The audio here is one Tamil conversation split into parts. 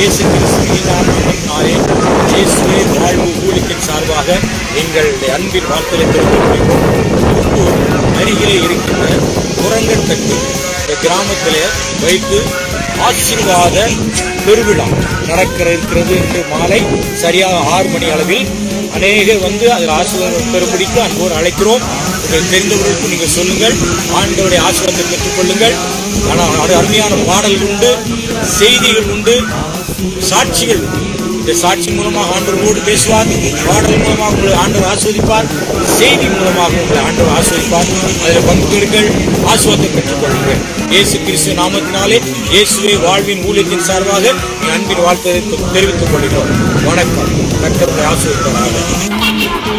இயேசு கிறிஸ்துவின் நாமத்தினாலே இயேசுவே வாழ்வு ஊழியத்தின் சார்பாக எங்களுடைய அன்பின் வார்த்தையை தெரிவித்துக் கொள்கிறோம் திருப்பூர் அருகிலே இருக்கின்ற குரங்கன்பட்டி இந்த கிராமத்திலே வைத்து ஆசீர்வாத பெருவிழா நடக்கிற இருக்கிறது என்று மாலை சரியாக ஆறு மணி அளவில் அநேகர் வந்து அதில் ஆசீர்வாதம் பெறும்படிக்கு அன்போடு அழைக்கிறோம் உங்களுக்கு தெரிந்தவர்களுக்கு நீங்கள் சொல்லுங்கள் ஆண்டவருடைய ஆசீர்வாதத்தை பெற்றுக்கொள்ளுங்கள் ஆனால் அது அருமையான பாடல்கள் உண்டு செய்திகள் உண்டு சாட்சிகள் உண்டு. இந்த சாட்சி மூலமாக ஆண்டவரோடு பேசுவார் பாடல் மூலமாக உங்களை ஆண்டவர் ஆஸ்வதிப்பார் செய்தி மூலமாக உங்களை ஆண்டவர் ஆஸ்வதிப்பார் அதில் பங்குகள் ஆசுவத்தை பெற்றுக் கொள்ளுங்கள் இயேசு கிறிஸ்து நாமத்தினாலே இயேசுவை வாழ்வின் ஊழியத்தின் சார்பாக என் அன்பின் வாழ்த்தை தெரிவித்துக் கொள்கிறோம் வணக்கம் கர்த்தருடைய ஆசிரியர்களாக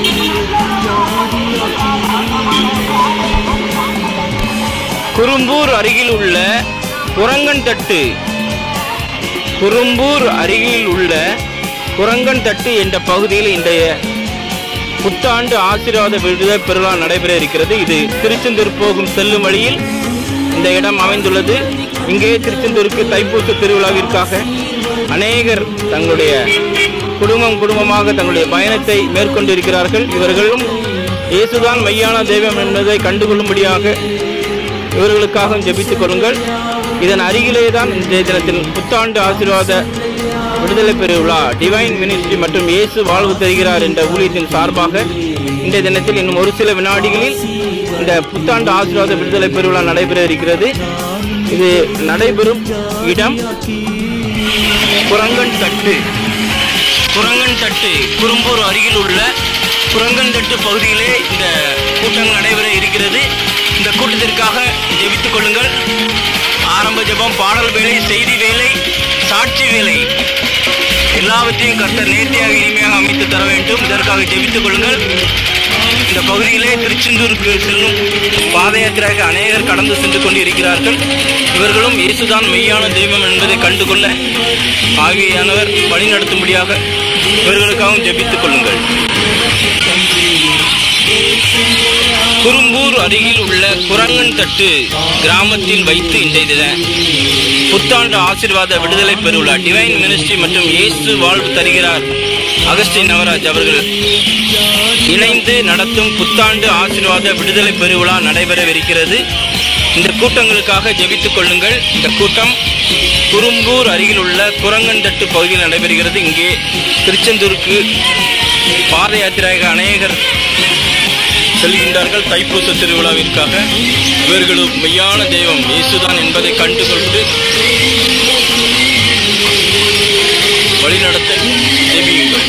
குறும்பூர் அருகில் உள்ள குரங்கன்தட்டு குறும்பூர் அருகில் உள்ள குரங்கன்தட்டு என்ற பகுதியில் இன்றைய புத்தாண்டு ஆசீர்வாத விடுதலை பெருவிழா நடைபெற இருக்கிறது இது திருச்செந்தூர் போகும் செல்லும் வழியில் இந்த இடம் அமைந்துள்ளது இங்கே திருச்செந்தூருக்கு தைப்பூச திருவிழாவிற்காக அநேகர் தங்களுடைய குடும்பம் குடும்பமாக தங்களுடைய பயணத்தை மேற்கொண்டிருக்கிறார்கள் இவர்களும் இயேசுதான் மெய்யான தெய்வம் என்பதை கண்டுகொள்ளும்படியாக இவர்களுக்காக ஜெபித்துக் கொள்ளுங்கள் இதன் அருகிலே தான் இந்த தினத்தில் புத்தாண்டு ஆசீர்வாத விடுதலை பெருவிழா டிவைன் மினிஸ்ட்ரி மற்றும் இயேசு வாழ்வு தருகிறார் என்ற ஊழியத்தின் சார்பாக இந்த தினத்தில் இன்னும் ஒரு சில வினாடிகளில் இந்த புத்தாண்டு ஆசீர்வாத விடுதலை பெருவிழா நடைபெற இருக்கிறது இது நடைபெறும் இடம் குரங்கன் தட்டு குரங்கன் தட்டு குறும்பூர் அருகில் உள்ள குரங்கன் தட்டு பகுதியிலே இந்த கூட்டங்கள் நடைபெற இருக்கிறது இந்த கூட்டத்திற்காக ஜெபித்துக் கொள்ளுங்கள் ஆரம்ப ஜெபம் பாடல் வேலை செய்தி வேலை சாட்சி வேலை எல்லாவற்றையும் கர்த்தர் நேர்த்தியாக இனிமையாக அமைத்து தர வேண்டும் இதற்காக ஜெபித்துக் கொள்ளுங்கள் இந்த பகுதியிலே திருச்செந்தூருக்கு செல்லும் பாத யாத்திரைக்கு அநேகர் கடந்து சென்று கொண்டு இருக்கிறார்கள் இவர்களும் இயேசுதான் மெய்யான தெய்வம் என்பதை கண்டுகொள்ள ஆகியானவர் வழிநடத்தும்படியாக இவர்களுக்காகவும் ஜெபித்துக் கொள்ளுங்கள் குறும்பூர் அருகில் உள்ள குரங்கன்தட்டு கிராமத்தில் வைத்து இன்றைய தின புத்தாண்டு ஆசீர்வாத விடுதலை பெருவிழா டிவைன் மினிஸ்ட்ரி மற்றும் இயேசு வாழ்வு தருகிறார் அகஸ்டின் நவராஜ் அவர்கள் இணைந்து நடத்தும் புத்தாண்டு ஆசீர்வாத விடுதலை பெருவிழா நடைபெறவிருக்கிறது இந்த கூட்டங்களுக்காக ஜெபித்துக் கொள்ளுங்கள் இந்த கூட்டம் குறும்பூர் அருகில் உள்ள குரங்கன்தட்டு பகுதியில் நடைபெறுகிறது இங்கே திருச்செந்தூருக்கு பாத யாத்திரையாக அநேகர் செல்கின்றார்கள் தைப்பூச திருவிழாவிற்காக இவர்களும் மெய்யான தெய்வம் இயேசுதான் என்பதை கண்டுகொண்டு வழிநடத்த ஜெபியுங்கள்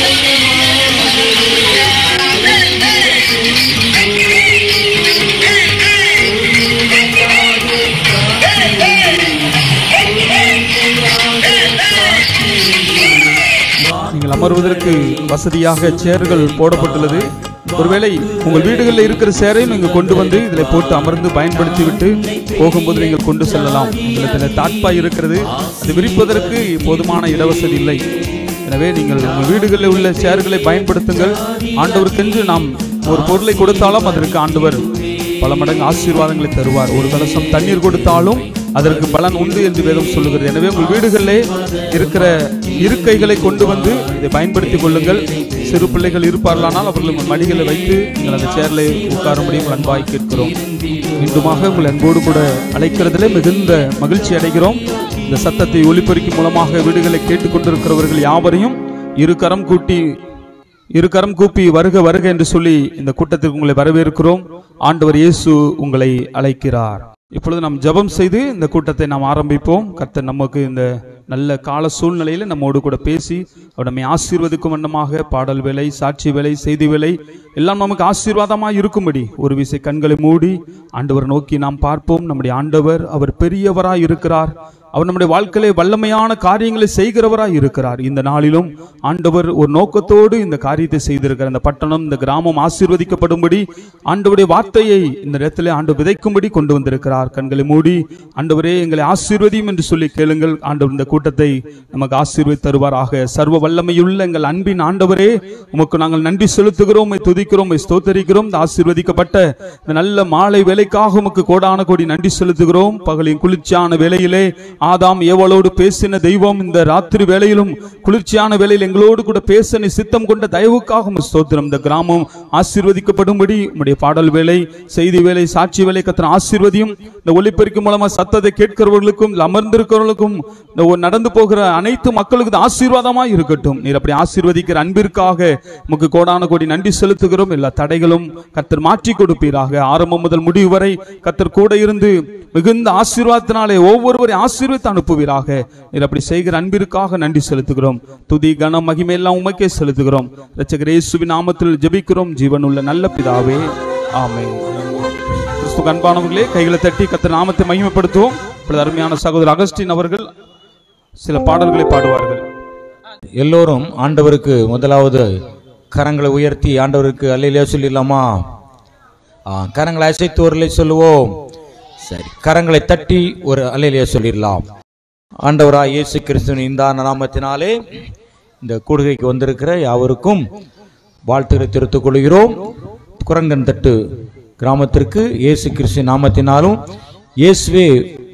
நீங்கள் அமர்வதற்கு வசதியாக சேர்கள் போடப்பட்டுள்ளது ஒருவேளை உங்கள் வீடுகளில் இருக்கிற சேரையும் நீங்கள் கொண்டு வந்து இதில் போட்டு அமர்ந்து பயன்படுத்தி விட்டு போகும்போது நீங்கள் கொண்டு செல்லலாம் உங்களுக்கு தாட்பாய் இருக்கிறது அது விரிப்பதற்கு போதுமான இடவசதி இல்லை எனவே நீங்கள் உங்கள் வீடுகளில் உள்ள சேர்களை பயன்படுத்துங்கள் ஆண்டவருக்கென்று நாம் ஒரு பொருளை கொடுத்தாலும் அதற்கு ஆண்டவர் பல மடங்கு ஆசீர்வாதங்களை தருவார் ஒரு கலசம் தண்ணீர் கொடுத்தாலும் அதற்கு பலன் உண்டு என்று வேதம் சொல்லுகிறது எனவே உங்கள் வீடுகளிலே இருக்கிற இருக்கைகளை கொண்டு வந்து இதை பயன்படுத்திக் கொள்ளுங்கள் சிறு பிள்ளைகள் இருப்பார்களானால் அவர்கள் உங்கள் மடிகளை வைத்து நீங்கள் அந்த சேர்ல உட்காரும்படி உங்கள் அன்பாய் கேட்கிறோம் மீண்டுமாக உங்கள் அன்போடு கூட அழைக்கிறதிலே மிகுந்த மகிழ்ச்சி அடைகிறோம் இந்த சத்தத்தை ஒலிபெருக்கி மூலமாக வீடுகளை கேட்டுக்கொண்டிருக்கிறவர்கள் யாவரையும் இரு கரம் கூட்டி இரு கரம் கூப்பி வருக வருக என்று சொல்லி இந்த கூட்டத்திற்கு உங்களை வரவேற்கிறோம் ஆண்டவர் இயேசு உங்களை அழைக்கிறார் இப்பொழுது நாம் ஜெபம் செய்து இந்த கூட்டத்தை நாம் ஆரம்பிப்போம் கர்த்தர் நமக்கு இந்த நல்ல கால சூழ்நிலையில நம்மோடு கூட பேசி அவர் நம்மை ஆசீர்வதிக்கும் வண்ணமாக பாடல் வேலை சாட்சி வேலை செய்தி வேலை எல்லாம் நமக்கு ஆசீர்வாதமாக இருக்கும்படி ஒரு விசை கண்களை மூடி ஆண்டவர் நோக்கி நாம் பார்ப்போம் நம்முடைய ஆண்டவர் அவர் பெரியவராய் இருக்கிறார் அவர் நம்முடைய வாழ்க்கையிலே வல்லமையான காரியங்களை செய்கிறவராய் இருக்கிறார் இந்த நாளிலும் ஆண்டவர் ஒரு நோக்கத்தோடு இந்த காரியத்தை செய்திருக்கிறார் இந்த பட்டணம் இந்த கிராமம் ஆசீர்வதிக்கப்படும்படி ஆண்டவருடைய வார்த்தையை இந்த இடத்திலே ஆண்டு விதைக்கும்படி கொண்டு வந்திருக்கிறார் கண்களை மூடி ஆண்டவரே எங்களை ஆசீர்வதியும் என்று சொல்லி கேளுங்கள் ஆண்டவர் இந்த கூட்டத்தை நமக்கு ஆசீர்வதி தருவாராக சர்வ வல்லமையுள்ள எங்கள் அன்பின் ஆண்டவரே உமக்கு நாங்கள் நன்றி செலுத்துகிறோம் உம்மை துதிக்கிறோம் உம்மை ஸ்தோத்தரிக்கிறோம் இந்த ஆசீர்வதிக்கப்பட்ட இந்த நல்ல மாலை வேலைக்காக உமக்கு கோடான கோடி நன்றி செலுத்துகிறோம் பகலின் குளிர்ச்சியான வேலையிலே ஆதாம் ஏவலோடு பேசின தெய்வம் இந்த ராத்திரி வேளையிலும் குளிர்ச்சியான வேளையில் எங்களோடு கூட பேச நீ சித்தம் கொண்ட தயவுக்காக உமக்கு ஸ்தோத்திரம் இந்த கிராமம் ஆசீர்வதிக்கப்படும்படி உம்முடைய பாடல் வேலை செய்தி வேலை சாட்சி வேலை கத்திர ஆசீர்வதியும் இந்த ஒளிப்பெருக்கி மூலமா சத்தத்தை கேட்கிறவர்களுக்கும் இல்ல அமர்ந்திருக்கிறவர்களுக்கும் இந்த ஒரு நடந்து போகிற அனைத்து மக்களுக்கு இது ஆசீர்வாதமாய் இருக்கட்டும் நீர் அப்படி ஆசீர்வதிக்கிற அன்பிற்காக உமக்கு கோடான கோடி நன்றி செலுத்துகிறோம் எல்லா தடைகளும் கத்தர் மாற்றி கொடுப்பீராக ஆரம்பம் முதல் முடிவு வரை கத்தர் கூட இருந்து மிகுந்த ஆசீர்வாதத்தினாலே ஒவ்வொருவரை ஆசீர்வதித்து அனுப்புவீராக நீர் அப்படி செய்கிற அன்பிற்காக நன்றி செலுத்துகிறோம் துதி கனம் மகிமை எல்லாம் உமக்கே செலுத்துகிறோம் இரட்சகர் இயேசுவின் நாமத்தில் ஜெபிக்கிறோம் ஜீவனுள்ள நல்ல பிதாவே ஆமென் கிறிஸ்துவ அன்பானவர்களே கைகளை தட்டி கத்தர் நாமத்தை மகிமைப்படுத்துவோம் இப்பொழுது அருமையான சகோதரர் அகஸ்டின் அவர்கள் சில பாடல்களை பாடுவார்கள் எல்லோரும் ஆண்டவருக்கு முதலாவது கரங்களை உயர்த்தி ஆண்டவருக்கு அல்லையிலே சொல்லிடலாமா ஆ, கரங்களை அசைத்து ஒரு அல்லை சொல்லுவோம் சரி கரங்களை தட்டி ஒரு அல்லையிலே சொல்லிடலாம் ஆண்டவராய் இயேசு கிறிஸ்துவின் இந்த நாமத்தினாலே இந்த கூடுகைக்கு வந்திருக்கிற யாவருக்கும் வாழ்த்துக்களை தெரிவித்துக் கொள்கிறோம் குரங்கன் தட்டு கிராமத்திற்கு இயேசு கிறிஸ்து நாமத்தினாலும் இயேசுவே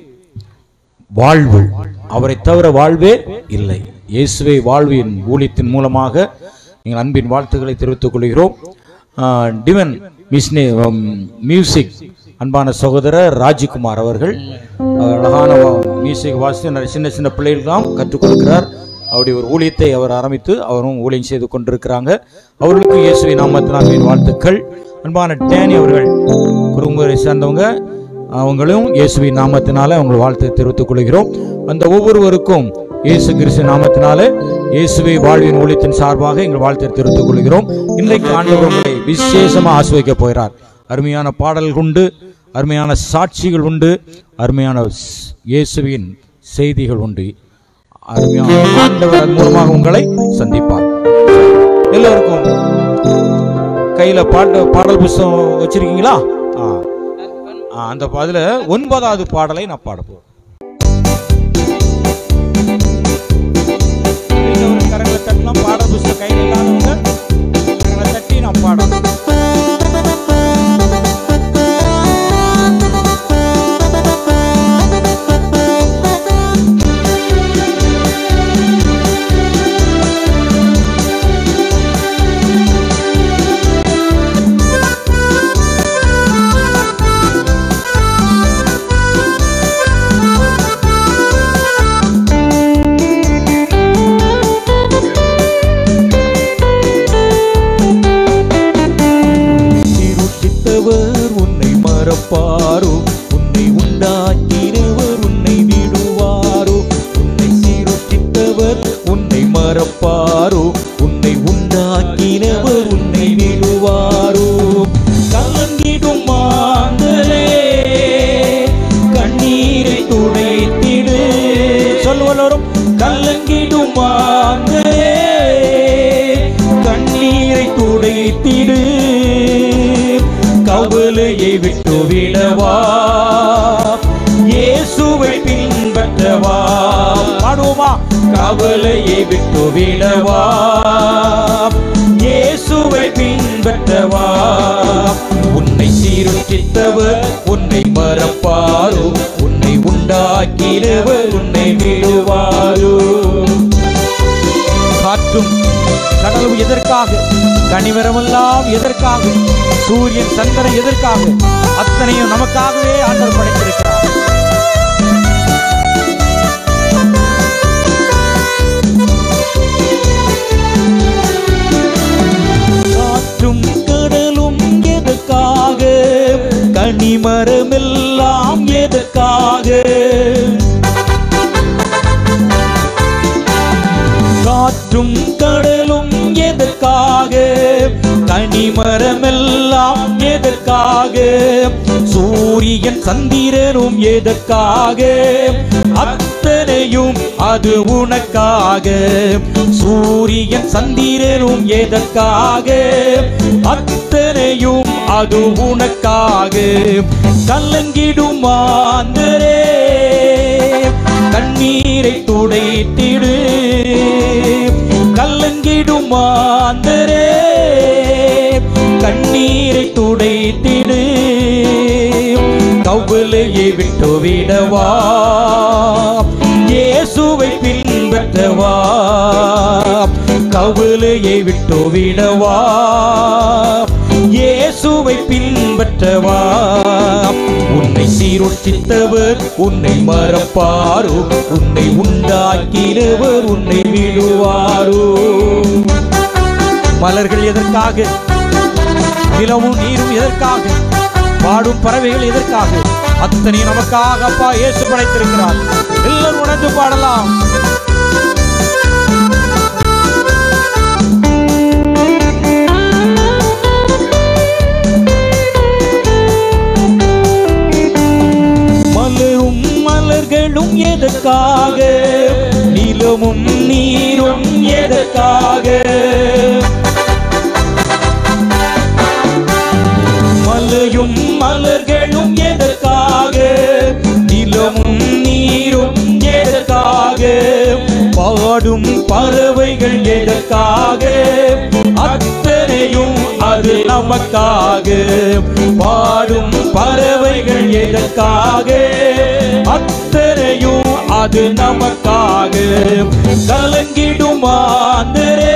வாழ்வு அவரை தவிர வாழ்வே இல்லை இயேசுவை வாழ்வின் ஊழியத்தின் மூலமாக எங்கள் அன்பின் வாழ்த்துக்களை தெரிவித்துக் கொள்கிறோம் ஆஹ், டிவன் மிஸ்னே உம், மியூசிக் அன்பான சகோதரர் ராஜ்குமார் அவர்கள் அவர் அழகான வா- மியூசிக் வாசித்து நிறைய சின்ன சின்ன பிள்ளைகளுக்கெல்லாம் கற்றுக் கொடுக்கிறார் அவருடைய ஒரு ஊழியத்தை அவர் ஆரம்பித்து அவரும் ஊழியம் செய்து கொண்டிருக்கிறாங்க அவர்களுக்கு இயேசுவை நாமத்தினால் என் வாழ்த்துக்கள் அன்பான டேனி அவர்கள் குறும்புரை சேர்ந்தவங்க அவங்களும் இயேசுவின் நாமத்தினால அவங்க வாழ்த்தை தெரிவித்துக் கொள்கிறோம் அந்த ஒவ்வொருவருக்கும் இயேசு கிறிஸ்து நாமத்தினால இயேசுவை வாழ்வின் ஊழியத்தின் சார்பாக எங்கள் வாழ்த்தை தெரிவித்துக் கொள்கிறோம் இன்றைக்கு ஆண்டவர் உங்களை விசேஷமா ஆசிர்வதிக்க போகிறார் அருமையான பாடல்கள் உண்டு அருமையான சாட்சிகள் உண்டு அருமையான ஸ்- இயேசுவின் செய்திகள் உண்டு அருமையான ஆண்டவர் அதன் மூலமாக உங்களை சந்திப்பார் எல்லோருக்கும் கையில பாட்டு பாடல் புஸ்தகம் வச்சிருக்கீங்களா ஆ. ஆ, அந்த ப- அதுல ஒன்பதாவது பாடலை நான் பாட போறேன் முடிந்தவரை கரங்களை தட்டலாம் பாடல் புஸ்தகம் கையில் இல்லாதவங்க கரங்களை தட்டி நான் பாடணும் சிருஷ்டித்தவர் உன்னை மறப்பாரோ உன்னை உண்டாக்கினவர் உன்னை விடுவாரோ உன்னை சிருஷ்டித்தவர் உன்னை மறப்பாரோ உன்னை உண்டாக்கினவர் உன்னை விடுவாரோ கலங்கிடும் மாந்தரே கண்ணீரை துடைத்திடு சொல்லுவலோரும் கலங்கிடும் மாந்தரே கண்ணீரை துடைத்திடு கவலையை விட்டு விடவா இயேசுவை பின்பற்றவா பாடுவோமா கவலையை விட்டு விடவா இயேசுவை பின்பற்றவா உன்னை சீருட்டித்தவர் உன்னை மறப்பாரோ உன்னை உண்டாக்கினவர் உன்னை விடுவாரோ காற்றும் கடலும் எதற்காக கனிமரமெல்லாம் எதற்காக சூரியன் சந்திரன் எதற்காக அத்தனையும் நமக்காகவே ஆண்டவர் படைத்திருக்கிறார் காற்றும் கடலும் எதற்காக கனிமரமெல்லாம் எதற்காக காற்றும் கடலும் எதற்காக கனிமரமெல்லாம் எதற்காக சூரியன் சந்திரனும் எதற்காக அத்தனையும் அது உனக்காக சூரியன் சந்திரனும் எதற்காக அத்தனையும் அது உனக்காக கலங்கிடும் மாந்தரே கண்ணீரை துடைத்திடு கலங்கிடும் மாந்தரே கண்ணீரை துடைத்திடு கவலையை விட்டு விடவா பின்பற்றவா கவலையை விட்டு விடவா இயேசுவை பின்பற்றவா உன்னை சீரொற்றித்தவர் உன்னை மறப்பாரோ உன்னை உண்டாக்கினவர் உன்னை விடுவாரோ மலர்கள் எதற்காக நிலவும் நீரும் எதற்காக பாடும் பறவைகள் எதற்காக அத்தனை நமக்காக அப்பா இயேசு படைத்திருக்கிறார் எல்லாரும் உணர்ந்து பாடலாம் மலரும் மலர்களும் எதற்காக நிலமும் நீரும் எதற்காக மலையும் மலர்களும் எதற்காக நிலமும் நீரும் எதற்காக பாடும் பறவைகள் எதற்காக அத்தனையும் அது நமக்காக பாடும் பறவைகள் எதற்காக அத்தனையும் அது நமக்காக கலங்கிடும் மாந்தரே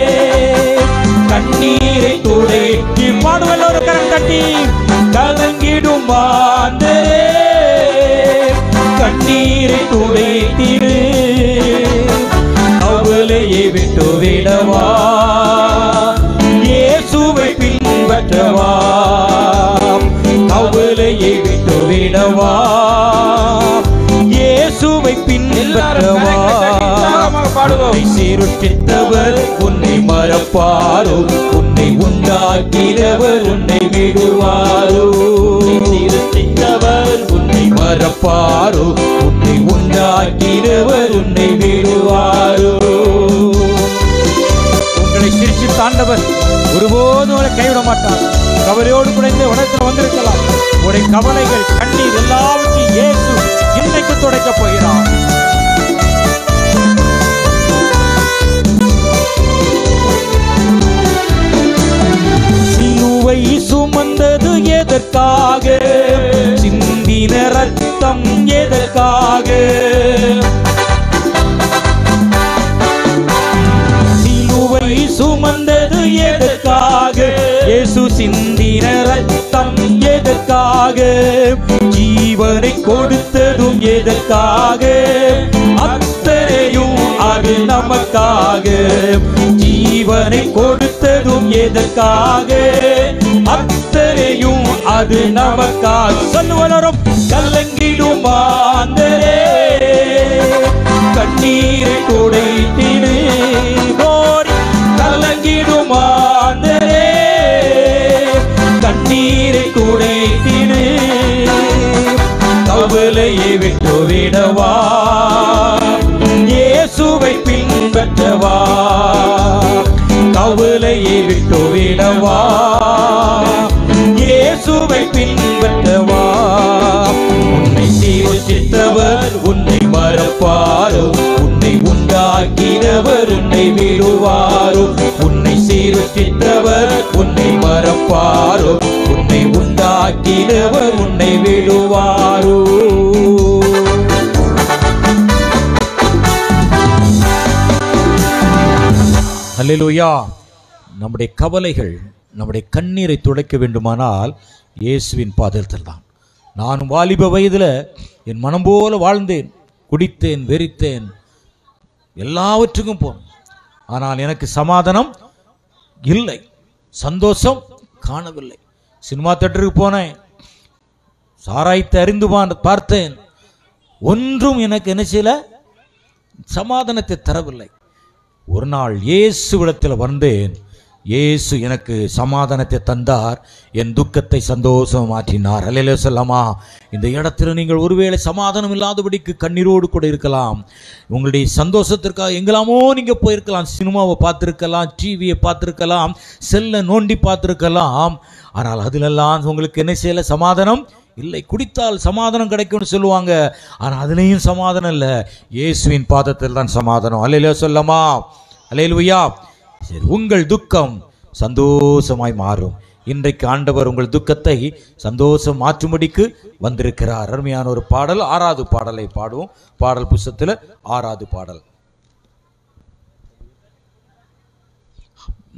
கண்ணீரை துடைத்து பாடுவல் ஒரு கரம் தட்டி கலங்கிடும் மாந்தரே கண்ணீரை துடைத்திடு கவலையை விட்டு விடவா இயேசுவை பின்பற்றவா கவலையை விட்டு விடவா இயேசுவை பின்பற்றவா உன்னை சீருற்றித்தவர் உன்னை மறப்பாரோ உன்னை உண்டாக்கினவர் உன்னை விடுவாரோ சீருற்றித்தவர் உன்னை மறப்பாரோ உன்னை உண்டாக்கினவர் உன்னை விடுவாரோ உங்களை சிரிச்சு தாண்டவர் ஒருபோதும் உங்களை கைவிட மாட்டார் கவலையோடு கூட இந்த உலகத்தில் வந்திருக்கலாம் உடைய கவலைகள் கண்ணீர் எல்லாவற்றையும் இயேசு இன்னைக்கு துடைக்கப் போகிறார் சிலுவை சுமந்தது எதற்காக சிந்தின ரத்தம் எதற்காக சிலுவை சுமந்தது எதற்காக இயேசு சிந்தின ரத்தம் எதற்காக ஜீவனை கொடுத்ததும் எதற்காக அத்தனையும் அது நமக்காக ஜீவனை கொடுத்ததும் எதற்காக அத்தனையும் அது நமக்காக சொல்லுவனரும் கலங்கிடும் மாந்தரே கண்ணீரை துடைத்திடு கோரி கலங்கிடும் மாந்தரே கண்ணீரை துடைத்திடு கவலையை விட்டு விடவா இயேசுவை பின்பற்றவா கவலையை விட்டு விடவா இயேசுவை பின்பற்றவா உன்னை சீர்திருத்தவர் உன்னை மறப்பாரோ உன்னை உண்டாக்கினவர் உன்னை விடுவாரோ உன்னை சீர்திருத்தவர் உன்னை மறப்பாரோ உன்னை உண்டாக்கினவர் உன்னை விடுவாரோ அல்லேலூயா நம்முடைய கவலைகள் நம்முடைய கண்ணீரை துடைக்க வேண்டுமானால் இயேசுவின் பாதத்தில் தான் நான் வாலிப வயதில் என் மனம் போல வாழ்ந்தேன் குடித்தேன் வெறித்தேன் எல்லாவற்றுக்கும் போனேன் ஆனால் எனக்கு சமாதானம் இல்லை சந்தோஷம் காணவில்லை சினிமா தேட்டருக்கு போனேன் சாராயத்தை அறிந்து பா- பார்த்தேன் ஒன்றும் எனக்கு என்ன செய்யல சமாதானத்தை தரவில்லை ஒரு நாள் இயேசுவிடத்தில் வந்தேன் இயேசு எனக்கு சமாதானத்தை தந்தார் என் துக்கத்தை சந்தோஷம் மாற்றினார் அல்லையில சொல்லாமா இந்த இடத்துல நீங்கள் ஒருவேளை சமாதானம் இல்லாதபடிக்கு கண்ணீரோடு கூட இருக்கலாம் உங்களுடைய சந்தோஷத்திற்காக எங்கெல்லாமோ நீங்கள் போயிருக்கலாம் சினிமாவை பார்த்துருக்கலாம் டிவியை பார்த்துருக்கலாம் செல்லை நோண்டி பார்த்துருக்கலாம் ஆனால் அதிலெல்லாம் உங்களுக்கு என்ன செய்யல சமாதானம் இல்லை குடித்தால் சமாதானம் கிடைக்கும்னு சொல்லுவாங்க ஆனால் அதுலேயும் சமாதானம் இல்லை இயேசுவின் பாதத்தில் தான் சமாதானம் அல்லையில சொல்லமா அல்லையிலுயா சரி உங்கள் துக்கம் சந்தோஷமாய் மாறும் இன்றைக்கு ஆண்டவர் உங்கள் துக்கத்தை சந்தோஷம் மாற்றும்படிக்கு வந்திருக்கிறார் அருமையான ஒரு பாடல் ஆறாவது பாடலை பாடுவோம் பாடல் புஸ்தத்தில் ஆறாவது பாடல்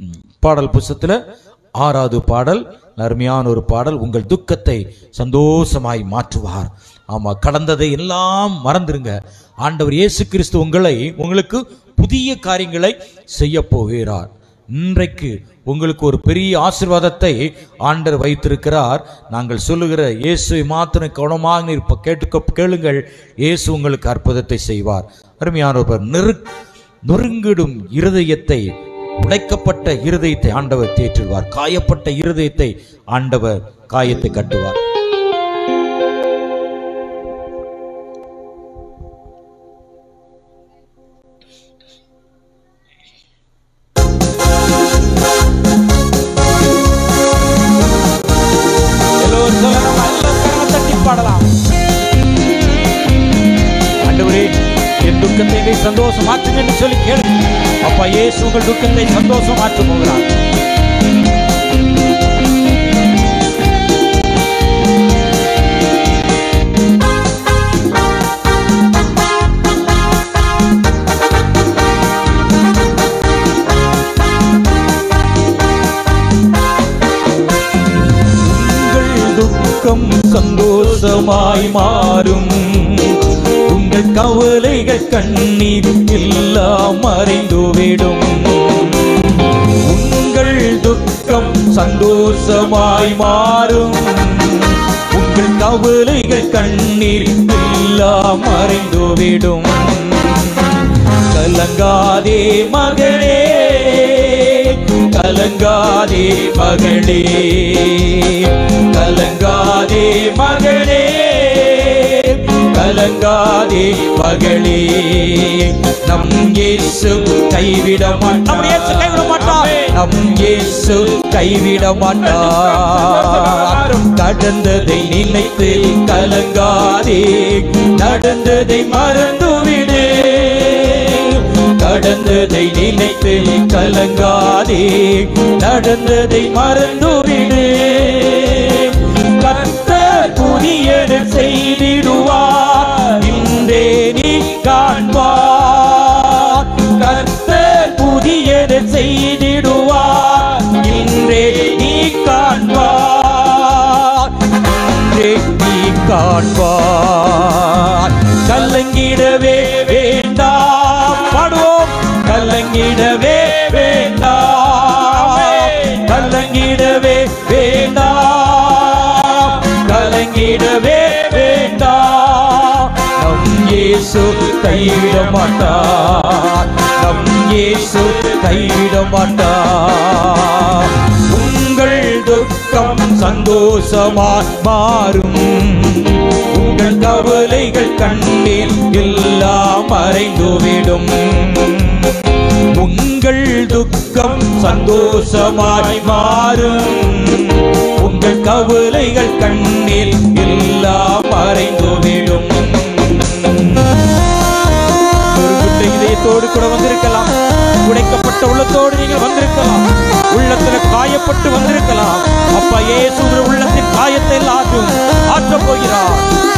ம், பாடல் புஸ்தத்துல ஆறாவது பாடல் அருமையான ஒரு பாடல் உங்கள் துக்கத்தை சந்தோஷமாய் மாற்றுவார் ஆமா கடந்ததை எல்லாம் மறந்துருங்க ஆண்டவர் இயேசு கிறிஸ்து உங்களை உங்களுக்கு புதிய காரியங்களை செய்ய போகிறார் இன்றைக்கு உங்களுக்கு ஒரு பெரிய ஆசீர்வாதத்தை ஆண்டவர் வைத்திருக்கிறார் நாங்கள் சொல்லுகிற இயேசுவை மாத்திரம் கவனமாக நீர் இப்ப கேட்டுக்க கேளுங்கள் இயேசு உங்களுக்கு அற்புதத்தை செய்வார் அருமையானவர் நெரு நொறுங்கிடும் இருதயத்தை உடைக்கப்பட்ட இருதயத்தை ஆண்டவர் தேற்றுவார் காயப்பட்ட இருதயத்தை ஆண்டவர் காயத்தை கட்டுவார் எல்லோரும் சொல்லணும் எல்லாம் கரங்களை தட்டி பாடலாம் ஆண்டவரே என் துக்கத்தை நீ சந்தோஷம் மாற்றுங்க என்று சொல்லி கேளு அப்பா இயேசு உங்கள் துக்கத்தை சந்தோஷம் மாற்ற போகிறார் உங்கள் துக்கம் சந்தோஷமாய் மாறும் உங்கள் கவலைகள் கண்ணீர் எல்லாம் மறைந்துவிடும் உங்கள் துக்கம் சந்தோஷமாய் மாறும் உங்கள் கவலைகள் கண்ணீர் எல்லாம் மறைந்துவிடும் கலங்காதே மகளே கலங்காதே மகளே கலங்காதே மகளே கலங்காதே மகளே நம் இயேசு கைவிட நம்ம இயேசு கைவிட மாட்டார். நம் இயேசு கைவிட மாட்டார் கடந்ததை நினைத்து கலங்காதே நடந்ததை மறந்துவிடு கடந்ததை நினைத்து கலங்காதே நடந்ததை மறந்துவிடு கர்த்தர் புதியது செய்திடுவார் இன்றே நீ காண்பார் கர்த்தர் புதியது செய்திடுவார் இன்றே நீ காண்பார் இன்றே நீ காண்பார் கலங்கிடவே வேண்டாம் பாடுவோம் கலங்கிடவே வேண்டாம் கலங்கிடவே வேண்டாம் கலங்கிடவே வேண்டாம் நம் இயேசு கைவிட மாட்டார் நம் இயேசு கைவிட மாட்டார் உங்கள் துக்கம் சந்தோஷமாய் மாறும் உங்கள் கவலைகள் கண்ணீர் எல்லாம் மறைந்துவிடும் உங்கள் துக்கம் சந்தோஷமாய் மாறும் உங்கள் கவலைகள் கண்ணீர் எல்லாம் மறைந்துவிடும் நொறுங்குண்ட இதயத்தோடு கூட வந்திருக்கலாம் உடைக்கப்பட்ட உள்ளத்தோடு நீங்கள் வந்திருக்கலாம் உள்ளத்துல காயப்பட்டு வந்திருக்கலாம் அப்பா இயேசு உங்கள் உள்ளத்தின் காயத்தை எல்லாம் ஆற்றப் போகிறார்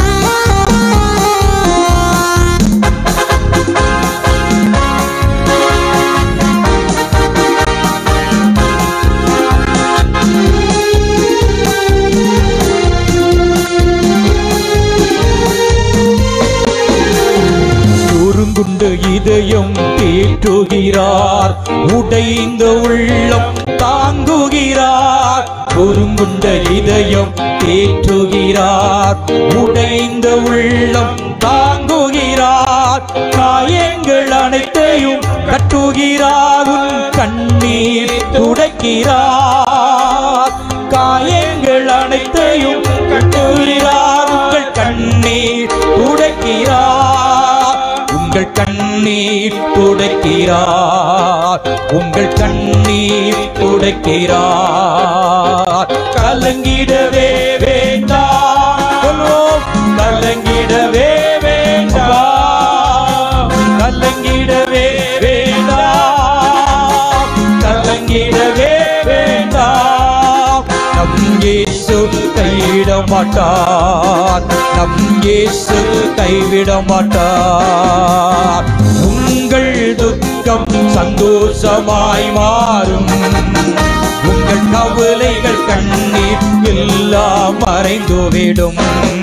சுருங்குண்டு இதயம் தேற்றுகிறார் உடைந்த உள்ளம் தாங்குகிறார் குறுங்குண்ட இதயம் தேற்றுகிறார் உடைந்த உள்ளம் தாங்குகிறார் காயங்கள் அனைத்தையும் கட்டுகிறார் உன் கண்ணீர் துடைக்கிறார் காயங்கள் அனைத்தையும் கட்டுகிறார் உங்கள் கண்ணீர் துடைக்கிறார் உங்கள் கண்ணீர் துடைக்கிறார் உங்கள் கண்ணீர் துடைக்கிறார் கலங்கிடவே வேண்டாம் சொல்லுவோம் கலங்கிடவே வேண்டாம் கலங்கிடவே வேண்டாம் கலங்கிடவே வேண்டாம் நம் இயேசு கைவிட மாட்டார் நம் இயேசு கைவிட மாட்டார் உங்கள் துக்க துக்கம் சந்தோஷமாய் மாறும் உங்கள் கவலைகள் கண்ணீர் எல்லாம் மறைந்துவிடும்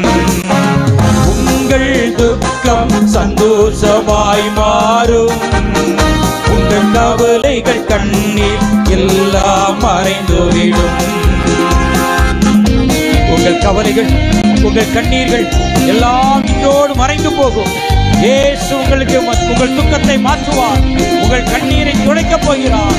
உங்கள் துக்கம் சந்தோஷமாய் மாறும் உங்கள் கவலைகள் கண்ணீர் எல்லாம் மறைந்துவிடும் உங்கள் கவலைகள் உங்கள் கண்ணீர்கள் எல்லாம் இன்றோடு மறைந்து போகும் இயேசு உங்களுக்கு ம- உங்கள் துக்கத்தை மாற்றுவார் உங்கள் கண்ணீரை துடைக்கப் போகிறார்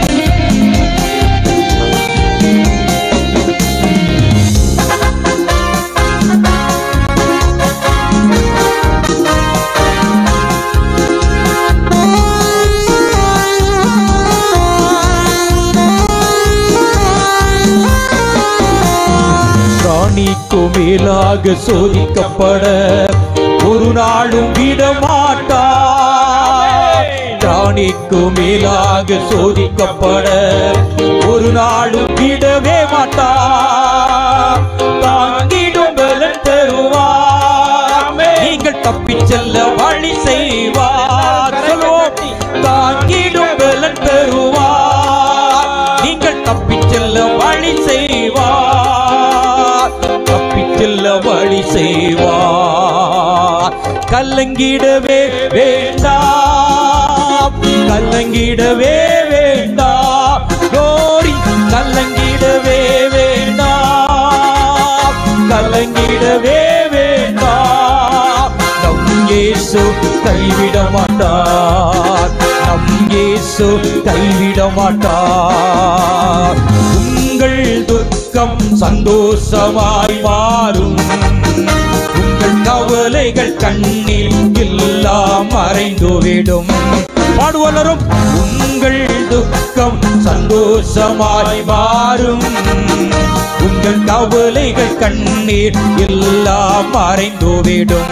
ராணிக்கு மேலாக சோதிக்கப்பட ஒரு நாளும் விடமாட்டார் ராணிக்கு மேலாக சோதிக்கப்பட ஒரு நாளும் விடவே மாட்டார் தாங்கிடும் பலன் தருவார் நீங்கள் தப்பிச் செல்ல வழி செய்வார் சொல்லுவோம் தாங்கிடும் பலன் தருவார் நீங்கள் தப்பிச் செல்ல வழி செய்வார் தப்பிச் செல்ல வழி செய்வார் கலங்கிடவே வேண்டாம் கலங்கிடவே வேண்டாம் கோரி கலங்கிடவே வேண்டாம் கலங்கிடவே வேண்டாம் நம் இயேசு கைவிட மாட்டார் நம் இயேசு கைவிட மாட்டார் உங்கள் துக்கம் சந்தோஷமாய் மாறும் உங்கள் கவலைகள் கண்ணீர் எல்லாம் மறைந்துவிடும் பாடுவலரும் உங்கள் துக்கம் சந்தோஷமாய் மாறும் உங்கள் கவலைகள் கண்ணீர் எல்லாம் மறைந்துவிடும்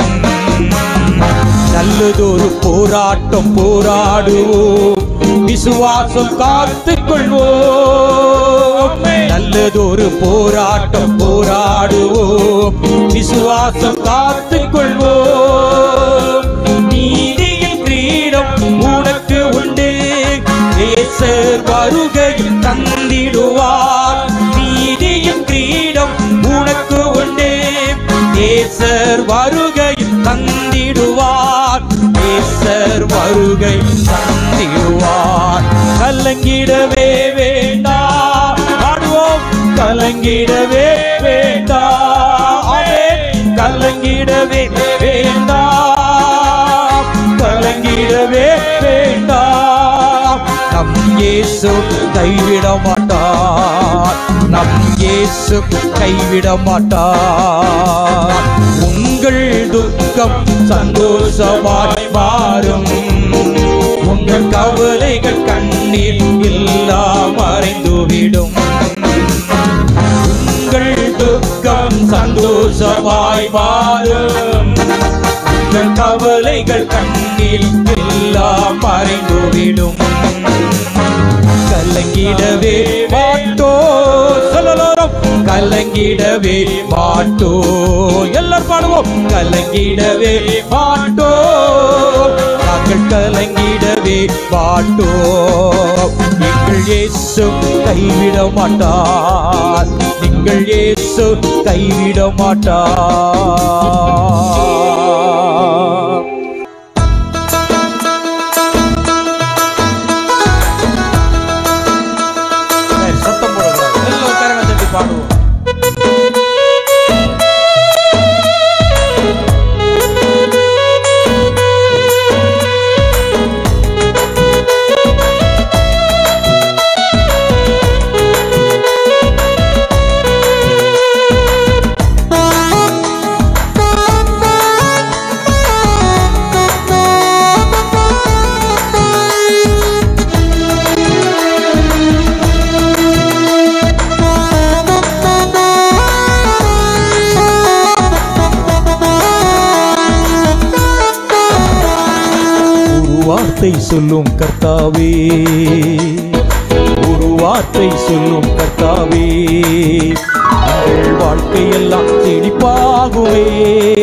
நல்லதொரு போராட்டம் போராடுவோம் விசுவாசம் காத்துக் கொள்வோம் நல்லதொரு போராட்டம் போராடுவோம் விசுவாசம் காத்துக் கொள்வோம் நீதியின் கிரீடம் உனக்கு உண்டு நேசர் வருகையில் தந்திடுவார் நீதியின் கிரீடம் உனக்கு உண்டு நேசர் வருகையில் தந்திடுவார் நேசர் வருகை தந்திடுவார் கலங்கிடவே வேண்டாம் பாடுவோம் கலங்கிடவே வேண்டாம் ஆமென். கலங்கிடவே வேண்டாம் கலங்கிடவே வேண்டாம் நம் இயேசு கைவிட மாட்டார் நம் இயேசு கைவிட மாட்டார் உங்கள் துக்கம் சந்தோஷமாய் மாறும் உங்கள் கவலைகள் கண்ணீர் எல்லாம் மறைந்துவிடும் உங்கள் துக்கம் சந்தோஷமாய் மாறும் உங்கள் கவலைகள் கண்ணீர் எல்லாம் மறைந்துவிடும் கலங்கிடவே மாட்டோ சொல்லலோரம் கலங்கிடவே மாட்டோ எல்லாரும் பாடுவோம் கலங்கிடவே மாட்டோ நாங்கள் கலங்கிடவே மாட்டோ எங்கள் இயேசு கைவிட மாட்டார் நீங்கள் இயேசு கைவிட மாட்டார் சரி, சத்தம் போடக்கூடாது எல்லோரும் கரங்களை தட்டி பாடுவோம் ஒரு வார்த்தை சொல்லும் கர்த்தாவே ஒரு வார்த்தை சொல்லும் கர்த்தாவே எங்கள் வாழ்க்கையெல்லாம் செழிப்பாகுவே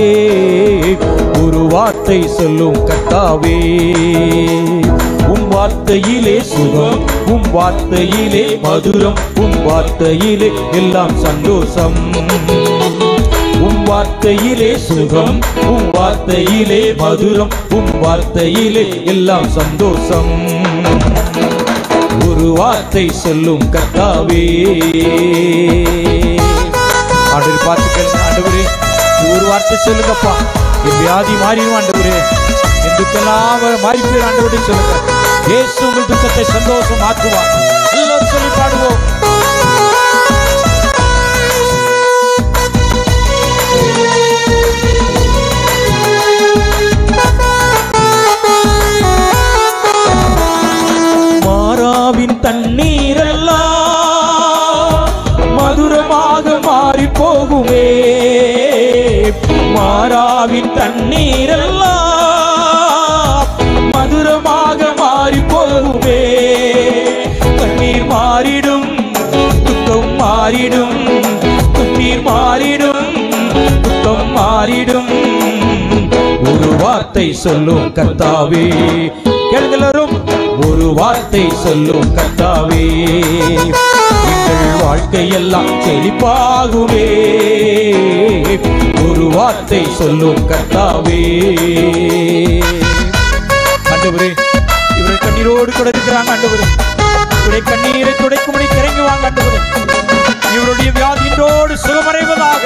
ஒரு வார்த்தை சொல்லும் கர்த்தாவே உம் வார்த்தையிலே சுகம் உம் வார்த்தையிலே மதுரம் உம் வார்த்தையிலே எல்லாம் சந்தோஷம் உம் வார்த்தையிலே சுகம் உம் வார்த்தையிலே மதுரம் உம் வார்த்தையிலே எல்லாம் சந்தோஷம் ஒரு வார்த்தை சொல்லும் கர்த்தாவே ஆண்டவர் பார்த்து கேளுங்க ஆண்டவரே ஒரு வார்த்தை சொல்லுங்கப்பா என் வியாதி மாறிடும் ஆண்டவரே என் துக்கெல்லாம் மாறி போயிடும் ஆண்டவரே சொல்லுங்க இயேசு உங்கள் துக்கத்தை சந்தோஷம் மாற்றுவார் எல்லோரும் சொல்லி பாடுவோம் மாறாவின் தண்ணீரெல்லாம் மதுரமாக மாறி போகுமே மாறாவின் தண்ணீரெல்லாம் மதுரமாக மாறி போகுமே கண்ணீர் மாறிடும் துக்கம் மாறிடும் கண்ணீர் மாறிடும் துக்கம் மாறிடும் ஒரு வார்த்தை சொல்லும் கர்த்தாவே கேளுங்களரும் ஒரு வார்த்தை சொல்லும் கர்த்தாவே எங்கள் வாழ்க்கையெல்லாம் செழிப்பாகுமே ஒரு வார்த்தை சொல்லும் கர்த்தாவே ஆண்டவரே இவரை கண்ணீரோடு கூட இருக்கிறாங்க ஆண்டவரே இவரை கண்ணீரை துடைக்கும்படி கிறங்கி வாங்க ஆண்டவரே இவருடைய வியாதியின்றோடு சுகமடைவதாக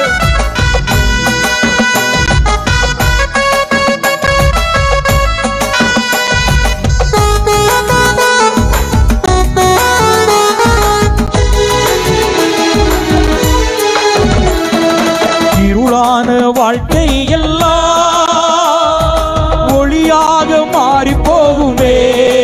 இருளான வாழ்க்கை எல்லாம் ஒளியாக மாறி போகுமே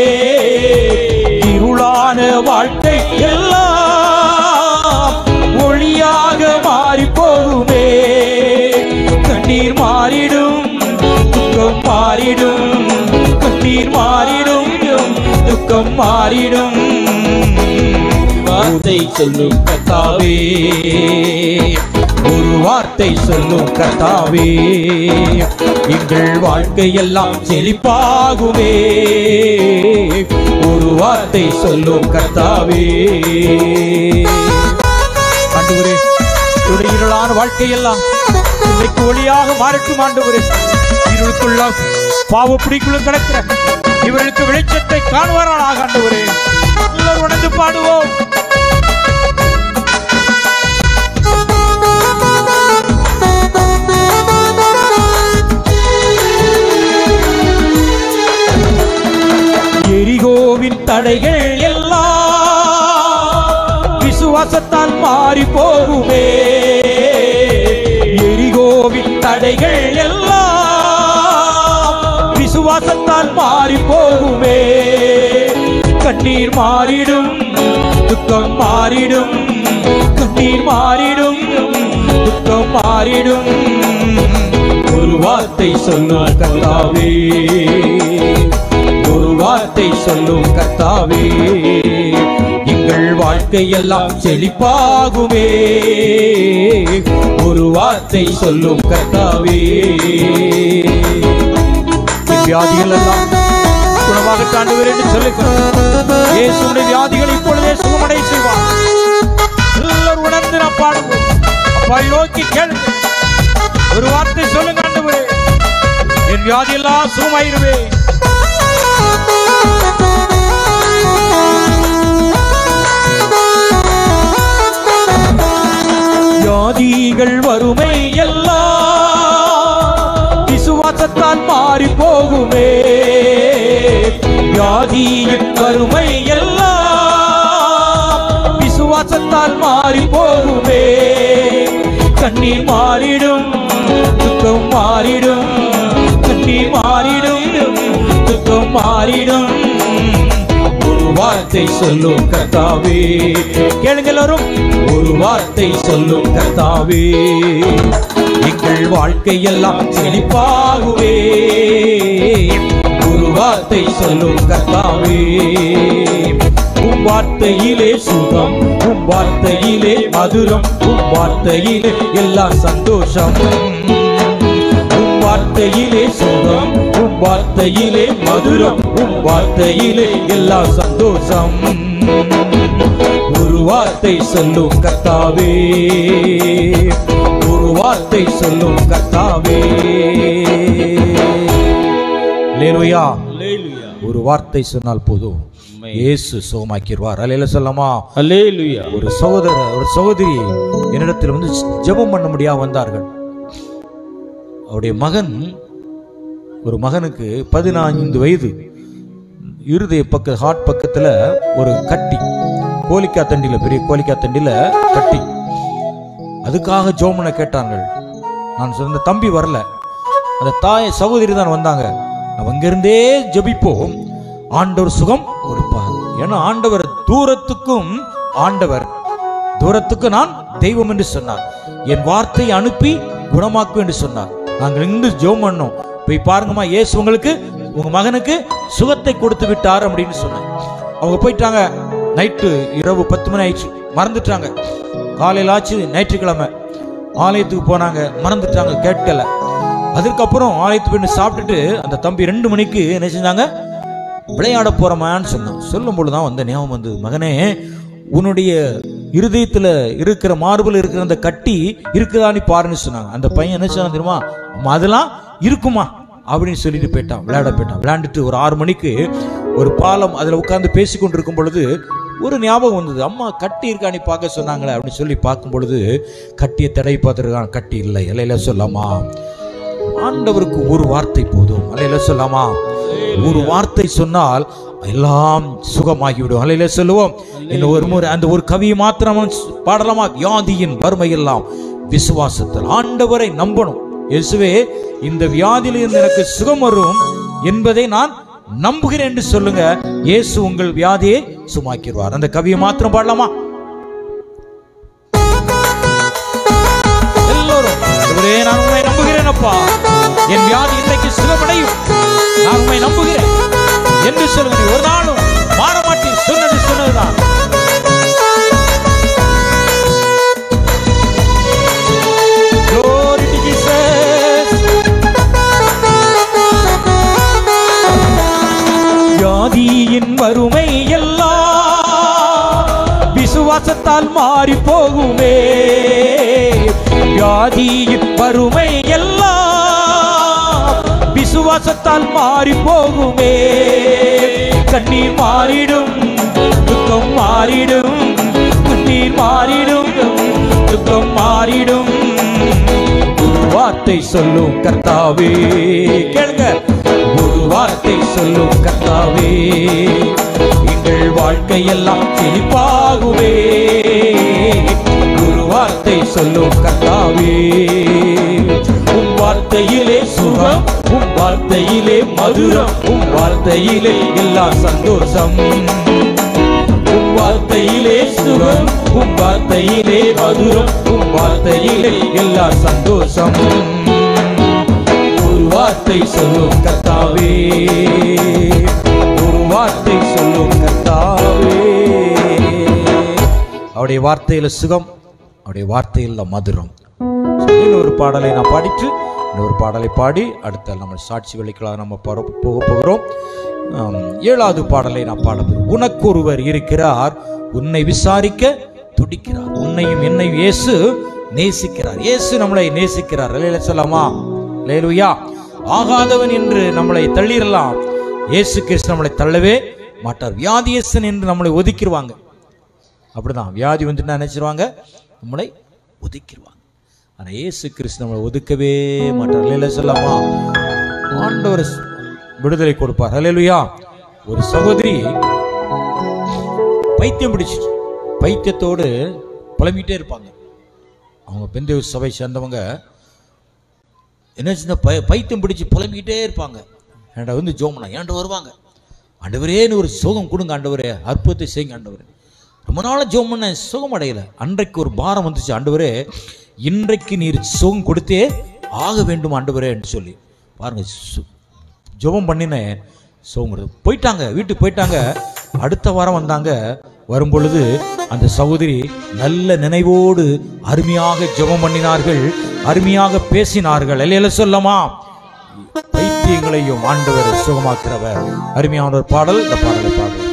இருளான வாழ்க்கை எல்லாம் ஒளியாக மாறி போகுமே கண்ணீர் மாறிடும் துக்கம் மாறிடும் கண்ணீர் மாறிடும் துக்கம் மாறிடும் வார்த்தை சொல்லும் கத்தாவே ஒரு வார்த்தை சொல்லும் கத்தாவே எங்கள் வாழ்க்கையெல்லாம் செழிப்பாகுமே ஒரு வார்த்தை சொல்லும் கத்தாவே ஆண்டவரே இவருடைய இருளான வாழ்க்கையெல்லாம் இன்றைக்கு ஒளியாக மாறட்டும் ஆண்டவரே இருளுக்குள்ள பாவ பிடிக்குள்ள கிடக்கிற இவர்களுக்கு வெளிச்சத்தை காணுவாராக ஆண்டவரே எல்லாரும் உணர்ந்து பாடுவோம் எரிகோவின் தடைகள் எல்லாம் விசுவாசத்தால் மாறி போகுமே எரிகோவின் தடைகள் எல்லாம் விசுவாசத்தால் மாறி போகுமே கண்ணீர் மாறிடும் துக்கம் மாறிடும் கண்ணீர் மாறிடும் துக்கம் மாறிடும் ஒரு வார்த்தை சொல்லும் கர்த்தாவே ஒரு வார்த்தை சொல்லும் கர்த்தாவே எங்கள் வாழ்க்கையெல்லாம் செழிப்பாகுமே ஒரு வார்த்தை சொல்லும் கர்த்தாவே என் வியாதிகள் எல்லாம் குணமாக தாண்டுவர் என்று சொல்லுகிறோம் இயேசுடைய வியாதிகள் இப்பொழுதே சுகமடை செய்வார் எல்லாரும் உணர்ந்து நான் பாடுவோம் அப்பா நோக்கி கேளுங்க ஒரு வார்த்தை சொல்லுங்க ஆண்டவரே என் வியாதி எல்லாம் சுகமாயிருவே வியாதிகள் வறுமை எல்லாம் விசுவாசத்தால் மாறி போகுமே வியாதியின் வறுமை எல்லாம் விசுவாசத்தால் மாறி போகுமே கண்ணீர் மாறிடும் துக்கம் மாறிடும் கண்ணீர் மாறிடும் துக்கம் மாறிடும் ஒரு வார்த்தை சொல்லும் கர்த்தாவே கேளுங்க எல்லாரும் ஒரு வார்த்தை சொல்லும் கர்த்தாவே எங்கள் வாழ்க்கையெல்லாம் செழிப்பாகுவே ஒரு வார்த்தை சொல்லும் கர்த்தாவே உம் வார்த்தையிலே சுகம் உம் வார்த்தையிலே மதுரம் உம் வார்த்தையிலே எல்லாம் சந்தோஷம் உம் வார்த்தையிலே சுகம் உம் வார்த்தையிலே மதுரம் உம் வார்த்தையிலே எல்லா சந்தோஷம் ஒரு வார்த்தை சொல்லும் கர்த்தாவே ஒரு வார்த்தை சொல்லும் கர்த்தாவே லேலுயா ஒரு வார்த்தை சொன்னால் போதும் இயேசு சுகமாக்கிடுவார் அலையில சொல்லமா அல்லேலுயா ஒரு சகோதர ஒரு சகோதரி என்னிடத்தில் வந்து ஜெபம் பண்ண முடியாம வந்தார்கள் அவருடைய மகன் ஒரு மகனுக்கு பதினான்கு வயது இருதய பக்க ஹார்ட் பக்கத்துல ஒரு கட்டி கோலிக்கா தண்டில பெரிய கோலிக்கா தண்டில கட்டி அதுக்காக ஜோமனை கேட்டார்கள் நான் சொன்ன தம்பி வரல அந்த தாய் சகோதரி தான் வந்தாங்க நம்ம இங்கிருந்தே ஜெபிப்போம் ஆண்டவர் சுகம் கொடுப்பார் ஏன்னா ஆண்டவர் தூரத்துக்கும் ஆண்டவர் தூரத்துக்கு நான் தெய்வம் என்று சொன்னார் என் வார்த்தையை அனுப்பி குணமாக்கும் என்று சொன்னார் நாங்கள் இங்கு ஜெபம் பண்ணோம் போய் பாருங்கம்மா இயேசு உங்களுக்கு உங்க மகனுக்கு சுகத்தை கொடுத்து விட்டார் அப்படின்னு சொன்னாங்க அவங்க போயிட்டாங்க நைட்டு இரவு பத்து மணி ஆயிடுச்சு மறந்துட்டாங்க காலையில் ஆச்சு ஞாயிற்றுக்கிழமை ஆலயத்துக்கு போனாங்க மறந்துட்டாங்க கேட்கல அதுக்கப்புறம் ஆலயத்துக்கு போய் சாப்பிட்டுட்டு அந்த தம்பி ரெண்டு மணிக்கு என்ன செஞ்சாங்க விளையாட போறோமான்னு சொன்னான் சொல்லும் பொழுதுதான் வந்த ஞாபகம் வந்து மகனே உன்னுடைய இருதயத்துல இருக்கிற மார்பில் இருக்கிற அந்த கட்டி இருக்குதான்னு பாருன்னு சொன்னாங்க அந்த பையன் என்ன சொன்னான் தெரியுமா அம்மா அதெல்லாம் இருக்குமா அப்படின்னு சொல்லிட்டு போயிட்டான் விளையாட போயிட்டான் விளையாண்டுட்டு ஒரு ஆறு மணிக்கு ஒரு பாலம் அதுல உட்கார்ந்து பேசி கொண்டிருக்கும் பொழுது ஒரு ஞாபகம் வந்தது அம்மா கட்டி இருக்கான்னு பார்க்க சொன்னாங்களே அப்படின்னு சொல்லி பார்க்கும் பொழுது கட்டியை தடை பார்த்துருக்கான் கட்டி இல்லை இலையில சொல்லாமா ஆண்டவருக்கு ஒரு வார்த்தை போதும் அலையில சொல்லாமா ஒரு வார்த்தை சொன்னால் எல்லாம் சுகமாகிவிடும் அலையில சொல்லுவோம் இந்த ஒரு முறை அந்த ஒரு கவியை மாத்திரம் பாடலாமா வியாதியின் வறுமை எல்லாம் விசுவாசத்தில் ஆண்டவரை நம்பணும் இயேசுவே இந்த வியாதியிலிருந்து எனக்கு சுகம் வரும் என்பதை நான் நம்புகிறேன் என்று சொல்லுங்க இயேசு உங்கள் வியாதியை சுமாக்கிடுவார் அந்த கவியை மாத்திரம் பாடலாமா எல்லோரும் ஆண்டவரே, நான் உண்மை நம்புகிறேன் அப்பா என் வியாதி இன்றைக்கு சுகமடையும் நான் உண்மை நம்புகிறேன் என்று சொல்லுங்க நீ ஒரு நாளும் மாற மாட்டேன் சொன்னது சொன்னதுதான் Glory to Jesus. வியாதியின் வறுமை எல்லாம் விசுவாசத்தால் மாறி போகுமே வியாதியின் வறுமை எல்லாம் விசுவாசத்தால் மாறி போகுமே கண்ணீர் மாறிடும் துக்கம் மாறிடும் கண்ணீர் மாறிடும் துக்கம் மாறிடும் ஒரு வார்த்தை சொல்லும் கர்த்தாவே கேளுங்க ஒரு வார்த்தை சொல்லும் கர்த்தாவே எங்கள் வாழ்க்கையெல்லாம் செழிப்பாகுவே ஒரு வார்த்தை சொல்லும் கர்த்தாவே உம் வார்த்தையிலே சுகம் உம் வார்த்தையிலே மதுரம் உம் வார்த்தையிலே எல்லா சந்தோஷம் உம் வார்த்தையிலே சுகம் உம் வார்த்தையிலே மதுரம் உம் வார்த்தையிலே எல்லா சந்தோஷம் ஒரு வார்த்தை சொல்லும் கர்த்தாவே ஒரு வார்த்தை சொல்லும் கர்த்தாவே அவருடைய வார்த்தையில சுகம் அவருடைய வார்த்தையில் மதுரம் இன்னொரு பாடலை நான் பாடிட்டு இன்னொரு பாடலை பாடி அடுத்த நம்ம சாட்சி வெளிக்கலாக நம்ம பர- போக போகிறோம் ஆம், ஏழாவது பாடலை நான் பாட போகிறோம் உனக்கு ஒருவர் இருக்கிறார் உன்னை விசாரிக்க துடிக்கிறார் உன்னையும் என்னையும் இயேசு நேசிக்கிறார் இயேசு நம்மளை நேசிக்கிறார் இல்லையா சொல்லாமா லேலுயா ஆகாதவன் என்று நம்மளை தள்ளிடலாம் இயேசு கிறிஸ்து நம்மளை தள்ளவே மாட்டார் வியாதியஸ்தன் என்று நம்மளை ஒதுக்கிடுவாங்க அப்படிதான் வியாதி வந்துட்டு நினைச்சிருவாங்க நம்மளை ஒதுக்கிடுவாங்க ஆனா இயேசு கிறிஸ்து நம்மளை ஒதுக்கவே மாட்டார் இல்லையா சொல்லாமா ஆண்டவர் விடுதலை கொடுப்பார் அல்லேலூயா ஒரு சகோதரி பைத்தியம் பிடிச்சிட்டு பைத்தியத்தோடு புலம்பிக்கிட்டே இருப்பாங்க அவங்க பெந்தை சபை சேர்ந்தவங்க என்ன சின்ன பை பைத்தியம் பிடிச்சு புலம்பிக்கிட்டே இருப்பாங்க என்கிட்ட வந்து ஜோமனா ஏன்ட்டு வருவாங்க ஆண்டவரேன்னு ஒரு சுகம் கொடுங்க ஆண்டவரே அற்புதத்தை செய்யுங்க ஆண்டவரே ரொம்ப நாளாக ஜோம் பண்ண சுகம் அடையல அன்றைக்கு ஒரு பாரம் வந்துச்சு ஆண்டவரே இன்றைக்கு நீர் சுகம் கொடுத்தே ஆக வேண்டும் ஆண்டவரே என்று சொல்லி பாருங்க சு- ஜெபம் பண்ணினேன் சுகம் கொடுத்து போயிட்டாங்க வீட்டுக்கு போயிட்டாங்க அடுத்த வாரம் வந்தாங்க வரும்பொழுது அந்த சகோதரி நல்ல நினைவோடு அருமையாக ஜெபம் பண்ணினார்கள் அருமையாக பேசினார்கள் இல்லையில சொல்லமா பைத்தியம் பைத்தியங்களையும் ஆண்டவர் சுகமாக்குறவர் அருமையான ஒரு பாடல் இந்த பாடலை பாடுவோம்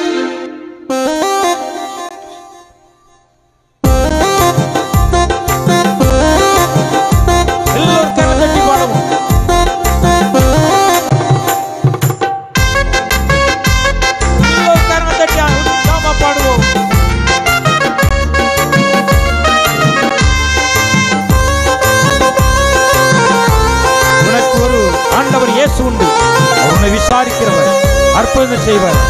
எல்லோரும் கரம் தட்டி பாடுவோம் எல்லோரும் கரம் தட்டி உற்சாகமா பாடுவோம் உனக்கு ஒரு ஆண்டவர் இயேசு உண்டு அவர் உன்னை விசாரிக்கிறவர் அற்புதம் செய்வார்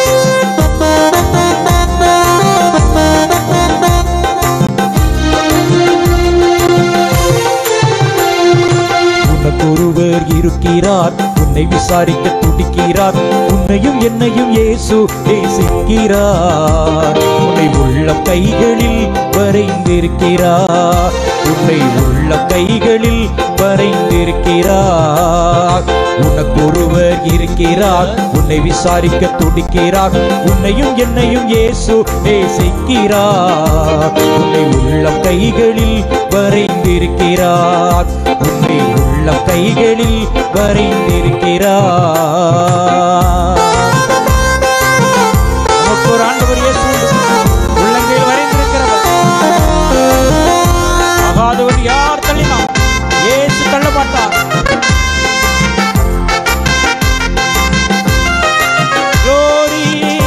உனக்கு ஒருவர் இருக்கிறார் உன்னை விசாரிக்க துடிக்கிறார் உன்னையும் என்னையும் இயேசு நேசிக்கிறார் உன்னை உள்ள கைகளில் வரைந்திருக்கிறார் உன்னை உள்ள கைகளில் வரைந்திருக்கிறார் உனக்கு ஒருவர் இருக்கிறார் உன்னை விசாரிக்க துடிக்கிறார் உன்னையும் என்னையும் இயேசு நேசிக்கிறார் உன்னை உள்ள கைகளில் வரைந்திருக்கிறார் உன்னை உள்ள கைகளில் வரைந்திருக்கிறார் நமக்கு ஒரு ஆண்டவர் இயேசு உண்டு. உள்ளங்கையில் வரைந்திருக்கிறவர் ஆகாதவன் யார் தள்ளினான் இயேசு தள்ள மாட்டார் Glory.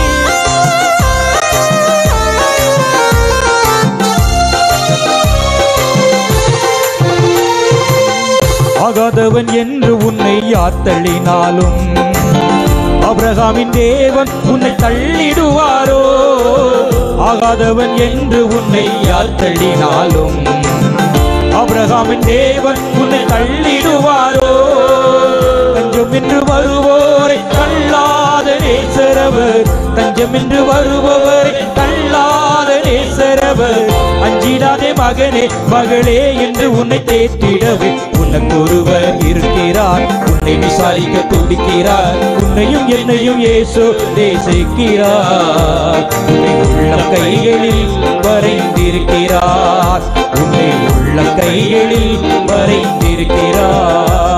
ஆகாதவன் என்று உன்னை யார் தள்ளினாலும் அபிரகாமின் தேவன் உன்னை தள்ளிடுவாரோ ஆகாதவன் என்று உன்னை யார் தள்ளினாலும் அபிரகாமின் தேவன் உன்னை தள்ளிடுவாரோ தஞ்சம் என்று வருவோரை தள்ளாத நேசரவர் தஞ்சம் என்று வருபவரை தள்ளாத நேசரவர் அஞ்சிடாதே மகனே மகளே என்று உன்னை தேற்றிடவே உனக்கு ஒருவர் இருக்கிறார் உன்னை விசாரிக்க துடிக்கிறார் உன்னையும் என்னையும் இயேசு நேசிக்கிறார் உன்னை உள்ள கைகளில் வரைந்திருக்கிறார் உன்னை உள்ள கைகளில் வரைந்திருக்கிறார்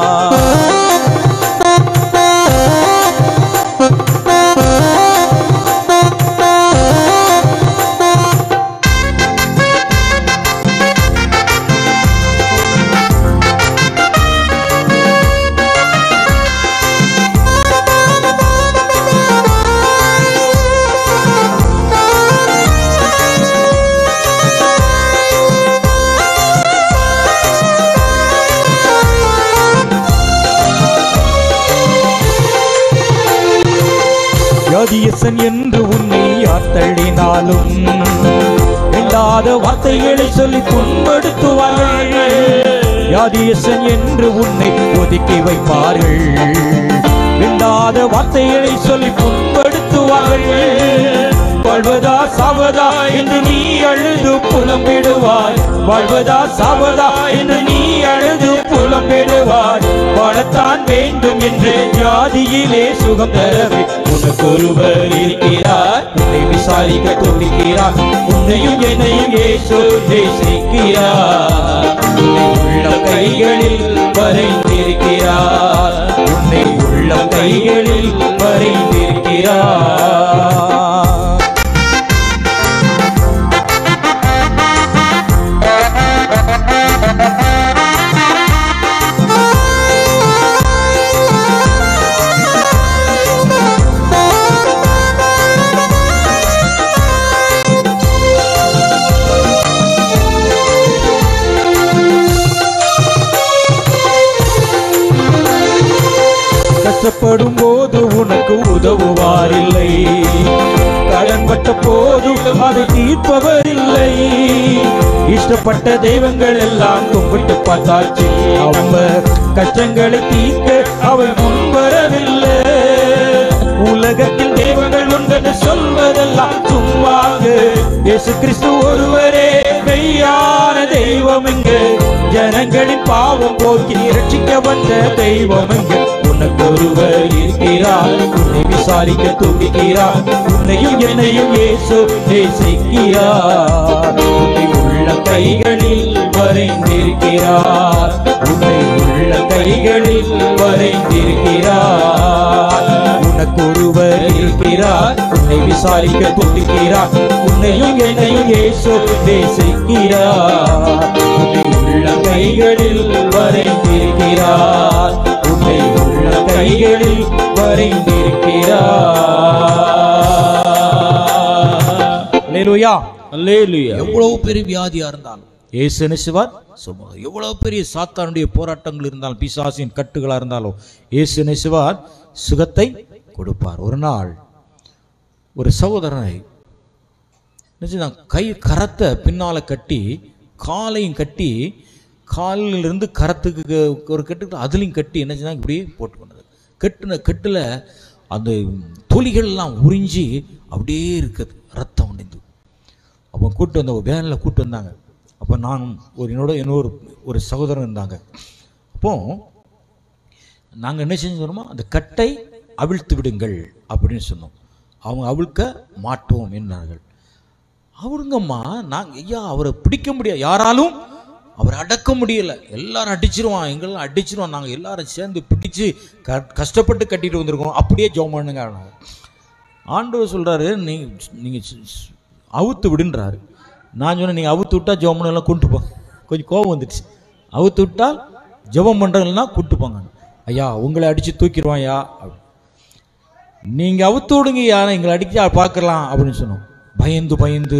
யாதியசன் என்று உன்னை யார் தள்ளினாலும் இல்லாத வார்த்தைகளை சொல்லி புண்படுத்துவார்கள் யாதியசன் என்று உன்னை ஒதுக்கி வைப்பார்கள் இல்லாத வார்த்தைகளை சொல்லி புண்படுத்துவார்கள் வாழ்வதா சாவதா என்று நீ அழுது புலம்பிடுவாய் வாழ்வதா சாவதா என்று நீ அழுது புலம்பிடுவாய் வாழத்தான் வேண்டும் என்று ஜாதியிலே சுகம் தரவே உனக்கு ஒருவர் இருக்கிறார் உன்னை விசாரிக்க துடிக்கிறார் உன்னையும் என்னையும் இயேசு நேசிக்கிறார் உன்னை உள்ள கைகளில் வரைந்திருக்கிறார் உன்னை உள்ள கைகளில் வரைந்திருக்கிறார் கஷ்டப்படும் போது உனக்கு உதவுவாரில்லை கடன் பட்ட போதும் அதை தீர்ப்பவர் இல்லை இஷ்டப்பட்ட தெய்வங்கள் எல்லாம் கும்பிட்டு பார்த்தாச்சு அவர் கஷ்டங்களை தீர்க்க அவர் முன்வரவில்லை உலகத்தில் தெய்வங்கள் உண்டென்று சொல்வதெல்லாம் சும்மாங்க இயேசு கிறிஸ்து ஒருவரே மெய்யான தெய்வம் எங்க ஜனங்களின் பாவம் போக்கி ரட்சிக்க வந்த தெய்வம் எங்க உனக்கு ஒருவர் இருக்கிறார் உன்னை விசாரிக்க துடிக்கிறார் உன்னையும் என்னையும் இயேசு நேசிக்கிறார் உன்னை உள்ள கைகளில் வரைந்திருக்கிறார் உன்னை உள்ள கை கைகளில் வரைந்திருக்கிறார் உனக்கு ஒருவர் இருக்கிறார் உன்னை விசாரிக்க துடிக்கிறார் உன்னையும் என்னையும் இயேசு நேசிக்கிறார் உன்னை உள்ள கைகளில் வரைந்திருக்கிறார் உன்னை உள்ள கைகளில் வரைந்திருக்கிறார் அல்லேலூயா அல்லேலூயா எவ்வளவு பெரிய வியாதியா இருந்தாலும் இயேசு என்ன செய்வார் சும- எவ்வளவு பெரிய சாத்தானுடைய போராட்டங்கள் இருந்தாலும் பிசாசின் கட்டுகளா இருந்தாலும் இயேசு என்ன செய்வார் சுகத்தை கொடுப்பார் ஒரு நாள் ஒரு சகோதரனை என்ன செய்தான்? கை கரத்தை பின்னால கட்டி காலையும் கட்டி காலில் இருந்து கரத்துக்கு க- ஒரு கட்டு அதுலையும் கட்டி என்ன செய்தாங்க இப்படி போட்டு கொண்டது கட்டுன கட்டுல அந்த துளிகள்லாம் உறிஞ்சி அப்படியே இருக்குது ரத்தம் உடைந்து அப்போ கூட்டு வந்த வேனில் கூட்டு வந்தாங்க அப்போ நான் ஒரு என்னோட இன்னொரு ஒரு சகோதரன் இருந்தாங்க அப்போ நாங்கள் என்ன செஞ்சோமோ அந்த கட்டை அவிழ்த்து விடுங்கள் அப்படின்னு சொன்னோம் அவங்க அவிழ்க்க மாட்டோம் என்றார்கள் அவருங்கம்மா நாங்கள் ஐயா அவரை பிடிக்க முடியாது யாராலும் அவரை அடக்க முடியல எல்லாரும் அடிச்சிருவான் எங்களெல்லாம் அடிச்சிருவான் நாங்கள் எல்லாரும் சேர்ந்து பிடிச்சு க கஷ்டப்பட்டு கட்டிட்டு வந்திருக்கோம் அப்படியே ஜெபம் பண்ணுங்க அப்படின்னாங்க. ஆண்டவர் சொல்றாரு நீங்க நீங்க ஸ்- ஸ்- அவுத்து விடுன்றாரு நான் சொன்னேன் நீங்க அவுத்து விட்டா ஜெபம் எல்லாம் கூட்டு போங்க கொஞ்சம் கோபம் வந்துடுச்சு அவுத்து விட்டால் ஜெபம் பண்றதுனா கூட்டு போங்க ஐயா உங்களை அடிச்சு தூக்கிடுவான் ஐயா அப்படி. நீங்க அவுத்து விடுங்க ஐயா எங்களை அடிக்க பார்க்கலாம் அப்படின்னு சொன்னோம் பயந்து பயந்து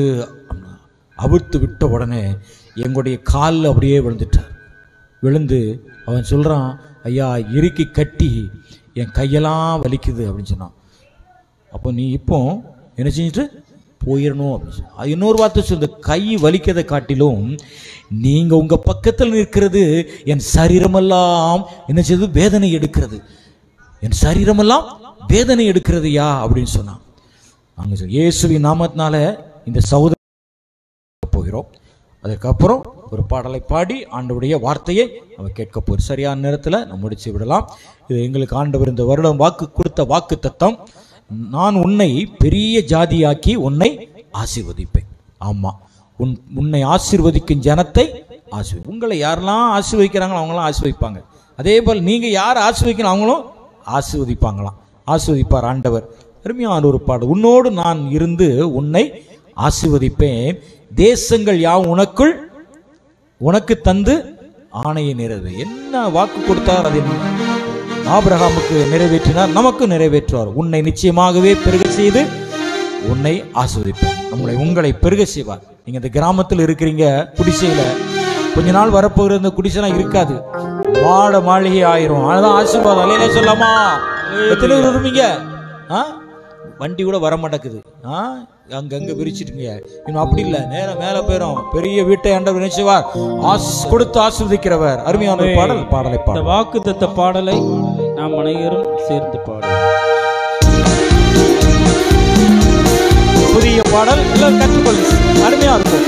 அவுத்து விட்ட உடனே எங்களுடைய காலில் அப்படியே விழுந்துட்டார் விழுந்து அவன் சொல்றான் ஐயா இறுக்கி கட்டி என் கையெல்லாம் வலிக்குது அப்படின்னு சொன்னான் அப்போ நீ இப்போ என்ன செஞ்சுட்டு போயிடணும் அப்படின்னு சொல்லி அது இன்னொரு வார்த்தை சொல்லு கை வலிக்கதை காட்டிலும் நீங்க உங்க பக்கத்தில் நிற்கிறது என் சரீரமெல்லாம் என்ன செய்யுது வேதனை எடுக்கிறது என் சரீரமெல்லாம் வேதனை எடுக்கிறதுயா அப்படின்னு சொன்னான் நாங்க சொன்னோம், இயேசுவின் நாமத்தினால இந்த சகோதர போகிறோம் அதற்கப்புறம் ஒரு பாடலை பாடி ஆண்டவருடைய வார்த்தையை நம்ம கேட்க போகிறோம் சரியான நேரத்தில் நம்ம முடிச்சு விடலாம் இது எங்களுக்கு ஆண்டவர் இந்த வருடம் வாக்கு கொடுத்த வாக்கு தத்தம் நான் உன்னை பெரிய ஜாதியாக்கி உன்னை ஆசீர்வதிப்பேன் ஆமா உன் உன்னை ஆசீர்வதிக்கும் ஜனத்தை ஆசீர்வதி உங்களை யாரெல்லாம் ஆசீர்வதிக்கிறாங்களோ அவங்களாம் ஆசீர்வதிப்பாங்க அதே போல் நீங்க யார் ஆசீர்வதிக்கணும் அவங்களும் ஆசீர்வதிப்பாங்களாம் ஆசீர்வதிப்பார் ஆண்டவர் அருமையான ஒரு பாடல் உன்னோடு நான் இருந்து உன்னை ஆசீர்வதிப்பேன் தேசங்கள் யாவும் உனக்குள் உனக்கு தந்து ஆணையை நிறைவே என்ன வாக்கு கொடுத்தார் அதை ஆபிரகாமுக்கு நிறைவேற்றினார் நமக்கு நிறைவேற்றுவார் உன்னை நிச்சயமாகவே பெருக செய்து உன்னை ஆஸ்வதிப்பேன் நம்மளை உங்களை பெருக செய்வார் நீங்க இந்த கிராமத்தில் இருக்கிறீங்க குடிசையில கொஞ்ச நாள் வரப்போகிற இந்த குடிசைலாம் இருக்காது மாட மாளிகை ஆயிரும் அதுதான் ஆசீர்வாதம் அலையில சொல்லாமா எத்தனை பேர் விரும்புங்க ஆ வண்டி கூட வர மாட்டேங்குது ஆ அங்கங்க விரிச்சிட்டுங்க இன்னும் அப்படி இல்லை நேரா மேல போயிரும் பெரிய வீட்டை ஆண்டவர் நினைச்சுவார் ஆஸ் கொடுத்து ஆஸ்வதிக்கிறவர் அருமையான ஒரு பாடல் பாடலை இந்த பாடல் வாக்கு தத்த பாடலை நாம் அனைவரும் சேர்ந்து பாடுவோம் புதிய பாடல் எல்லாரும் கற்றுக்கொள்ளுங்க அருமையா இருக்கும்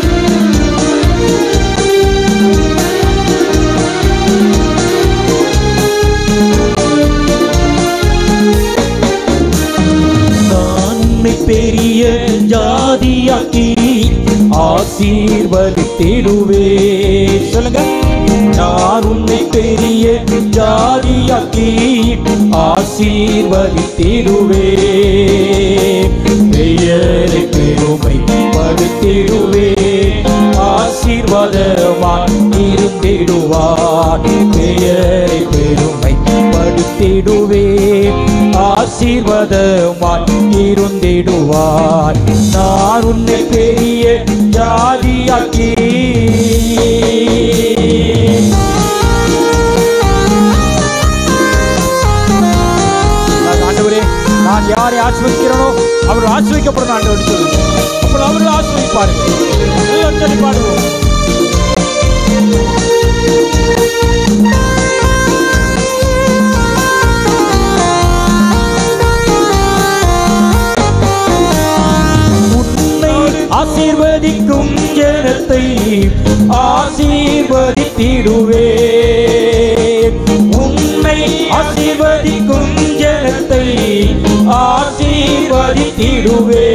நான் உன்னை பெரிய ஜாதியாக்கி ஆசீர்வதித்திடுவே சொல்லுங்க நான் உன்னை பெரிய ஜாதியாக்கி ஆசீர்வதித்திடுவே பெயரை பெருமை படுத்திடுவே ஆசீர்வாதமான் இருந்திடுவார் பெயரை பெருமை படுத்திடுவே ஆசீர்வாதமாய் இருந்திடுவார் நான் உன்னை பெரிய ஜாதியாக்கி ஆண்டவரே நான் யாரை ஆசிர்வதிக்கிறேனோ அவர் ஆசிர்வதிக்கப்படும் ஆண்டவர் சொல்லுங்க அப்போ அவர்கள் ஆசிர்வதிப்பார்கள் எல்லாம் சொல்லி பாடுவோம் உன்னை ஆசீர்வதிக்கும் ஜனத்தை ஆசீர்வதித்திடுவே உன்னை ஆசீர்வதிக்கும் ஜனத்தை ஆசீர்வதித்திடுவே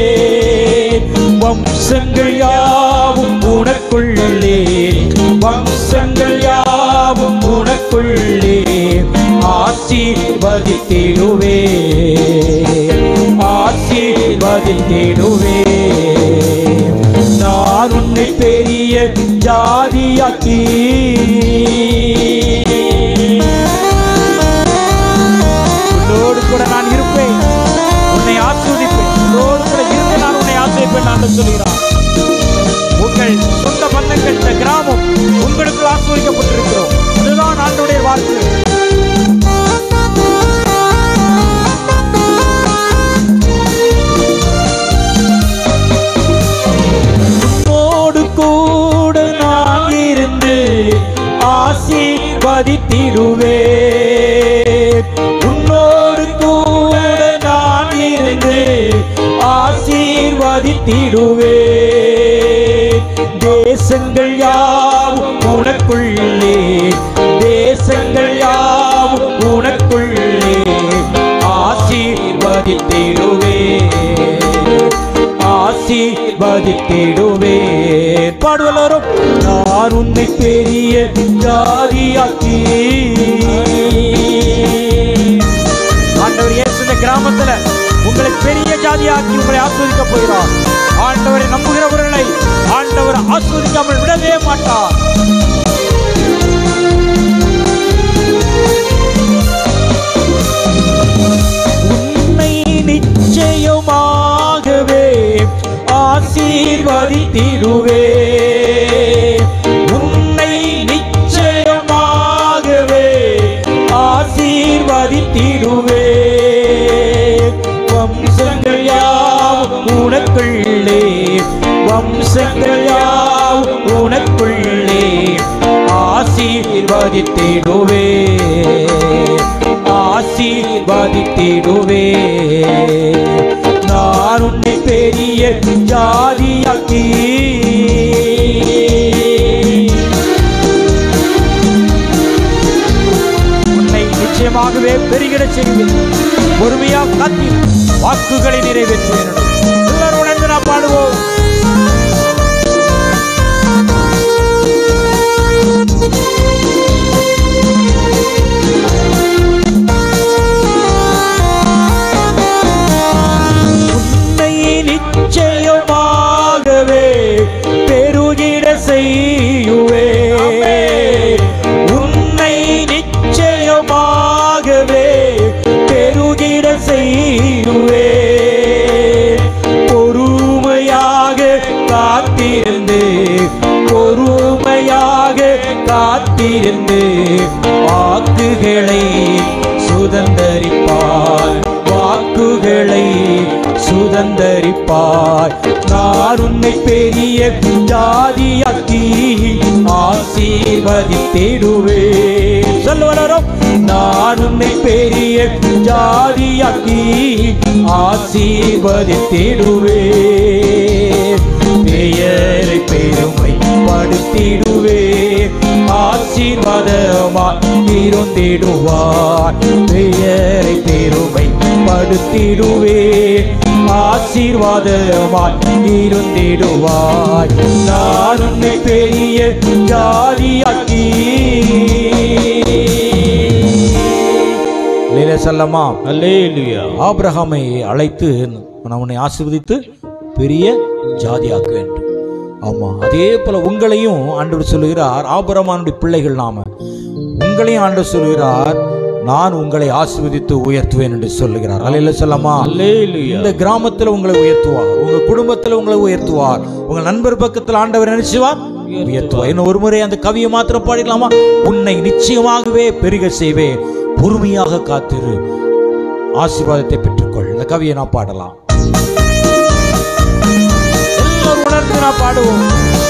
வம்சங்கள் யாவும் உனக்குள்ளே வம்சங்கள் யாவும் உனக்குள்ளே ஆசீர்வதித்திடுவே ஆசீர்வதித்திடுவே நான் உன்னை பெரிய ஜாதியாக்கி உன்னோடு கூட நான் இருப்பேன் உன்னை ஆஸ்வதிப்பேன் உன்னோடு கூட இருந்து நான் உன்னை ஆசிரியப்பேன் நான் சொல்கிறான் உங்கள் சொந்த பந்தங்கள் இந்த கிராமம் உங்களுக்கு ஆஸ்வதிக்கப்பட்டிருக்கிறோம் அதுதான் ஆண்டுடைய வார்த்தை உன்னோடு கூட நான் இருந்து ஆசீர்வதித்திடுவே உன்னோடு கூட நான் இருந்து ஆசீர்வதித்திடுவே தேசங்கள் யாவும் உனக்குள்ளே தேசங்கள் யாவும் உனக்குள்ளே ஆசீர்வதித்திடுவே ஆசீர்வதித்திடுவே பாடுவலரும் நான் உன்னை பெரிய ஜாதியாக்கி ஆண்டவர் இயேசு இந்த கிராமத்துல உங்களை பெரிய ஜாதியாக்கி உங்களை ஆஸ்வதிக்க போகிறார் ஆண்டவரை நம்புகிறவர்களை ஆண்டவர் ஆஸ்வதிக்காமல் விடவே மாட்டார் உன்னை நிச்சயமாகவே ஆசீர்வதித்திடுவே உன்னை நிச்சயமாகவே ஆசீர்வதித்திடுவே வம்சங்கள் யாவும் உனக்குள்ளே வம்சங்கள் யாவும் உனக்குள்ளே ஆசீர்வதித்திடுவே ஆசீர்வதித்திடுவே நான் உன்னை பெரிய ஜாதியாக்கி உன்னை நிச்சயமாகவே பெருகிட செய்வேன் பொறுமையாக காத்தி வாக்குகளை நிறைவேற்றுவேன் எல்லாரும் உணர்ந்து நான் பாடுவோம் உன்னை நிச்சயமாகவே பெருகிட செய்யுவே உன்னை நிச்சயமாகவே பெருகிட செய்யுவே பொறுமையாக காத்திருந்து பொறுமையாக காத்திருந்து வாக்குகளை சுதந்தரிப்பார் வாக்குகளை சுதந்தரிப்பாய் நான் உன்னை பெரிய ஜாதியாக்கி ஆசீர்வதித்திடுவே சொல்லுவரும் நான் உன்னை பெரிய ஜாதியாக்கி ஆசீர்வதித்திடுவே பெயரை பெருமை படுத்திடுவே ஆசீர்வாதமா இருந்திடுவார் பெயரை பெருமை படுத்திடுவே ஆசீர்வாதமாய் இருந்திடுவாய் நான் உன்னை பெரிய ஜாதியாக்கி லீலே சொல்லமா அல்லேலூயா ஆபிரகாமை அழைத்து நான் உன்னை ஆசீர்வதித்து பெரிய ஜாதியாக்க வேண்டும் ஆமா அதே போல உங்களையும் ஆண்டவர் சொல்லுகிறார் ஆபிரமானுடைய பிள்ளைகள் நாம உங்களையும் ஆண்டவர் சொல்லுகிறார் நான் உங்களை ஆசீர்வதித்து உயர்த்துவேன் என்று சொல்லுகிறார் அல்ல சொல்லமா அல்லேலூயா இந்த கிராமத்துல உங்களை உயர்த்துவார் உங்க குடும்பத்துல உங்களை உயர்த்துவார் உங்க நண்பர் பக்கத்துல ஆண்டவர் நினைச்சுவார் உயர்த்துவார் இன்னும் ஒரு முறை அந்த கவியை மாத்திரம் பாடிக்கலாமா உன்னை நிச்சயமாகவே பெருக செய்வேன் பொறுமையாக காத்திரு ஆசீர்வாதத்தை பெற்றுக்கொள் இந்த கவியை நான் பாடலாம் எல்லாரும் உணர்ந்து நான் பாடுவோம்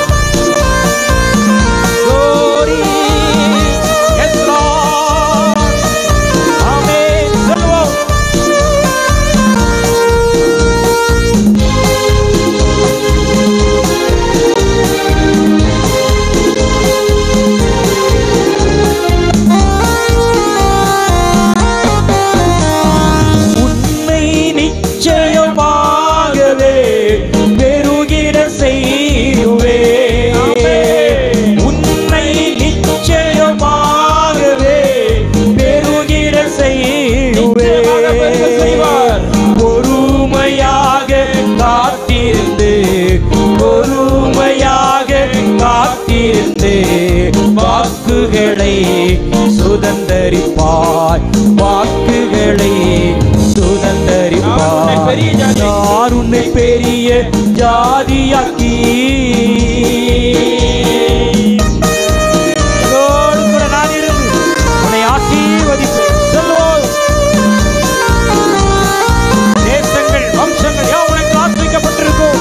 Glory, yes, Lord. Amen. சொல்லுவோம். உன்னை நிச்சயமாகவே பெருகிட செய்வே உன்னை நிச்சயமாகவே சுதந்தரிப்பாய் வாக்குகளை சுதந்தரிப்பாய் நான் உன்னை பெரிய ஜாதியாக்கி உன்னோடு கூட நான் இருந்து உன்னை ஆசீர்வதிப்பேன் சொல்லுவோம் தேசங்கள் வம்சங்கள் யாவும் உனக்கு ஆசிரிக்கப்பட்டிருக்கும்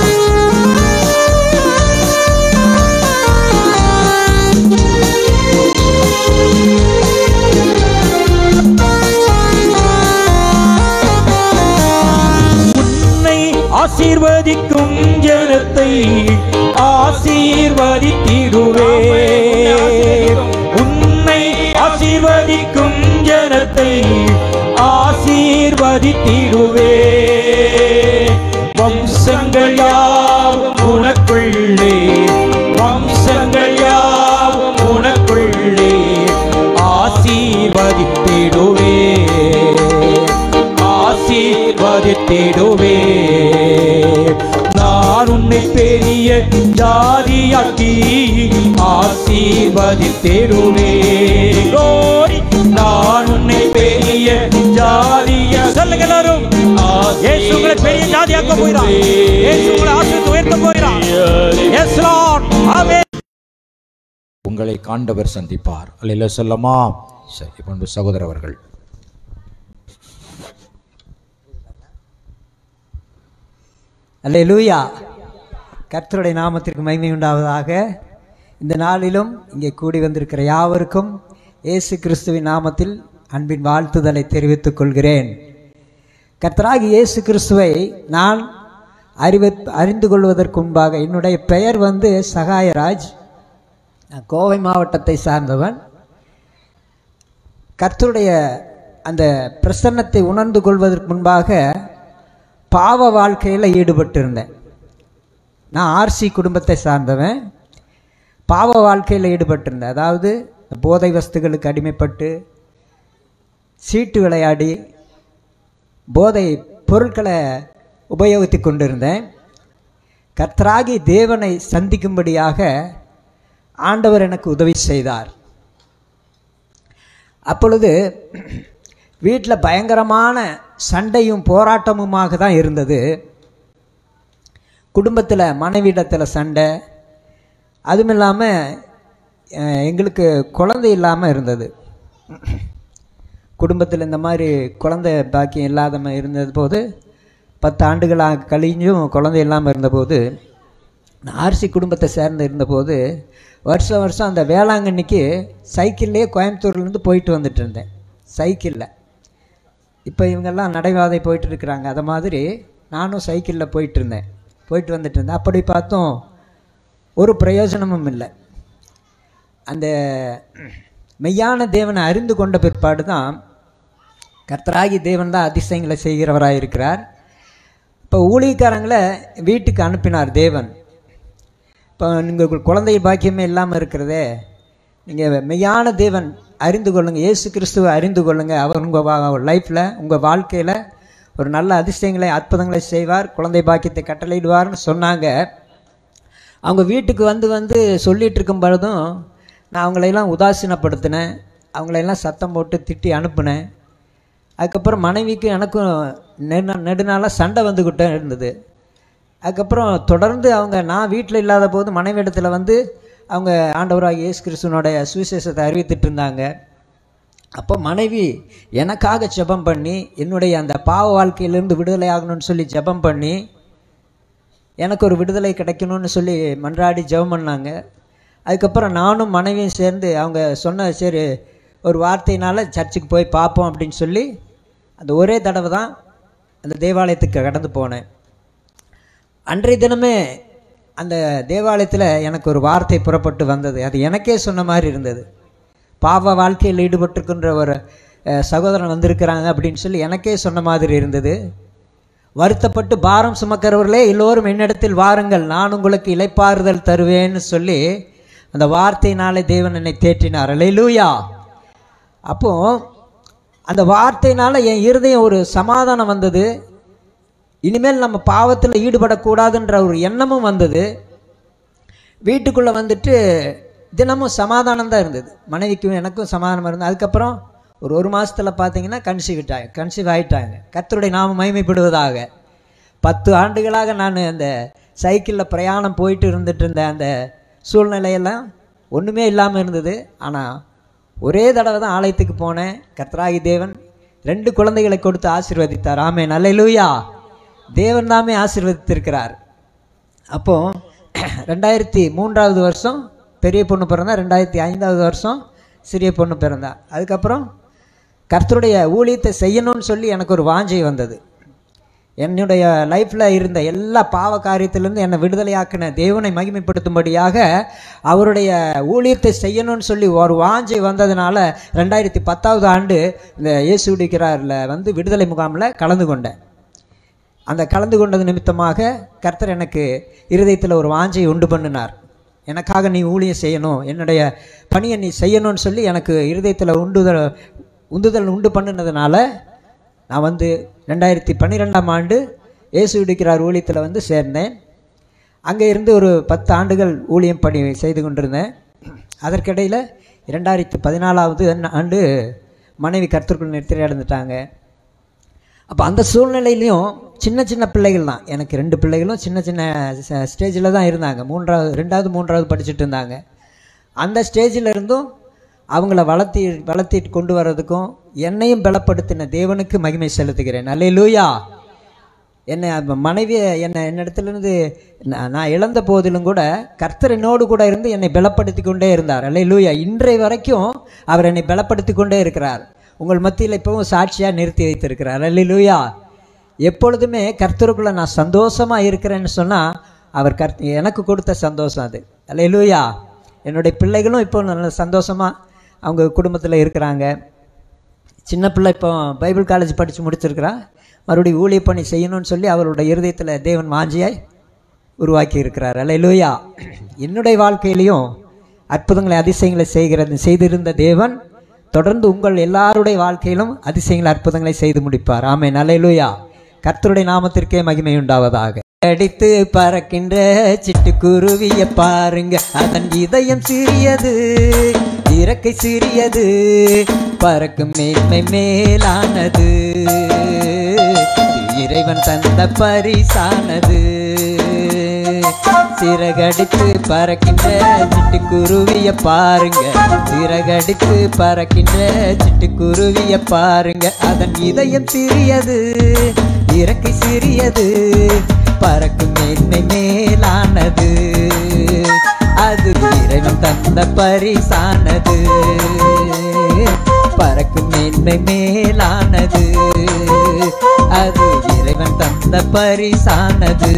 உன்னை ஆசீர்வதிக்கும் ஜனத்தை ஆசீர்வதித்திடுவே உன்னை ஆசீர்வதிக்கும் ஜனத்தை ஆசீர்வதித்திடுவே வம்சங்கள் யாவும் உனக்குள்ளே வம்சங்கள் யாவும் உனக்குள்ளே ஆசீர்வதித்திடுவே ஆசீர்வதித்திடுவே நான் உன்னை பெரிய ஜாதியாக்கி ஆசீர்வதித்திடுவே Glory. நான் உன்னை பெரிய ஜாதிய சொல்லுங்க எல்லாரும் இயேசு உங்களை பெரிய ஜாதியாக்க போகிறார் இயேசு உங்களை ஆசீர்வதித்து உயர்த்த போகிறார் எஸ் லார்ட் ஆமென் உங்களை காண்டவர் சந்திப்பார் அல்ல சொல்லமா சரி பண்பு சகோதரர் அவர்கள் அல்லேலூயா கர்த்தருடைய நாமத்திற்கு மகிமை உண்டாவதாக இந்த நாளிலும் இங்கே கூடி வந்திருக்கிற யாவருக்கும் இயேசு கிறிஸ்துவின் நாமத்தில் அன்பின் வாழ்த்துதலை தெரிவித்துக் கொள்கிறேன் கர்த்தராகி இயேசு கிறிஸ்துவை நான் அறிவு அறிந்து கொள்வதற்கு முன்பாக என்னுடைய பெயர் வந்து சகாயராஜ் நான் கோவை மாவட்டத்தை சார்ந்தவன் கர்த்தருடைய அந்த பிரசன்னத்தை உணர்ந்து கொள்வதற்கு முன்பாக பாவ வாழ்க்கையில் ஈடுபட்டிருந்தேன் நான் ஆர்சி குடும்பத்தை சார்ந்தவன் பாவ வாழ்க்கையில் ஈடுபட்டிருந்தேன் அதாவது போதை வஸ்துகளுக்கு அடிமைப்பட்டு சீட்டு விளையாடி போதை பொருட்களை உபயோகித்து கொண்டிருந்தேன் கர்த்தராகி தேவனை சந்திக்கும்படியாக ஆண்டவர் எனக்கு உதவி செய்தார் அப்பொழுது வீட்டில் பயங்கரமான சண்டையும் போராட்டமுமாக தான் இருந்தது குடும்பத்தில் மனைவியிடத்தில் சண்டை அதுவும் இல்லாமல் அஹ், எங்களுக்கு குழந்தை இல்லாமல் இருந்தது குடும்பத்தில் இந்த மாதிரி குழந்தை பாக்கியம் இல்லாத மாதிரி இருந்தது போது பத்து ஆண்டுகளாக கழிஞ்சும் குழந்தை இல்லாமல் இருந்தபோது நான் ஆர்சி குடும்பத்தை சேர்ந்து இருந்தபோது வருஷம் வருஷம் அந்த வேளாங்கண்ணிக்கு சைக்கிள்லேயே கோயம்புத்தூர்லேருந்து போயிட்டு வந்துட்டு இருந்தேன் சைக்கிளில் இப்போ இவங்கெல்லாம் நடைபாதை போயிட்டு இருக்கிறாங்க அதை மாதிரி நானும் சைக்கிளில் போயிட்டு இருந்தேன் போயிட்டு வந்துட்டு இருந்தேன் அப்படி பார்த்தோம் ஒரு பிரயோஜனமும் இல்லை அந்த மெய்யான தேவனை அறிந்து கொண்ட பிற்பாடு தான் கர்த்தராகி தேவன் தான் அதிசயங்களை செய்கிறவராக இருக்கிறார் இப்போ ஊழியக்காரங்களை வீட்டுக்கு அனுப்பினார் தேவன் இப்போ நீங்கள் குழந்தை பாக்கியமே இல்லாமல் இருக்கிறதே நீங்கள் மெய்யான தேவன் அறிந்து கொள்ளுங்கள் இயேசு கிறிஸ்துவை அறிந்து கொள்ளுங்கள் அவர் உங்கள் லைஃப்பில் உங்கள் வாழ்க்கையில் ஒரு நல்ல அதிசயங்களை அற்புதங்களை செய்வார் குழந்தை பாக்கியத்தை கட்டளையிடுவார்னு சொன்னாங்க அவங்க வீட்டுக்கு வந்து வந்து சொல்லிட்டு இருக்கும் பொழுதும் நான் அவங்களையெல்லாம் உதாசீனப்படுத்தினேன் அவங்களையெல்லாம் சத்தம் போட்டு திட்டி அனுப்புனேன் அதுக்கப்புறம் மனைவிக்கு எனக்கும் நெடு நெடுநாளாக சண்டை வந்துக்கிட்டே இருந்தது அதுக்கப்புறம் தொடர்ந்து அவங்க நான் வீட்டில் இல்லாத போது மனைவி இடத்துல வந்து அவங்க ஆண்டவராக இயேசு கிறிஸ்துவனுடைய சுவிசேஷத்தை அறிவித்துட்டு இருந்தாங்க அப்போ மனைவி எனக்காக ஜெபம் பண்ணி என்னுடைய அந்த பாவ வாழ்க்கையிலிருந்து விடுதலை ஆகணும்னு சொல்லி ஜெபம் பண்ணி எனக்கு ஒரு விடுதலை கிடைக்கணும்னு சொல்லி மன்றாடி ஜெபம் பண்ணாங்க அதுக்கப்புறம் நானும் மனைவியும் சேர்ந்து அவங்க சொன்ன சரி ஒரு வார்த்தையினால சர்ச்சுக்கு போய் பார்ப்போம் அப்படின்னு சொல்லி அந்த ஒரே தடவை தான் அந்த தேவாலயத்துக்கு கடந்து போனேன் அன்றைய தினமே அந்த தேவாலயத்தில் எனக்கு ஒரு வார்த்தை புறப்பட்டு வந்தது அது எனக்கே சொன்ன மாதிரி இருந்தது பாவ வாழ்க்கையில் ஈடுபட்டிருக்கின்ற ஒரு அஹ், சகோதரன் வந்திருக்கிறாங்க அப்படின்னு சொல்லி எனக்கே சொன்ன மாதிரி இருந்தது வருத்தப்பட்டு பாரம் சுமக்கிறவர்களே எல்லோரும் என்னிடத்தில் வாருங்கள் நான் உங்களுக்கு இளைப்பாறுதல் தருவேன்னு சொல்லி அந்த வார்த்தையினாலே தேவன் என்னை தேற்றினார் அல்லேலூயா அப்போ அந்த வார்த்தையினால என் இருதயம் ஒரு சமாதானம் வந்தது இனிமேல் நம்ம பாவத்தில் ஈடுபடக்கூடாதுன்ற ஒரு எண்ணமும் வந்தது வீட்டுக்குள்ளே வந்துட்டு தினமும் சமாதானம் தான் இருந்தது மனைவிக்கும் எனக்கும் சமாதானம் இருந்தது அதுக்கப்புறம் ஒரு ஒரு மாசத்துல பார்த்தீங்கன்னா கன்சீவ் விட்டாங்க கன்சீவ் ஆயிட்டாங்க கர்த்தருடைய நாம மகிமைப்படுவதாக பத்து ஆண்டுகளாக நான் அந்த சைக்கிளில் பிரயாணம் போயிட்டு இருந்துட்டு இருந்த அந்த சூழ்நிலையெல்லாம் ஒன்றுமே இல்லாமல் இருந்தது ஆனால் ஒரே தடவை தான் ஆலயத்துக்கு போனேன் கர்த்தராகி தேவன் ரெண்டு குழந்தைகளை கொடுத்து ஆசீர்வதித்தார் ஆமே நல்ல தேவன் தாமே ஆசீர்வதித்திருக்கிறார் அப்போ ரெண்டாயிரத்தி மூன்றாவது வருஷம் பெரிய பொண்ணு பிறந்தா ரெண்டாயிரத்தி ஐந்தாவது வருஷம் சிறிய பொண்ணு பிறந்தா அதுக்கப்புறம் கர்த்தருடைய ஊழியத்தை செய்யணும்னு சொல்லி எனக்கு ஒரு வாஞ்சை வந்தது என்னுடைய லைஃப்பில் இருந்த எல்லா பாவ காரியத்திலிருந்து என்னை விடுதலையாக்கின தேவனை மகிமைப்படுத்தும்படியாக அவருடைய ஊழியத்தை செய்யணும்னு சொல்லி ஒரு வாஞ்சை வந்ததுனால ரெண்டாயிரத்தி பத்தாவது ஆண்டு இந்த இயேசு விடுக்கிறாரில் வந்து விடுதலை முகாமில் கலந்து கொண்டேன் அந்த கலந்து கொண்டது நிமித்தமாக கர்த்தர் எனக்கு இருதயத்தில் ஒரு வாஞ்சை உண்டு பண்ணினார் எனக்காக நீ ஊழியம் செய்யணும் என்னுடைய பணியை நீ செய்யணும்னு சொல்லி எனக்கு இருதயத்தில் உண்டுதல் உந்துதல் உண்டு பண்ணினதுனால நான் வந்து ரெண்டாயிரத்தி பன்னிரெண்டாம் ஆண்டு இயேசு விடுக்கிறார் ஊழியத்தில் வந்து சேர்ந்தேன் அங்கே இருந்து ஒரு பத்து ஆண்டுகள் ஊழியம் பணி செய்து கொண்டிருந்தேன் அதற்கிடையில் இரண்டாயிரத்தி பதினாலாவது ஆண்டு மனைவி கர்த்தருக்குள் நிறுத்தி அடைந்துட்டாங்க அப்போ அந்த சூழ்நிலையிலையும் சின்ன சின்ன பிள்ளைகள் தான் எனக்கு ரெண்டு பிள்ளைகளும் சின்ன சின்ன ஸ்டேஜில் தான் இருந்தாங்க மூன்றாவது ரெண்டாவது மூன்றாவது படிச்சுட்டு இருந்தாங்க அந்த ஸ்டேஜில் இருந்தும் அவங்கள வளர்த்தி வளர்த்திட்டு கொண்டு வர்றதுக்கும் என்னையும் பலப்படுத்தின தேவனுக்கு மகிமை செலுத்துகிறேன் அல்லே லூயா என்னை அப்ப மனைவியை என்னை என்னிடத்துலேருந்து நான் நான் இழந்த போதிலும் கூட கர்த்தர் என்னோடு கூட இருந்து என்னை பலப்படுத்தி கொண்டே இருந்தார் அல்லே லூயா இன்றைய வரைக்கும் அவர் என்னை பலப்படுத்தி கொண்டே இருக்கிறார் உங்கள் மத்தியில் இப்பவும் சாட்சியாக நிறுத்தி வைத்திருக்கிறார் அல்லே லூயா எப்பொழுதுமே கர்த்தருக்குள்ள நான் சந்தோஷமா இருக்கிறேன்னு சொன்னால் அவர் கர்த் எனக்கு கொடுத்த சந்தோஷம் அது அல்லே லூயா என்னுடைய பிள்ளைகளும் இப்போ நல்ல சந்தோஷமா அவங்க குடும்பத்தில் இருக்கிறாங்க சின்ன பிள்ளை இப்போ பைபிள் காலேஜ் படித்து முடிச்சிருக்கிறா மறுபடியும் ஊழிய பணி செய்யணும்னு சொல்லி அவருடைய இருதயத்தில் தேவன் வாஞ்சியாய் உருவாக்கி இருக்கிறார் அல்லேலூயா என்னுடைய வாழ்க்கையிலையும் அற்புதங்களை அதிசயங்களை செய்கிறது செய்திருந்த தேவன் தொடர்ந்து உங்கள் எல்லாருடைய வாழ்க்கையிலும் அதிசயங்களை அற்புதங்களை செய்து முடிப்பார் ஆமே நல்லேலூயா கர்த்தருடைய நாமத்திற்கே மகிமை உண்டாவதாக அடித்து பறக்கின்ற சிட்டுக்குருவிய பாருங்க அதன் இதயம் சிறியது இறக்கை சிறியது பறக்கும் மேன்மை மேலானது இறைவன் தந்த பரிசானது சிறகடித்து பறக்கின்ற சிட்டுக்குருவிய பாருங்க சிறகடித்து பறக்கின்ற சிட்டுக்குருவிய பாருங்க அதன் இதயம் சிறியது இறக்கை சிறியது பறக்கும் மேன்மை மேலானது அது இறைவன் தந்த பரிசானது பறக்கும் மேன்மை மேலானது அது இறைவன் தந்த பரிசானது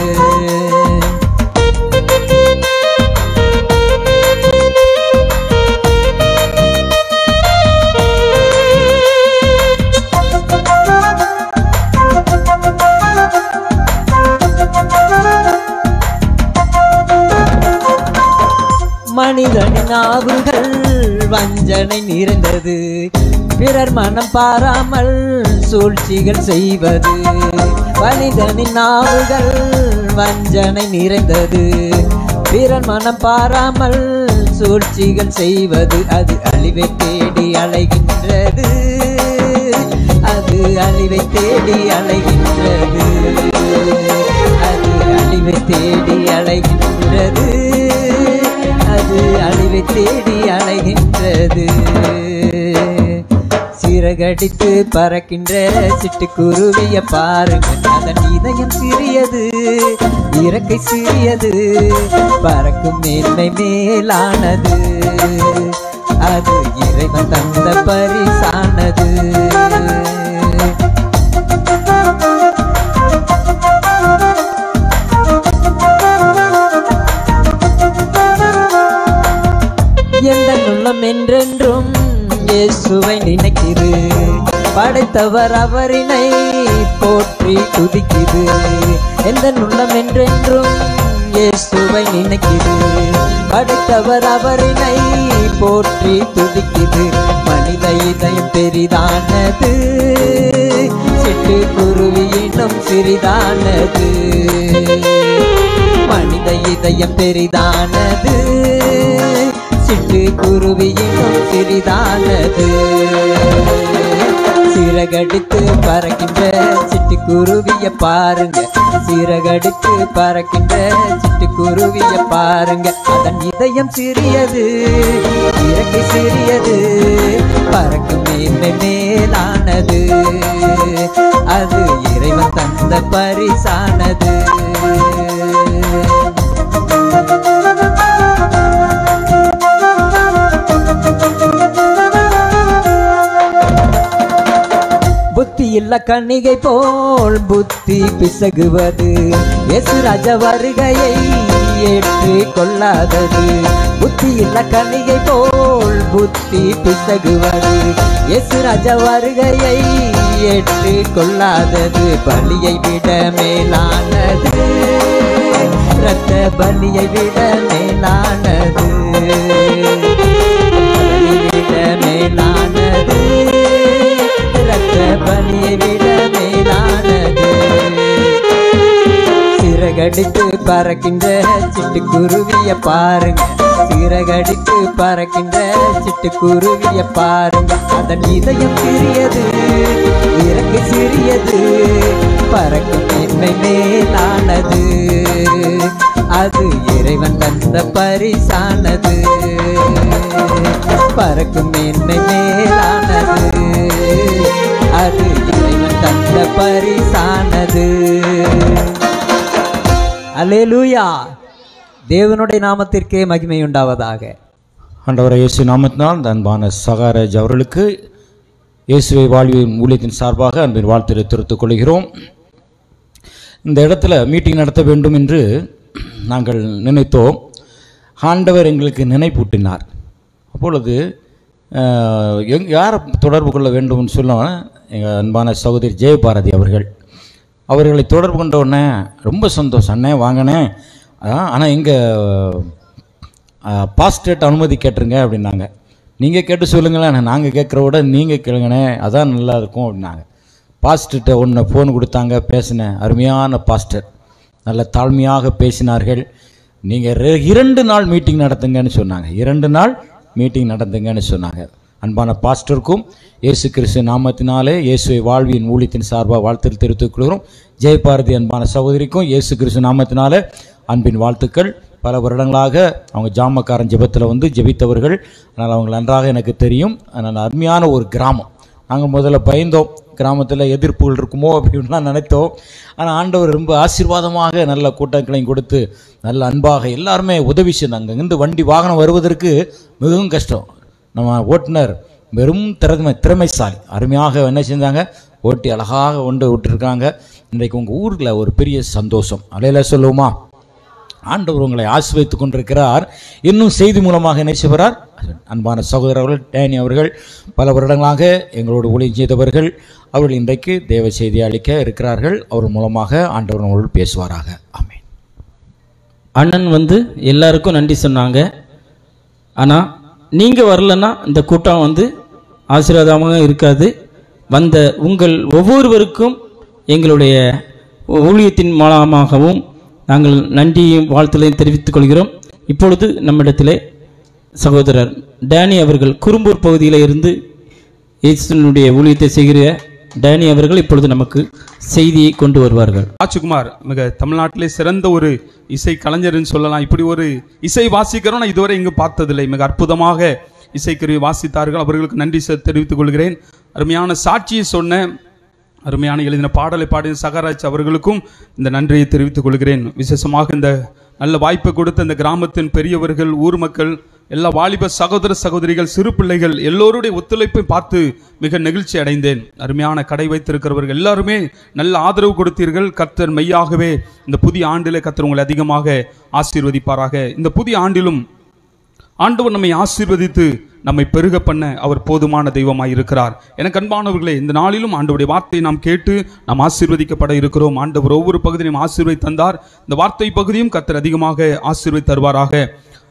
மனிதனின் நாவுகள் வஞ்சனை நிறைந்தது பிறர் மனம் பாராமல் சூழ்ச்சிகள் செய்வது மனிதனின் நாவுகள் வஞ்சனை நிறைந்தது பிறர் மனம் பாராமல் சூழ்ச்சிகள் செய்வது அது அழிவை தேடி அலைகின்றது அது அழிவை தேடி அலைகின்றது அது அழிவை தேடி அலைகின்றது அது அழிவை தேடி அலைகின்றது சிறகடித்து பறக்கின்ற சிட்டுக்குருவிய பாருங்க அதன் இதயம் சிறியது இறக்கை சிறியது பறக்கும் மேன்மை மேலானது அது இறைவன் தந்த பரிசானது எந்த உள்ளம் என்றென்றும் இயேசுவை நினைக்கிது படைத்தவர் அவரினை போற்றி துதிக்குது எந்த உள்ளம் என்றென்றும் இயேசுவை நினைக்குது படைத்தவர் அவரினை போற்றி துதிக்குது மனித இதயம் பெரிதானது சிட்டு குருவியினும் சிறிதானது மனித இதயம் பெரிதானது சிட்டு குருவியினும் சிறிதானது சிறகடித்து பறக்கின்ற சிட்டுக்குருவிய பாருங்க சிறகடித்து பறக்கின்ற சிட்டுக்குருவிய பாருங்க அதன் இதயம் சிறியது இறக்கை சிறியது பறக்கும் மேன்மை மேலானது அது இறைவன் தந்த பரிசானது புத்தி இல்ல கன்னிகை போல் புத்தி பிசகுவது இயேசு ராஜ வருகையை ஏற்று கொள்ளாதது புத்தி இல்ல கன்னிகை போல் புத்தி பிசகுவது இயேசு ராஜ வருகையை ஏற்று கொள்ளாதது பலியை விட மேலானது இரத்த பலியை விட மேலானது பலியை விட மேலானது இரத்த பலியை விட மேலானது சிறகடித்து பறக்கின்ற சிட்டுக்குருவிய பாருங்க சிறகடித்து பறக்கின்ற சிட்டுக்குருவிய பாருங்க அதன் இதயம் சிறியது இறக்கு சிறியது பறக்கும் மேன்மை மேலானது அது இறைவன் தந்த பரிசானது பறக்கும் மேன்மை மேலானது அது இறைவன் தந்த பரிசானது அல்லேலூயா தேவனுடைய நாமத்திற்கே மகிமை உண்டாவதாக ஆண்டவரை இயேசு நாமத்தினால் இந்த அன்பான சகாராஜ் அவர்களுக்கு இயேசுவை வாழ்வின் ஊழியத்தின் சார்பாக அன்பின் வாழ்த்து தெரிவித்துக் கொள்கிறோம் இந்த இடத்துல மீட்டிங் நடத்த வேண்டும் என்று நாங்கள் நினைத்தோம் ஆண்டவர் எங்களுக்கு நினைப்பூட்டினார் அப்பொழுது அஹ், எங் யாரை தொடர்பு கொள்ள வேண்டும்னு சொல்ல எங்கள் அன்பான சகோதரி ஜெயபாரதி அவர்கள் அவர்களை தொடர்பு கொண்ட உடனே ரொம்ப சந்தோஷம் அண்ணே வாங்கினேன் ஆனால் எங்கள் பாஸ்டேட் அனுமதி கேட்டுருங்க அப்படின்னாங்க நீங்கள் கேட்டு சொல்லுங்களேன் நாங்கள் கேட்குற விட நீங்கள் கேளுங்கண்ணே அதான் நல்லா இருக்கும் அப்படின்னாங்க பாஸ்டர்கிட்ட ஒன்று ஃபோன் கொடுத்தாங்க பேசினேன் அருமையான பாஸ்டர் நல்ல தாழ்மையாக பேசினார்கள் நீங்கள் இரண்டு நாள் மீட்டிங் நடத்துங்கன்னு சொன்னாங்க இரண்டு நாள் மீட்டிங் நடத்துங்கன்னு சொன்னாங்க அன்பான பாஸ்டருக்கும் இயேசு கிறிஸ்து நாமத்தினாலே இயேசுவை வாழ்வின் ஊழியத்தின் சார்பாக வாழ்த்து தெரிவித்துக் கொள்கிறோம் ஜெயபாரதி அன்பான சகோதரிக்கும் இயேசு கிறிஸ்து நாமத்தினாலே அன்பின் வாழ்த்துக்கள் பல வருடங்களாக அவங்க ஜாமக்காரன் ஜெபத்தில் வந்து ஜெபித்தவர்கள் அதனால் அவங்க நன்றாக எனக்கு தெரியும் அதனால் அருமையான ஒரு கிராமம் நாங்கள் முதல்ல பயந்தோம் கிராமத்தில் எதிர்ப்புகள் இருக்குமோ அப்படின்லாம் நினைத்தோம் ஆனால் ஆண்டவர் ரொம்ப ஆசீர்வாதமாக நல்ல கூட்டங்களையும் கொடுத்து நல்ல அன்பாக எல்லாருமே உதவி செய்தாங்க இங்கேருந்து வண்டி வாகனம் வருவதற்கு மிகவும் கஷ்டம் நம்ம ஓட்டுநர் வெறும் திறமை திறமைசாலி அருமையாக என்ன செஞ்சாங்க ஓட்டி அழகாக கொண்டு விட்டுருக்காங்க இன்றைக்கு உங்கள் ஊரில் ஒரு பெரிய சந்தோஷம் அலையில சொல்லுவோமா ஆண்டவர் உங்களை ஆசிர்வதித்துக் கொண்டிருக்கிறார் இன்னும் செய்தி மூலமாக என்ன செய்கிறார் அன்பான சகோதரர்கள் டேனி அவர்கள் பல வருடங்களாக எங்களோடு ஊழியம் செய்தவர்கள் அவர்கள் இன்றைக்கு தேவ செய்தி அளிக்க இருக்கிறார்கள் அவர் மூலமாக ஆண்டவர் உங்களோடு பேசுவாராக ஆமென் அண்ணன் வந்து எல்லாருக்கும் நன்றி சொன்னாங்க ஆனால் நீங்கள் வரலன்னா இந்த கூட்டம் வந்து ஆசீர்வாதமாக இருக்காது வந்த உங்கள் ஒவ்வொருவருக்கும் எங்களுடைய ஊழியத்தின் மூலமாகவும் நாங்கள் நன்றியும் வாழ்த்துலையும் தெரிவித்துக் கொள்கிறோம் இப்பொழுது நம்மிடத்திலே சகோதரர் டேனி அவர்கள் குறும்பூர் பகுதியில் இருந்து இயேசுனுடைய ஊழியத்தை செய்கிற டேனி அவர்கள் இப்பொழுது நமக்கு செய்தியை கொண்டு வருவார்கள் ராஜ்குமார் மிக தமிழ்நாட்டிலே சிறந்த ஒரு இசை கலைஞர்னு சொல்லலாம் இப்படி ஒரு இசை வாசிக்கிறோம் நான் இதுவரை இங்கு பார்த்ததில்லை மிக அற்புதமாக இசைக்கருவி வாசித்தார்கள் அவர்களுக்கு நன்றி செ- தெரிவித்துக் கொள்கிறேன் அருமையான சாட்சியை சொன்ன அருமையான எழுதின பாடலை பாடிய சகராஜ் அவர்களுக்கும் இந்த நன்றியை தெரிவித்துக் கொள்கிறேன் விசேஷமாக இந்த நல்ல வாய்ப்பை கொடுத்த இந்த கிராமத்தின் பெரியவர்கள் ஊர் மக்கள் எல்லா வாலிப சகோதர சகோதரிகள் சிறு பிள்ளைகள் எல்லோருடைய ஒத்துழைப்பை பார்த்து மிக நெகிழ்ச்சி அடைந்தேன் அருமையான கடை வைத்திருக்கிறவர்கள் எல்லாருமே நல்ல ஆதரவு கொடுத்தீர்கள் கர்த்தர் மெய்யாகவே இந்த புதிய ஆண்டிலே கர்த்தர் உங்களை அதிகமாக ஆசீர்வதிப்பாராக இந்த புதிய ஆண்டிலும் ஆண்டவர் நம்மை ஆசீர்வதித்து நம்மை பெருக பண்ண அவர் போதுமான தெய்வமாய் இருக்கிறார் எனக்கு அன்பானவர்களே இந்த நாளிலும் ஆண்டவருடைய வார்த்தையை நாம் கேட்டு நாம் ஆசீர்வதிக்கப்பட இருக்கிறோம் ஆண்டவர் ஒவ்வொரு பகுதியும் ஆசீர்வை தந்தார் இந்த வார்த்தை பகுதியும் கர்த்தர் அதிகமாக ஆசீர்வை தருவாராக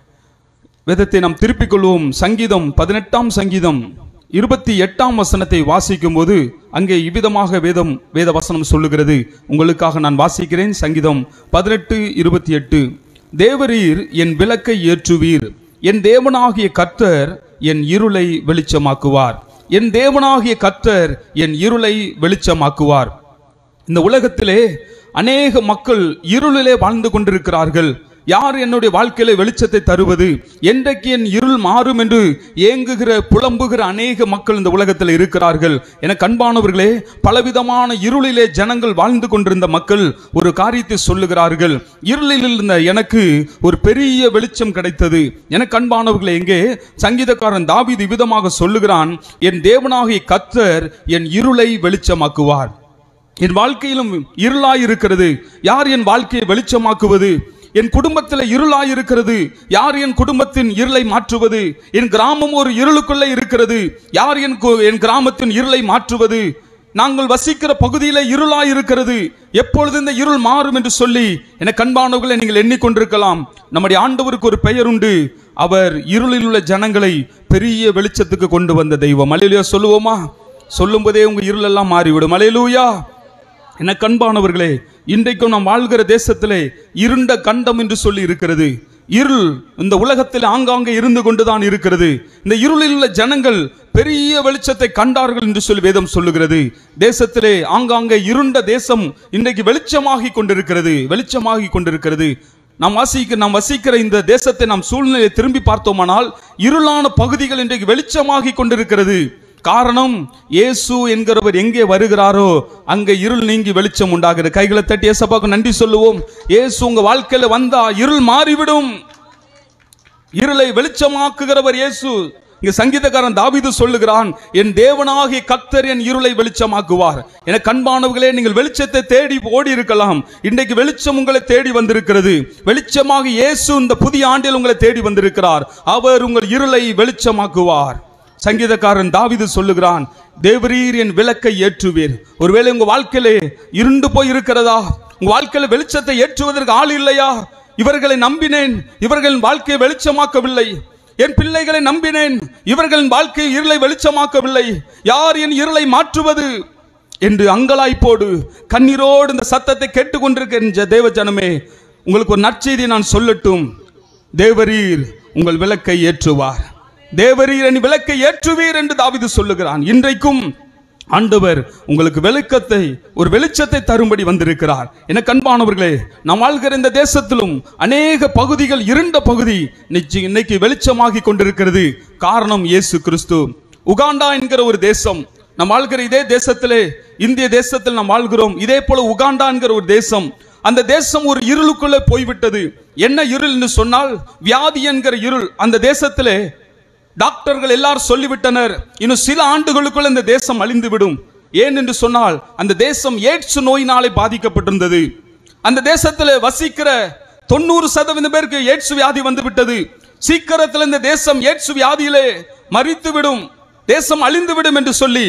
வேதத்தை நாம் திருப்பிக் கொள்வோம் சங்கீதம் பதினெட்டாம் சங்கீதம் இருபத்தி எட்டாம் வசனத்தை வாசிக்கும் போது அங்கே இவ்விதமாக வேதம் வேத வசனம் சொல்லுகிறது உங்களுக்காக நான் வாசிக்கிறேன் சங்கீதம் பதினெட்டு இருபத்தி எட்டு தேவரீர் என் விளக்கை ஏற்றுவீர் என் தேவனாகிய கர்த்தர் என் இருளை வெளிச்சமாக்குவார் என் தேவனாகிய கர்த்தர் என் இருளை வெளிச்சமாக்குவார் இந்த உலகத்திலே அநேக மக்கள் இருளிலே வாழ்ந்து கொண்டிருக்கிறார்கள் யார் என்னுடைய வாழ்க்கையில வெளிச்சத்தை தருவது என்றைக்கு என் இருள் மாறும் என்று ஏங்குகிற புலம்புகிற அநேக மக்கள் இந்த உலகத்தில் இருக்கிறார்கள் என கண்பானவர்களே பலவிதமான இருளிலே ஜனங்கள் வாழ்ந்து கொண்டிருந்த மக்கள் ஒரு காரியத்தை சொல்லுகிறார்கள் இருளில் இருந்த எனக்கு ஒரு பெரிய வெளிச்சம் கிடைத்தது என கண்பானவர்களே எங்கே சங்கீதக்காரன் தாவீது விதமாக சொல்லுகிறான் என் தேவனாகிய கத்தர் என் இருளை வெளிச்சமாக்குவார் என் வாழ்க்கையிலும் இருளாய் இருக்கிறது யார் என் வாழ்க்கையை வெளிச்சமாக்குவது என் குடும்பத்தில் இருளாய் இருக்கிறது யார் என் குடும்பத்தின் இருளை மாற்றுவது என் கிராமம் ஒரு இருளுக்குள்ளே இருக்கிறது யார் என் கு- என் கிராமத்தின் இருளை மாற்றுவது நாங்கள் வசிக்கிற பகுதியில இருளாய் இருக்கிறது எப்பொழுது இந்த இருள் மாறும் என்று சொல்லி என கண்பானவர்களை நீங்கள் எண்ணிக்கொண்டிருக்கலாம் நம்முடைய ஆண்டவருக்கு ஒரு பெயர் உண்டு அவர் இருளில் உள்ள ஜனங்களை பெரிய வெளிச்சத்துக்கு கொண்டு வந்த தெய்வம் அலையிலுயா சொல்லுவோமா சொல்லும்போதே உங்க இருளெல்லாம் மாறிவிடும் அலையிலூயா என கண்பானவர்களே இன்றைக்கும் நாம் வாழ்கிற தேசத்திலே இருண்ட கண்டம் என்று சொல்லி இருக்கிறது இருள் இந்த உலகத்தில் ஆங்காங்கே இருந்து கொண்டுதான் இருக்கிறது இந்த இருளில் உள்ள ஜனங்கள் பெரிய வெளிச்சத்தை கண்டார்கள் என்று சொல்லி வேதம் சொல்லுகிறது தேசத்திலே ஆங்காங்கே இருண்ட தேசம் இன்றைக்கு வெளிச்சமாகி கொண்டிருக்கிறது வெளிச்சமாகி கொண்டிருக்கிறது நாம் வாசிக்க நாம் வசிக்கிற இந்த தேசத்தை நாம் சூழ்நிலையை திரும்பி பார்த்தோமானால் இருளான பகுதிகள் இன்றைக்கு வெளிச்சமாகி கொண்டிருக்கிறது காரணம் இயேசு என்கிறவர் எங்கே வருகிறாரோ அங்கே இருள் நீங்கி வெளிச்சம் உண்டாகிறது கைகளை தட்டி ஏசப்பாக்கு நன்றி சொல்லுவோம் இயேசு உங்க வாழ்க்கையில வந்தா இருள் மாறிவிடும் இருளை வெளிச்சமாக்குகிறவர் இயேசு இங்க சங்கீதக்காரன் தாவீது சொல்லுகிறான் என் தேவனாகிய கர்த்தர் என் இருளை வெளிச்சமாக்குவார் என கண்பானவர்களே நீங்கள் வெளிச்சத்தை தேடி ஓடி இருக்கலாம் இன்றைக்கு வெளிச்சம் உங்களை தேடி வந்திருக்கிறது வெளிச்சமாக இயேசு இந்த புதிய ஆண்டில் உங்களை தேடி வந்திருக்கிறார் அவர் உங்கள் இருளை வெளிச்சமாக்குவார் சங்கீதக்காரன் தாவீது சொல்லுகிறான் தேவரீர் என் விளக்கை ஏற்றுவீர் ஒருவேளை உங்க வாழ்க்கையிலே இருண்டு போய் இருக்கிறதா உங்க வாழ்க்கையில வெளிச்சத்தை ஏற்றுவதற்கு ஆள் இல்லையா இவர்களை நம்பினேன் இவர்களின் வாழ்க்கையை வெளிச்சமாக்கவில்லை என் பிள்ளைகளை நம்பினேன் இவர்களின் வாழ்க்கை இருளை வெளிச்சமாக்கவில்லை யார் என் இருளை மாற்றுவது என்று அங்கலாய்ப்போடு கண்ணீரோடு இந்த சத்தத்தை கேட்டுக்கொண்டிருக்கின்ற தேவ ஜனமே உங்களுக்கு ஒரு நற்செய்தி நான் சொல்லட்டும் தேவரீர் உங்கள் விளக்கை ஏற்றுவார் தேவரீர் என் விளக்கை ஏற்றுவீர் என்று தாவீது சொல்லுகிறான் இன்றைக்கும் ஆண்டவர் உங்களுக்கு வெளிச்சத்தை ஒரு வெளிச்சத்தை தரும்படி வந்திருக்கிறார் என கண்பானவர்களே நாம் வாழ்கிற இந்த தேசத்திலும் அநேக பகுதிகள் இருண்ட பகுதி நிச்சயம் இன்னைக்கு வெளிச்சமாகி கொண்டிருக்கிறது காரணம் இயேசு கிறிஸ்து உகாண்டா என்கிற ஒரு தேசம் நாம் வாழ்கிற இதே தேசத்திலே இந்திய தேசத்தில் நாம் வாழ்கிறோம் இதே போல உகாண்டா என்கிற ஒரு தேசம் அந்த தேசம் ஒரு இருளுக்குள்ளே போய்விட்டது என்ன இருள் என்று சொன்னால் வியாதி என்கிற இருள் அந்த தேசத்திலே டாக்டர்கள் எல்லாரும் சொல்லிவிட்டனர் இன்னும் சில ஆண்டுகளுக்குள் இந்த தேசம் அழிந்துவிடும் ஏன் என்று சொன்னால் அந்த தேசம் எய்ட்ஸ் நோயினாலே பாதிக்கப்பட்டிருந்தது அந்த தேசத்தில் வசிக்கிற தொண்ணூறு சதவீதம் பேருக்கு எய்ட்ஸ் வியாதி வந்து விட்டது சீக்கிரத்தில் இந்த தேசம் எய்ட்ஸ் வியாதியிலே மறித்து விடும் தேசம் அழிந்து விடும் என்று சொல்லி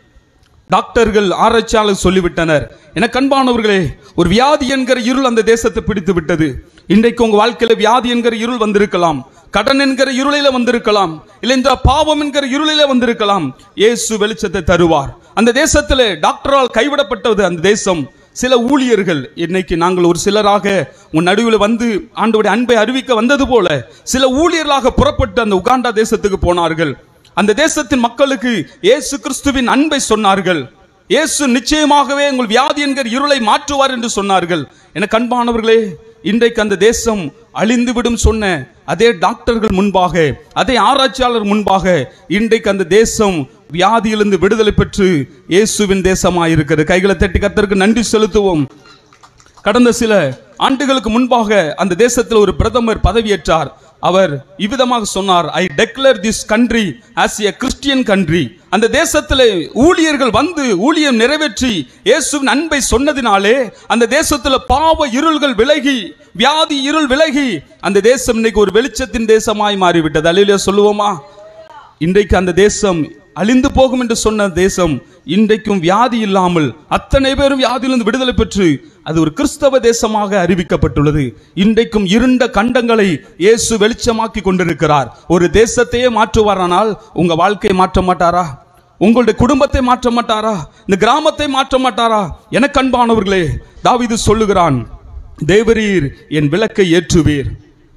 டாக்டர்கள் ஆராய்ச்சியாளர் சொல்லிவிட்டனர் என கண்பானவர்களே ஒரு வியாதி என்கிற இருள் அந்த தேசத்தை பிடித்து விட்டது இன்றைக்கு உங்க வாழ்க்கையில வியாதி என்கிற இருள் வந்திருக்கலாம் கடன் என்கிற இருளில வந்திருக்கலாம் இல்லை இந்த பாவம் என்கிற இருளில வந்திருக்கலாம் இயேசு வெளிச்சத்தை தருவார் அந்த தேசத்திலே டாக்டரால் கைவிடப்பட்டது அந்த தேசம் சில ஊழியர்கள் இன்னைக்கு நாங்கள் ஒரு சிலராக உன் நடுவில் வந்து ஆண்டோடைய அன்பை அறிவிக்க வந்தது போல சில ஊழியர்களாக புறப்பட்டு அந்த உகாண்டா தேசத்துக்கு போனார்கள் அந்த தேசத்தின் மக்களுக்கு இயேசு கிறிஸ்துவின் அன்பை சொன்னார்கள் இயேசு நிச்சயமாகவே உங்கள் வியாதி என்கிற இருளை மாற்றுவார் என்று சொன்னார்கள் என கண்பானவர்களே இன்றைக்கு அந்த தேசம் அழிந்துவிடும் சொன்ன அதே டாக்டர்கள் முன்பாக அதே ஆராய்ச்சியாளர் முன்பாக இன்றைக்கு அந்த தேசம் வியாதியிலிருந்து விடுதலை பெற்று இயேசுவின் தேசமாய் இருக்கிறது கைகளை தட்டி கத்தருக்கு நன்றி செலுத்துவோம் கடந்த சில ஆண்டுகளுக்கு முன்பாக அந்த தேசத்தில் ஒரு பிரதமர் பதவியேற்றார் அவர் இவ்விதமாக சொன்னார் I declare this country as a Christian country அந்த தேசத்திலே ஊழியர்கள் வந்து ஊழியம் நிறைவேற்றி இயேசுவின் அன்பை சொன்னதினாலே அந்த தேசத்துல பாவ இருள்கள் விலகி வியாதி இருள் விலகி அந்த தேசம் இன்னைக்கு ஒரு வெளிச்சத்தின் தேசமாய் மாறிவிட்டது அல்லையா சொல்லுவோமா இன்றைக்கு அந்த தேசம் அழிந்து போகும் என்று சொன்ன தேசம் இன்றைக்கும் வியாதி இல்லாமல் அத்தனை பேரும் வியாதியிலிருந்து விடுதலை பெற்று அது ஒரு கிறிஸ்தவ தேசமாக அறிவிக்கப்பட்டுள்ளது இன்றைக்கும் இருண்ட கண்டங்களை இயேசு வெளிச்சமாக்கி கொண்டிருக்கிறார் ஒரு தேசத்தையே மாற்றுவாரானால் உங்க வாழ்க்கையை மாற்ற மாட்டாரா உங்களுடைய குடும்பத்தை மாற்ற மாட்டாரா இந்த கிராமத்தை மாற்ற மாட்டாரா என கண்பானவர்களே தாவீது சொல்லுகிறான் தேவரீர் என் விளக்கை ஏற்றுவீர்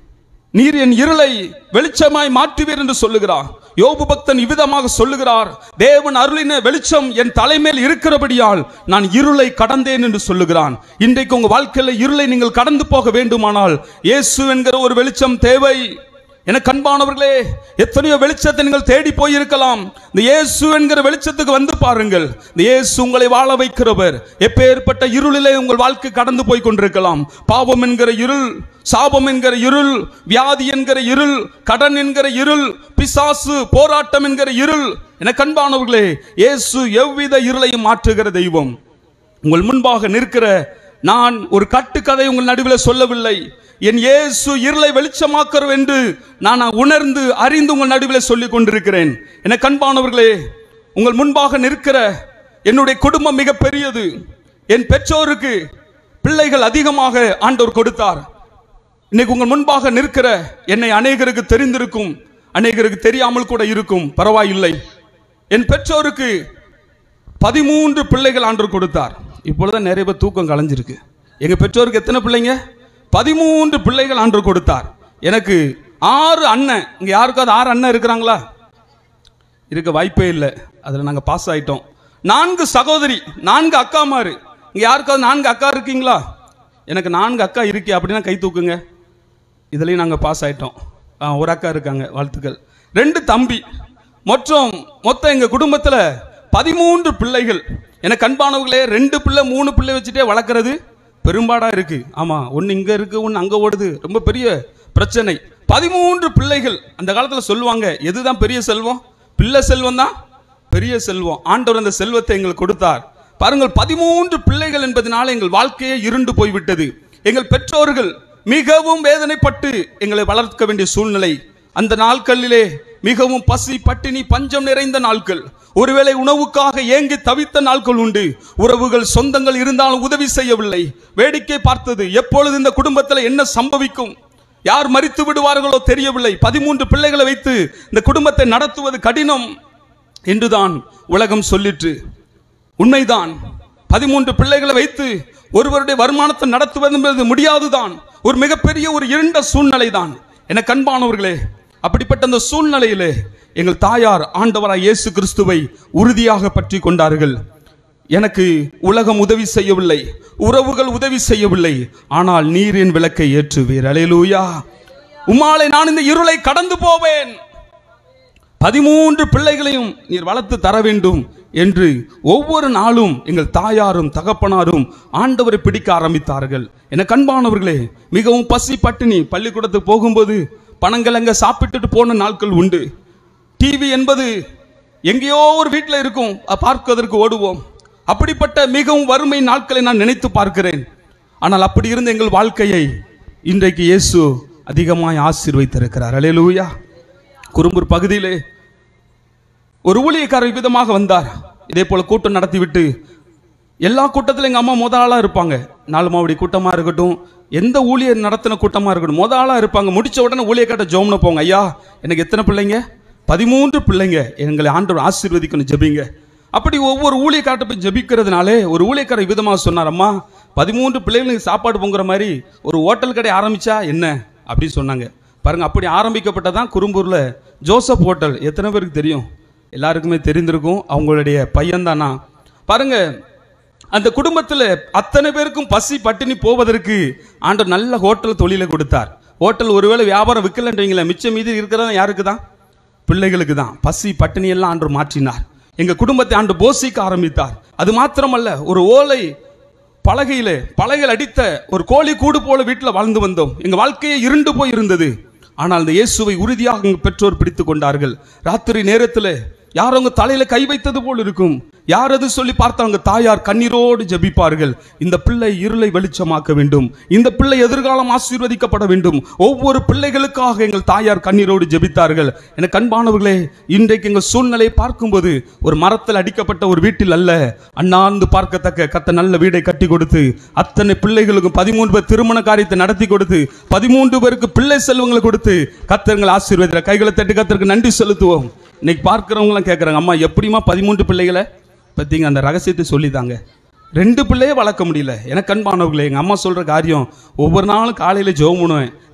நீர் என் இருளை வெளிச்சமாய் மாற்றுவீர் என்று சொல்லுகிறார் யோபு பக்தன் இவ்விதமாக சொல்லுகிறார் தேவன் அருளின வெளிச்சம் என் தலைமேல் இருக்கிறபடியால் நான் இருளை கடந்தேன் என்று சொல்லுகிறான் இன்றைக்கு உங்க வாழ்க்கையில இருளை நீங்கள் கடந்து போக வேண்டுமானால் இயேசு என்கிற ஒரு வெளிச்சம் தேவை என கண்பானவர்களே எத்தனையோ வெளிச்சத்தை நீங்கள் தேடி போயிருக்கலாம் இந்த இயேசு என்கிற வெளிச்சத்துக்கு வந்து பாருங்கள் இந்த இயேசு உங்களை வாழ வைக்கிறவர் எப்பேற்பட்ட இருளிலே உங்கள் வாழ்க்கை கடந்து போய் கொண்டிருக்கலாம் பாவம் என்கிற இருள் சாபம் என்கிற இருள் வியாதி என்கிற இருள் கடன் என்கிற இருள் பிசாசு போராட்டம் என்கிற இருள் என கண்பானவர்களே இயேசு எவ்வித இருளையும் மாற்றுகிற தெய்வம் உங்கள் முன்பாக நிற்கிற நான் ஒரு கட்டுக்கதை உங்கள் நடுவில் சொல்லவில்லை என் இயேசு இருளை வெளிச்சமாக்கிறவர் என்று நான் உணர்ந்து அறிந்து உங்கள் நடுவில் சொல்லிக் கொண்டிருக்கிறேன் என கண்பானவர்களே உங்கள் முன்பாக நிற்கிற என்னுடைய குடும்பம் மிக பெரியது என் பெற்றோருக்கு பிள்ளைகள் அதிகமாக ஆண்டவர் கொடுத்தார் இன்னைக்கு உங்கள் முன்பாக நிற்கிற என்னை அநேகருக்கு தெரிந்திருக்கும் அநேகருக்கு தெரியாமல் கூட இருக்கும் பரவாயில்லை என் பெற்றோருக்கு பதிமூன்று பிள்ளைகள் ஆண்டவர் கொடுத்தார் இப்பொழுதுதான் நிறைய பேர் தூக்கம் கலைஞ்சிருக்கு எங்க பெற்றோருக்கு எத்தனை பிள்ளைங்க பதிமூன்று பிள்ளைகள் ஆண்டவர் கொடுத்தார் எனக்கு ஆறு அண்ணன் இங்க யாருக்காவது ஆறு அண்ணன் இருக்கிறாங்களா இருக்க வாய்ப்பே இல்லை அதில் நாங்கள் பாஸ் ஆயிட்டோம் நான்கு சகோதரி நான்கு அக்காமாரு இங்கே யாருக்காவது நான்கு அக்கா இருக்கீங்களா எனக்கு நான்கு அக்கா இருக்கே அப்படின்னா கை தூக்குங்க இதுலேயும் நாங்கள் பாஸ் ஆயிட்டோம் ஆ ஒரு அக்கா இருக்காங்க வாழ்த்துக்கள் ரெண்டு தம்பி மொத்தம் மொத்தம் எங்கள் குடும்பத்தில் பதிமூன்று பிள்ளைகள் எனக்கு அன்பானவர்களே ரெண்டு பிள்ளை மூணு பிள்ளை வச்சுட்டே வளர்க்குறது பெரும்பாடாக இருக்கு ஆமாம் ஒன்று இங்கே இருக்கு ஒன்று அங்கே ஓடுது ரொம்ப பெரிய பிரச்சனை பதிமூன்று பிள்ளைகள் அந்த காலத்தில் சொல்லுவாங்க எதுதான் பெரிய செல்வம் பிள்ளை செல்வம் தான் பெரிய செல்வம் ஆண்டவர் அந்த செல்வத்தை எங்களுக்கு கொடுத்தார் பாருங்கள் பதிமூன்று பிள்ளைகள் என்பதனால எங்கள் வாழ்க்கையே இருண்டு போய்விட்டது எங்கள் பெற்றோர்கள் மிகவும் வேதனைப்பட்டு எங்களை வளர்க்க வேண்டிய சூழ்நிலை அந்த நாட்களிலே மிகவும் பசி பட்டினி பஞ்சம் நிறைந்த நாட்கள் ஒருவேளை உணவுக்காக ஏங்கி தவித்த நாட்கள் உண்டு உறவுகள் சொந்தங்கள் இருந்தாலும் உதவி செய்யவில்லை வேடிக்கை பார்த்தது எப்பொழுது இந்த குடும்பத்தில் என்ன சம்பவிக்கும் யார் மறித்து விடுவார்களோ தெரியவில்லை பதிமூன்று பிள்ளைகளை வைத்து இந்த குடும்பத்தை நடத்துவது கடினம் என்றுதான் உலகம் சொல்லிற்று உண்மைதான் பதிமூன்று பிள்ளைகளை வைத்து ஒருவருடைய வருமானத்தை நடத்துவது என்பது முடியாதுதான் ஒரு மிகப்பெரிய ஒரு இருண்ட சூழ்நிலை தான் என கண்பானவர்களே அப்படிப்பட்ட அந்த சூழ்நிலையிலே எங்கள் தாயார் ஆண்டவராய் இயேசு கிறிஸ்துவை உறுதியாக பற்றி கொண்டார்கள் எனக்கு உலகம் உதவி செய்யவில்லை உறவுகள் உதவி செய்யவில்லை ஆனால் நீரின் விளக்கை ஏற்றுவீர் அலையலூயா உம்மாலை நான் இந்த இருளை கடந்து போவேன் பதிமூன்று பிள்ளைகளையும் நீர் வளர்த்து தர வேண்டும் என்று ஒவ்வொரு நாளும் எங்கள் தாயாரும் தகப்பனாரும் ஆண்டவரை பிடிக்க ஆரம்பித்தார்கள் என கண்பானவர்களே மிகவும் பசி பட்டினி பள்ளிக்கூடத்துக்கு போகும்போது பணங்கள் சாப்பிட்டுட்டு போன நாட்கள் உண்டு டிவி என்பது எங்கேயோ ஒரு வீட்டில் இருக்கும் அ- பார்ப்பதற்கு ஓடுவோம் அப்படிப்பட்ட மிகவும் வறுமை நாட்களை நான் நினைத்து பார்க்கிறேன் ஆனால் அப்படி இருந்த எங்கள் வாழ்க்கையை இன்றைக்கு இயேசு அதிகமாய் ஆசீர்வைத்திருக்கிறார் அலேலூயா குறும்பூர் பகுதியிலே ஒரு ஊழியக்காரர் விதமாக வந்தார் இதே போல கூட்டம் நடத்திவிட்டு எல்லா கூட்டத்திலும் எங்கள் அம்மா முத ஆளாக இருப்பாங்க நாலு மாவடி கூட்டமாக இருக்கட்டும் எந்த ஊழியர் நடத்தின கூட்டமாக இருக்கட்டும் முத ஆளாக இருப்பாங்க முடிச்ச உடனே ஊழியக்காட்ட ஜோம்னு போங்க ஐயா எனக்கு எத்தனை பிள்ளைங்க பதிமூன்று பிள்ளைங்க எங்களை ஆண்டவர் ஆசீர்வதிக்கணும் ஜெபிங்க அப்படி ஒவ்வொரு ஊழியக்கார்ட்ட போய் ஜெபிக்கிறதுனாலே ஒரு ஊழியக்காரர் விதமாக சொன்னார் அம்மா பதிமூன்று பிள்ளைகளுக்கு சாப்பாடு பொங்குற மாதிரி ஒரு ஹோட்டல் கடை ஆரம்பிச்சா என்ன அப்படின்னு சொன்னாங்க பாருங்க அப்படி ஆரம்பிக்கப்பட்டதான் குறும்பூர்ல ஜோசப் ஹோட்டல் எத்தனை பேருக்கு தெரியும் எல்லாருக்குமே தெரிந்திருக்கும் அவங்களுடைய பையன்தானா பாருங்க அந்த குடும்பத்தில் அத்தனை பேருக்கும் பசி பட்டினி போவதற்கு ஆண்டவர் நல்ல ஹோட்டல் தொழிலை கொடுத்தார் ஹோட்டல் ஒருவேளை வியாபாரம் விற்கலன்றீங்களே மிச்சம் மீதி இருக்கிறதா யாருக்கு தான் பிள்ளைகளுக்கு தான் பசி பட்டினி எல்லாம் ஆண்டு மாற்றினார் எங்க குடும்பத்தை ஆண்டு போஷிக்க ஆரம்பித்தார் அது மாத்திரமல்ல ஒரு ஓலை பலகையிலே பலகையில் அடித்த ஒரு கோழி கூடு போல வீட்டில் வாழ்ந்து வந்தோம் எங்க வாழ்க்கையே இருண்டு போய் இருந்தது ஆனால் அந்த இயேசுவை உறுதியாக எங்க பெற்றோர் பிடித்து கொண்டார்கள் ராத்திரி நேரத்தில் யார் அவங்க தலையில கை வைத்தது போல் இருக்கும் யார் அது சொல்லி பார்த்தாங்க தாயார் கண்ணீரோடு ஜெபிப்பார்கள் இந்த பிள்ளை இருளை வெளிச்சமாக்க வேண்டும் இந்த பிள்ளை எதிர்காலம் ஆசீர்வதிக்கப்பட வேண்டும் ஒவ்வொரு பிள்ளைகளுக்காக எங்கள் தாயார் கண்ணீரோடு ஜெபித்தார்கள் என கண்பானவர்களே இன்றைக்கு எங்கள் சூழ்நிலையை பார்க்கும்போது ஒரு மரத்தில் அடிக்கப்பட்ட ஒரு வீட்டில் அல்ல அண்ணாந்து பார்க்கத்தக்க கத்த நல்ல வீடை கட்டி கொடுத்து அத்தனை பிள்ளைகளுக்கும் பதிமூன்று பேர் திருமண காரியத்தை நடத்தி கொடுத்து பதிமூன்று பேருக்கு பிள்ளை செல்வங்களை கொடுத்து கத்தர்கள் ஆசீர்வதிர கைகளை தட்டி கத்தருக்கு நன்றி செலுத்துவோம் இன்னைக்கு பார்க்கிறவங்களாம் கேட்குறாங்க அம்மா எப்படிம்மா பதிமூன்று பிள்ளைகளை பத்திங்க அந்த ரகசியத்தை சொல்லித்தாங்க ரெண்டு பிள்ளையே வளர்க்க முடியல எனக்கு அன்பானவர்களே எங்கள் அம்மா சொல்கிற காரியம் ஒவ்வொரு நாளும் காலையில் ஜெபம் பண்ணுவேன்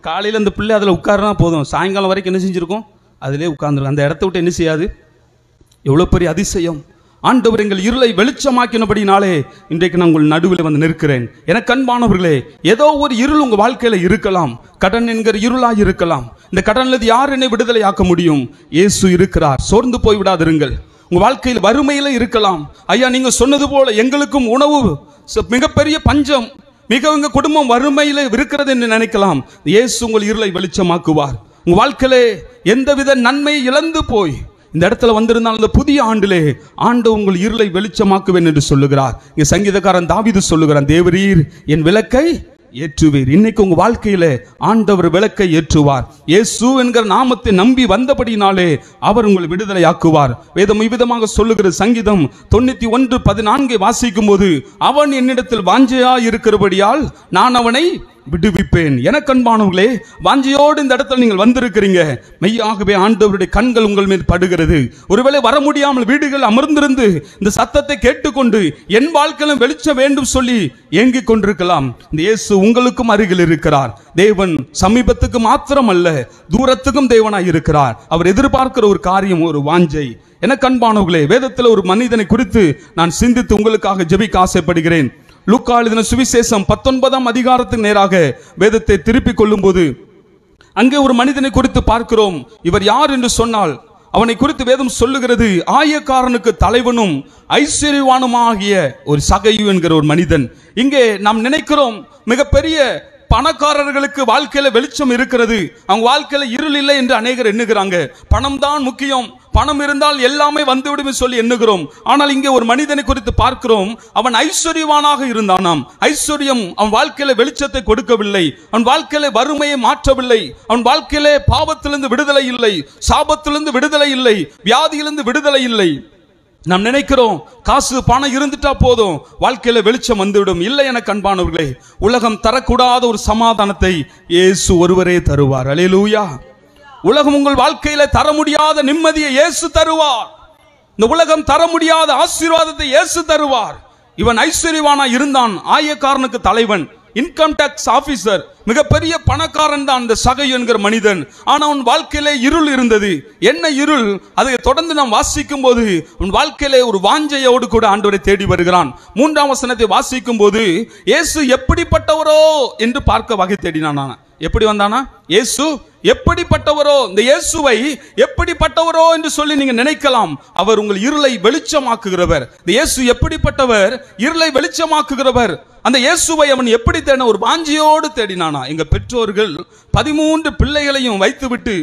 காலையில் அந்த பிள்ளை அதில் உட்காருனா போதும் சாயங்காலம் வரைக்கும் என்ன செஞ்சுருக்கும் அதிலே உட்கார்ந்துருக்கும் அந்த இடத்த விட்டு என்ன செய்யாது எவ்வளோ பெரிய அதிசயம் ஆண்டவர் எங்கள் இருளை வெளிச்சமாக்கினபடினாலே இன்றைக்கு நான் உங்கள் நடுவில் வந்து நிற்கிறேன் எனக்கு அன்பானவர்களே ஏதோ ஒரு இருள் உங்கள் வாழ்க்கையில் இருக்கலாம் கடன் என்கிற இருளாக இருக்கலாம் இந்த கடன்ல யார் என்னை விடுதலையாக்க முடியும் இயேசு இருக்கிறார் சோர்ந்து போய் விடாதிருங்கள் உங்க வாழ்க்கையில் வறுமையில இருக்கலாம் ஐயா நீங்க சொன்னது போல எங்களுக்கும் உணவு ச- மிகப்பெரிய பஞ்சம் மிக உங்க குடும்பம் வறுமையில இருக்கிறது என்று நினைக்கலாம் இயேசு உங்கள் இருளை வெளிச்சமாக்குவார் உங்க வாழ்க்கையிலே எந்தவித நன்மை இழந்து போய் இந்த இடத்துல வந்திருந்தால் அந்த புதிய ஆண்டிலே ஆண்டு உங்கள் இருளை வெளிச்சமாக்குவேன் என்று சொல்லுகிறார் இங்க சங்கீதக்காரன் தாவீது சொல்லுகிறான் தேவரீர் என் விளக்கை ஏற்றுவீர் இன்னைக்கு உங்க வாழ்க்கையில ஆண்டவர் விளக்கை ஏற்றுவார் இயேசு என்கிற நாமத்தை நம்பி வந்தபடினாலே அவர் உங்களை விடுதலையாக்குவார் வேதம் இவ்விதமாக சொல்லுகிற சங்கீதம் தொண்ணூத்தி ஒன்று பதினான்கை வாசிக்கும் போது அவன் என்னிடத்தில் வாஞ்சையா இருக்கிறபடியால் நான் அவனை விடுவிப்பேன் எனக்கு அன்பானவர்களே வாஞ்சையோடு இந்த இடத்துல நீங்கள் வந்திருக்கிறீங்க மெய்யாகவே ஆண்டவருடைய கண்கள் உங்கள் மீது படுகிறது ஒருவேளை வர முடியாமல் வீடுகள் அமர்ந்திருந்து இந்த சத்தத்தை கேட்டுக்கொண்டு என் வாழ்க்கையிலும் வெளிச்சம் வேண்டும் சொல்லி ஏங்கிக் கொண்டிருக்கலாம் இந்த இயேசு உங்களுக்கும் அருகில் இருக்கிறார் தேவன் சமீபத்துக்கு மாத்திரம் அல்ல தூரத்துக்கும் தேவனாய் இருக்கிறார் அவர் எதிர்பார்க்கிற ஒரு காரியம் ஒரு வாஞ்சை எனக்கு அன்பானவர்களே வேதத்தில் ஒரு மனிதனை குறித்து நான் சிந்தித்து உங்களுக்காக ஜெபிக்க ஆசைப்படுகிறேன் லூக்கா எழுதின சுவிசேஷம் பத்தொன்பதாம் அதிகாரத்துக்கு நேராக வேதத்தை திருப்பிக் கொள்ளும்போது அங்கே ஒரு மனிதனை குறித்து பார்க்கிறோம் இவர் யார் என்று சொன்னால் அவனை குறித்து வேதம் சொல்லுகிறது ஆயக்காரனுக்கு தலைவனும் ஐஸ்வர்யவானுமாகிய ஒரு சகையு என்கிற ஒரு மனிதன் இங்கே நாம் நினைக்கிறோம் மிகப்பெரிய பணக்காரர்களுக்கு வாழ்க்கையில வெளிச்சம் இருக்கிறது அவங்க வாழ்க்கையில இருள் இல்லை என்று அநேகர் எண்ணுகிறாங்க பணம் தான் முக்கியம் பணம் இருந்தால் எல்லாமே வந்துவிடும் சொல்லி எண்ணுகிறோம் ஆனால் இங்கே ஒரு மனிதனை குறித்து பார்க்கிறோம் அவன் ஐஸ்வர்யவானாக இருந்தானாம் ஐஸ்வர்யம் அவன் வாழ்க்கையில வெளிச்சத்தை கொடுக்கவில்லை அவன் வாழ்க்கையில வறுமையை மாற்றவில்லை அவன் வாழ்க்கையிலே பாவத்திலிருந்து விடுதலை இல்லை சாபத்திலிருந்து விடுதலை இல்லை வியாதியிலிருந்து விடுதலை இல்லை நாம் நினைக்கிறோம் காசு பணம் இருந்துட்டா போதும் வாழ்க்கையில வெளிச்சம் வந்துவிடும் இல்லை என கண்பானவர்களே உலகம் தரக்கூடாத ஒரு சமாதானத்தை இயேசு ஒருவரே தருவார் அலேலூயா உலகம் உங்கள் வாழ்க்கையில தர முடியாத நிம்மதியை இயேசு தருவார் இந்த உலகம் தர முடியாத ஆசீர்வாதத்தை இயேசு தருவார் இவன் ஐஸ்வர்யவானா இருந்தான் ஆயக்காரனுக்கு தலைவன் இன்கம் டாக்ஸ் ஆபீசர் மிகப்பெரிய பணக்காரன் தான் அந்த சகை என்கிற மனிதன் ஆனா அவன் வாழ்க்கையிலே இருள் இருந்தது என்ன இருள் அதை தொடர்ந்து நாம் வாசிக்கும் போது உன் வாழ்க்கையிலே ஒரு வாஞ்சையோடு கூட ஆண்டவரை தேடி வருகிறான் மூன்றாம் வசனத்தை வாசிக்கும் போது இயேசு எப்படிப்பட்டவரோ என்று பார்க்க வகை தேடினான் நான். எப்படி வந்தானா இயேசு எப்படிப்பட்டவரோ இந்த இயேசுவை எப்படிப்பட்டவரோ என்று சொல்லி நீங்க நினைக்கலாம் அவர் உங்கள் இருளை வெளிச்சமாக்குகிறவர் இந்த இயேசு எப்படிப்பட்டவர் இருளை வெளிச்சமாக்குகிறவர் அந்த இயேசுவை அவன் எப்படி தேடின ஒரு வாஞ்சியோடு தேடினானா எங்க பெற்றோர்கள் பதிமூன்று பிள்ளைகளையும் வைத்துவிட்டு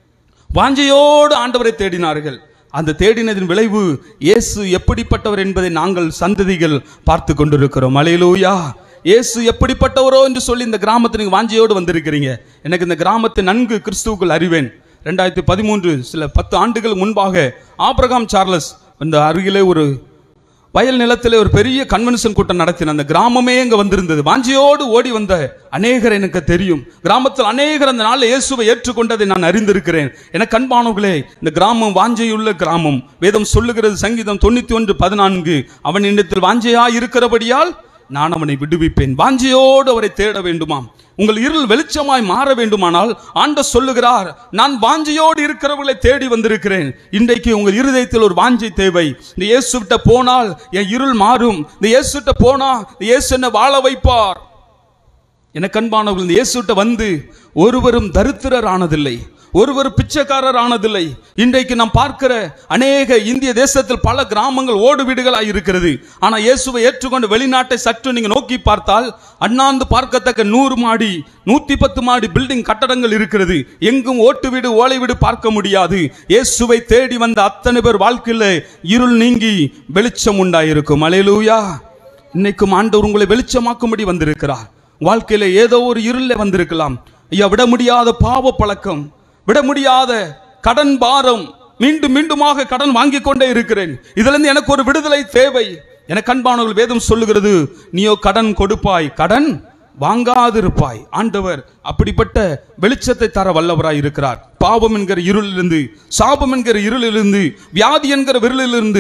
வாஞ்சையோடு ஆண்டவரை தேடினார்கள் அந்த தேடினதின் விளைவு இயேசு எப்படிப்பட்டவர் என்பதை நாங்கள் சந்ததிகள் பார்த்து கொண்டிருக்கிறோம் அலையிலூயா இயேசு எப்படிப்பட்டவரோ என்று சொல்லி இந்த கிராமத்தில் நீங்க வாஞ்சையோடு வந்திருக்கிறீங்க எனக்கு இந்த கிராமத்தை நன்கு கிறிஸ்துவுக்குள் அறிவேன் ரெண்டாயிரத்தி பதிமூன்று சில பத்து ஆண்டுகள் முன்பாக ஆபிரகாம் சார்லஸ் இந்த அருகிலே ஒரு வயல் நிலத்திலே ஒரு பெரிய கன்வென்ஷன் கூட்டம் நடத்தின அந்த கிராமமே அங்க வந்திருந்தது வாஞ்சியோடு ஓடி வந்த அநேகர் எனக்கு தெரியும் கிராமத்தில் அநேகர் அந்த நாளில் இயேசுவை ஏற்றுக்கொண்டதை நான் அறிந்திருக்கிறேன் எனக்கு அன்பானவர்களே இந்த கிராமம் வாஞ்சையுள்ள கிராமம் வேதம் சொல்லுகிறது சங்கீதம் தொண்ணூத்தி ஒன்று பதினான்கு அவன் என்னிடத்தில் வாஞ்சையா இருக்கிறபடியால் நான் அவனை விடுவிப்பேன் வாஞ்சையோடு அவரை தேட வேண்டுமாம் உங்கள் இருள் வெளிச்சமாய் மாற வேண்டுமானால் ஆண்ட சொல்லுகிறார் நான் வாஞ்சையோடு இருக்கிறவர்களை தேடி வந்திருக்கிறேன் இன்றைக்கு உங்கள் இருதயத்தில் ஒரு வாஞ்சை தேவை இந்த இயேசுகிட்ட போனால் என் இருள் மாறும் இந்த இயேசுகிட்ட போனா இந்த இயேசு என்ன வாழ வைப்பார் எனக்கு அன்பானவர்கள் இந்த இயேசுகிட்ட வந்து ஒருவரும் தரித்திரர் ஆனதில்லை ஒருவர் பிச்சைக்காரர் ஆனதில்லை இன்றைக்கு நாம் பார்க்கிற அநேக இந்திய தேசத்தில் பல கிராமங்கள் ஓடு வீடுகளாய் இருக்கிறது ஆனா இயேசுவை ஏற்றுக்கொண்டு வெளிநாட்டை சற்று நீங்க நோக்கி பார்த்தால் அண்ணாந்து பார்க்கத்தக்க நூறு மாடி நூத்தி பத்து மாடி பில்டிங் கட்டடங்கள் இருக்கிறது எங்கும் ஓட்டு வீடு ஓலை வீடு பார்க்க முடியாது இயேசுவை தேடி வந்த அத்தனை பேர் வாழ்க்கையில இருள் நீங்கி வெளிச்சம் உண்டாயிருக்கும் அலையலூயா இன்னைக்கும் ஆண்டவர் உங்களை வெளிச்சமாக்கும்படி வந்திருக்கிறார் வாழ்க்கையில ஏதோ ஒரு இருள வந்திருக்கலாம் ஐயா விட முடியாத பாவ பழக்கம் விட முடியாத கடன் பாரம் மீண்டும் மீண்டுமாக கடன் வாங்கிக் கொண்டே இருக்கிறேன் இதுல இருந்து எனக்கு ஒரு விடுதலை தேவை எனக்கு அன்பானவர்கள் வேதம் சொல்லுகிறது நீயோ கடன் கொடுப்பாய் கடன் வாங்காதிருப்பாய் ஆண்டவர் அப்படிப்பட்ட வெளிச்சத்தை தர வல்லவராய் இருக்கிறார் பாவம் என்கிற இருளிலிருந்து சாபம் என்கிற இருளிலிருந்து வியாதி என்கிற விரலிலிருந்து